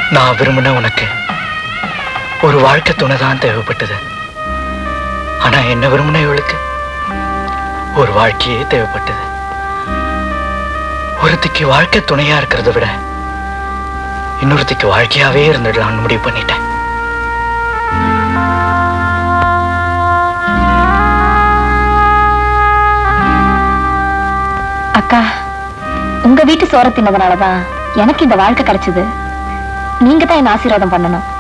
நான் விரும்பின உனக்கு ஒரு வாழ்க்கை துணை தான் தேவைப்பட்டது ஆனா என்ன விரும்பின இவளுக்கு ஒரு வாழ்க்கையே தேவைப்பட்டது ஒருத்திக்கு வாழ்க்கை துணையா இருக்கிறத விட இன்னொருத்திக்கு வாழ்க்கையாவே இருந்துடலாம்னு முடிவு பண்ணிட்டேன் அக்கா உங்க வீட்டு சோற தின்னதுனாலதான் எனக்கு இந்த வாழ்க்கை கிடைச்சது நீங்க தான் என்ன ஆசீர்வாதம் பண்ணணும்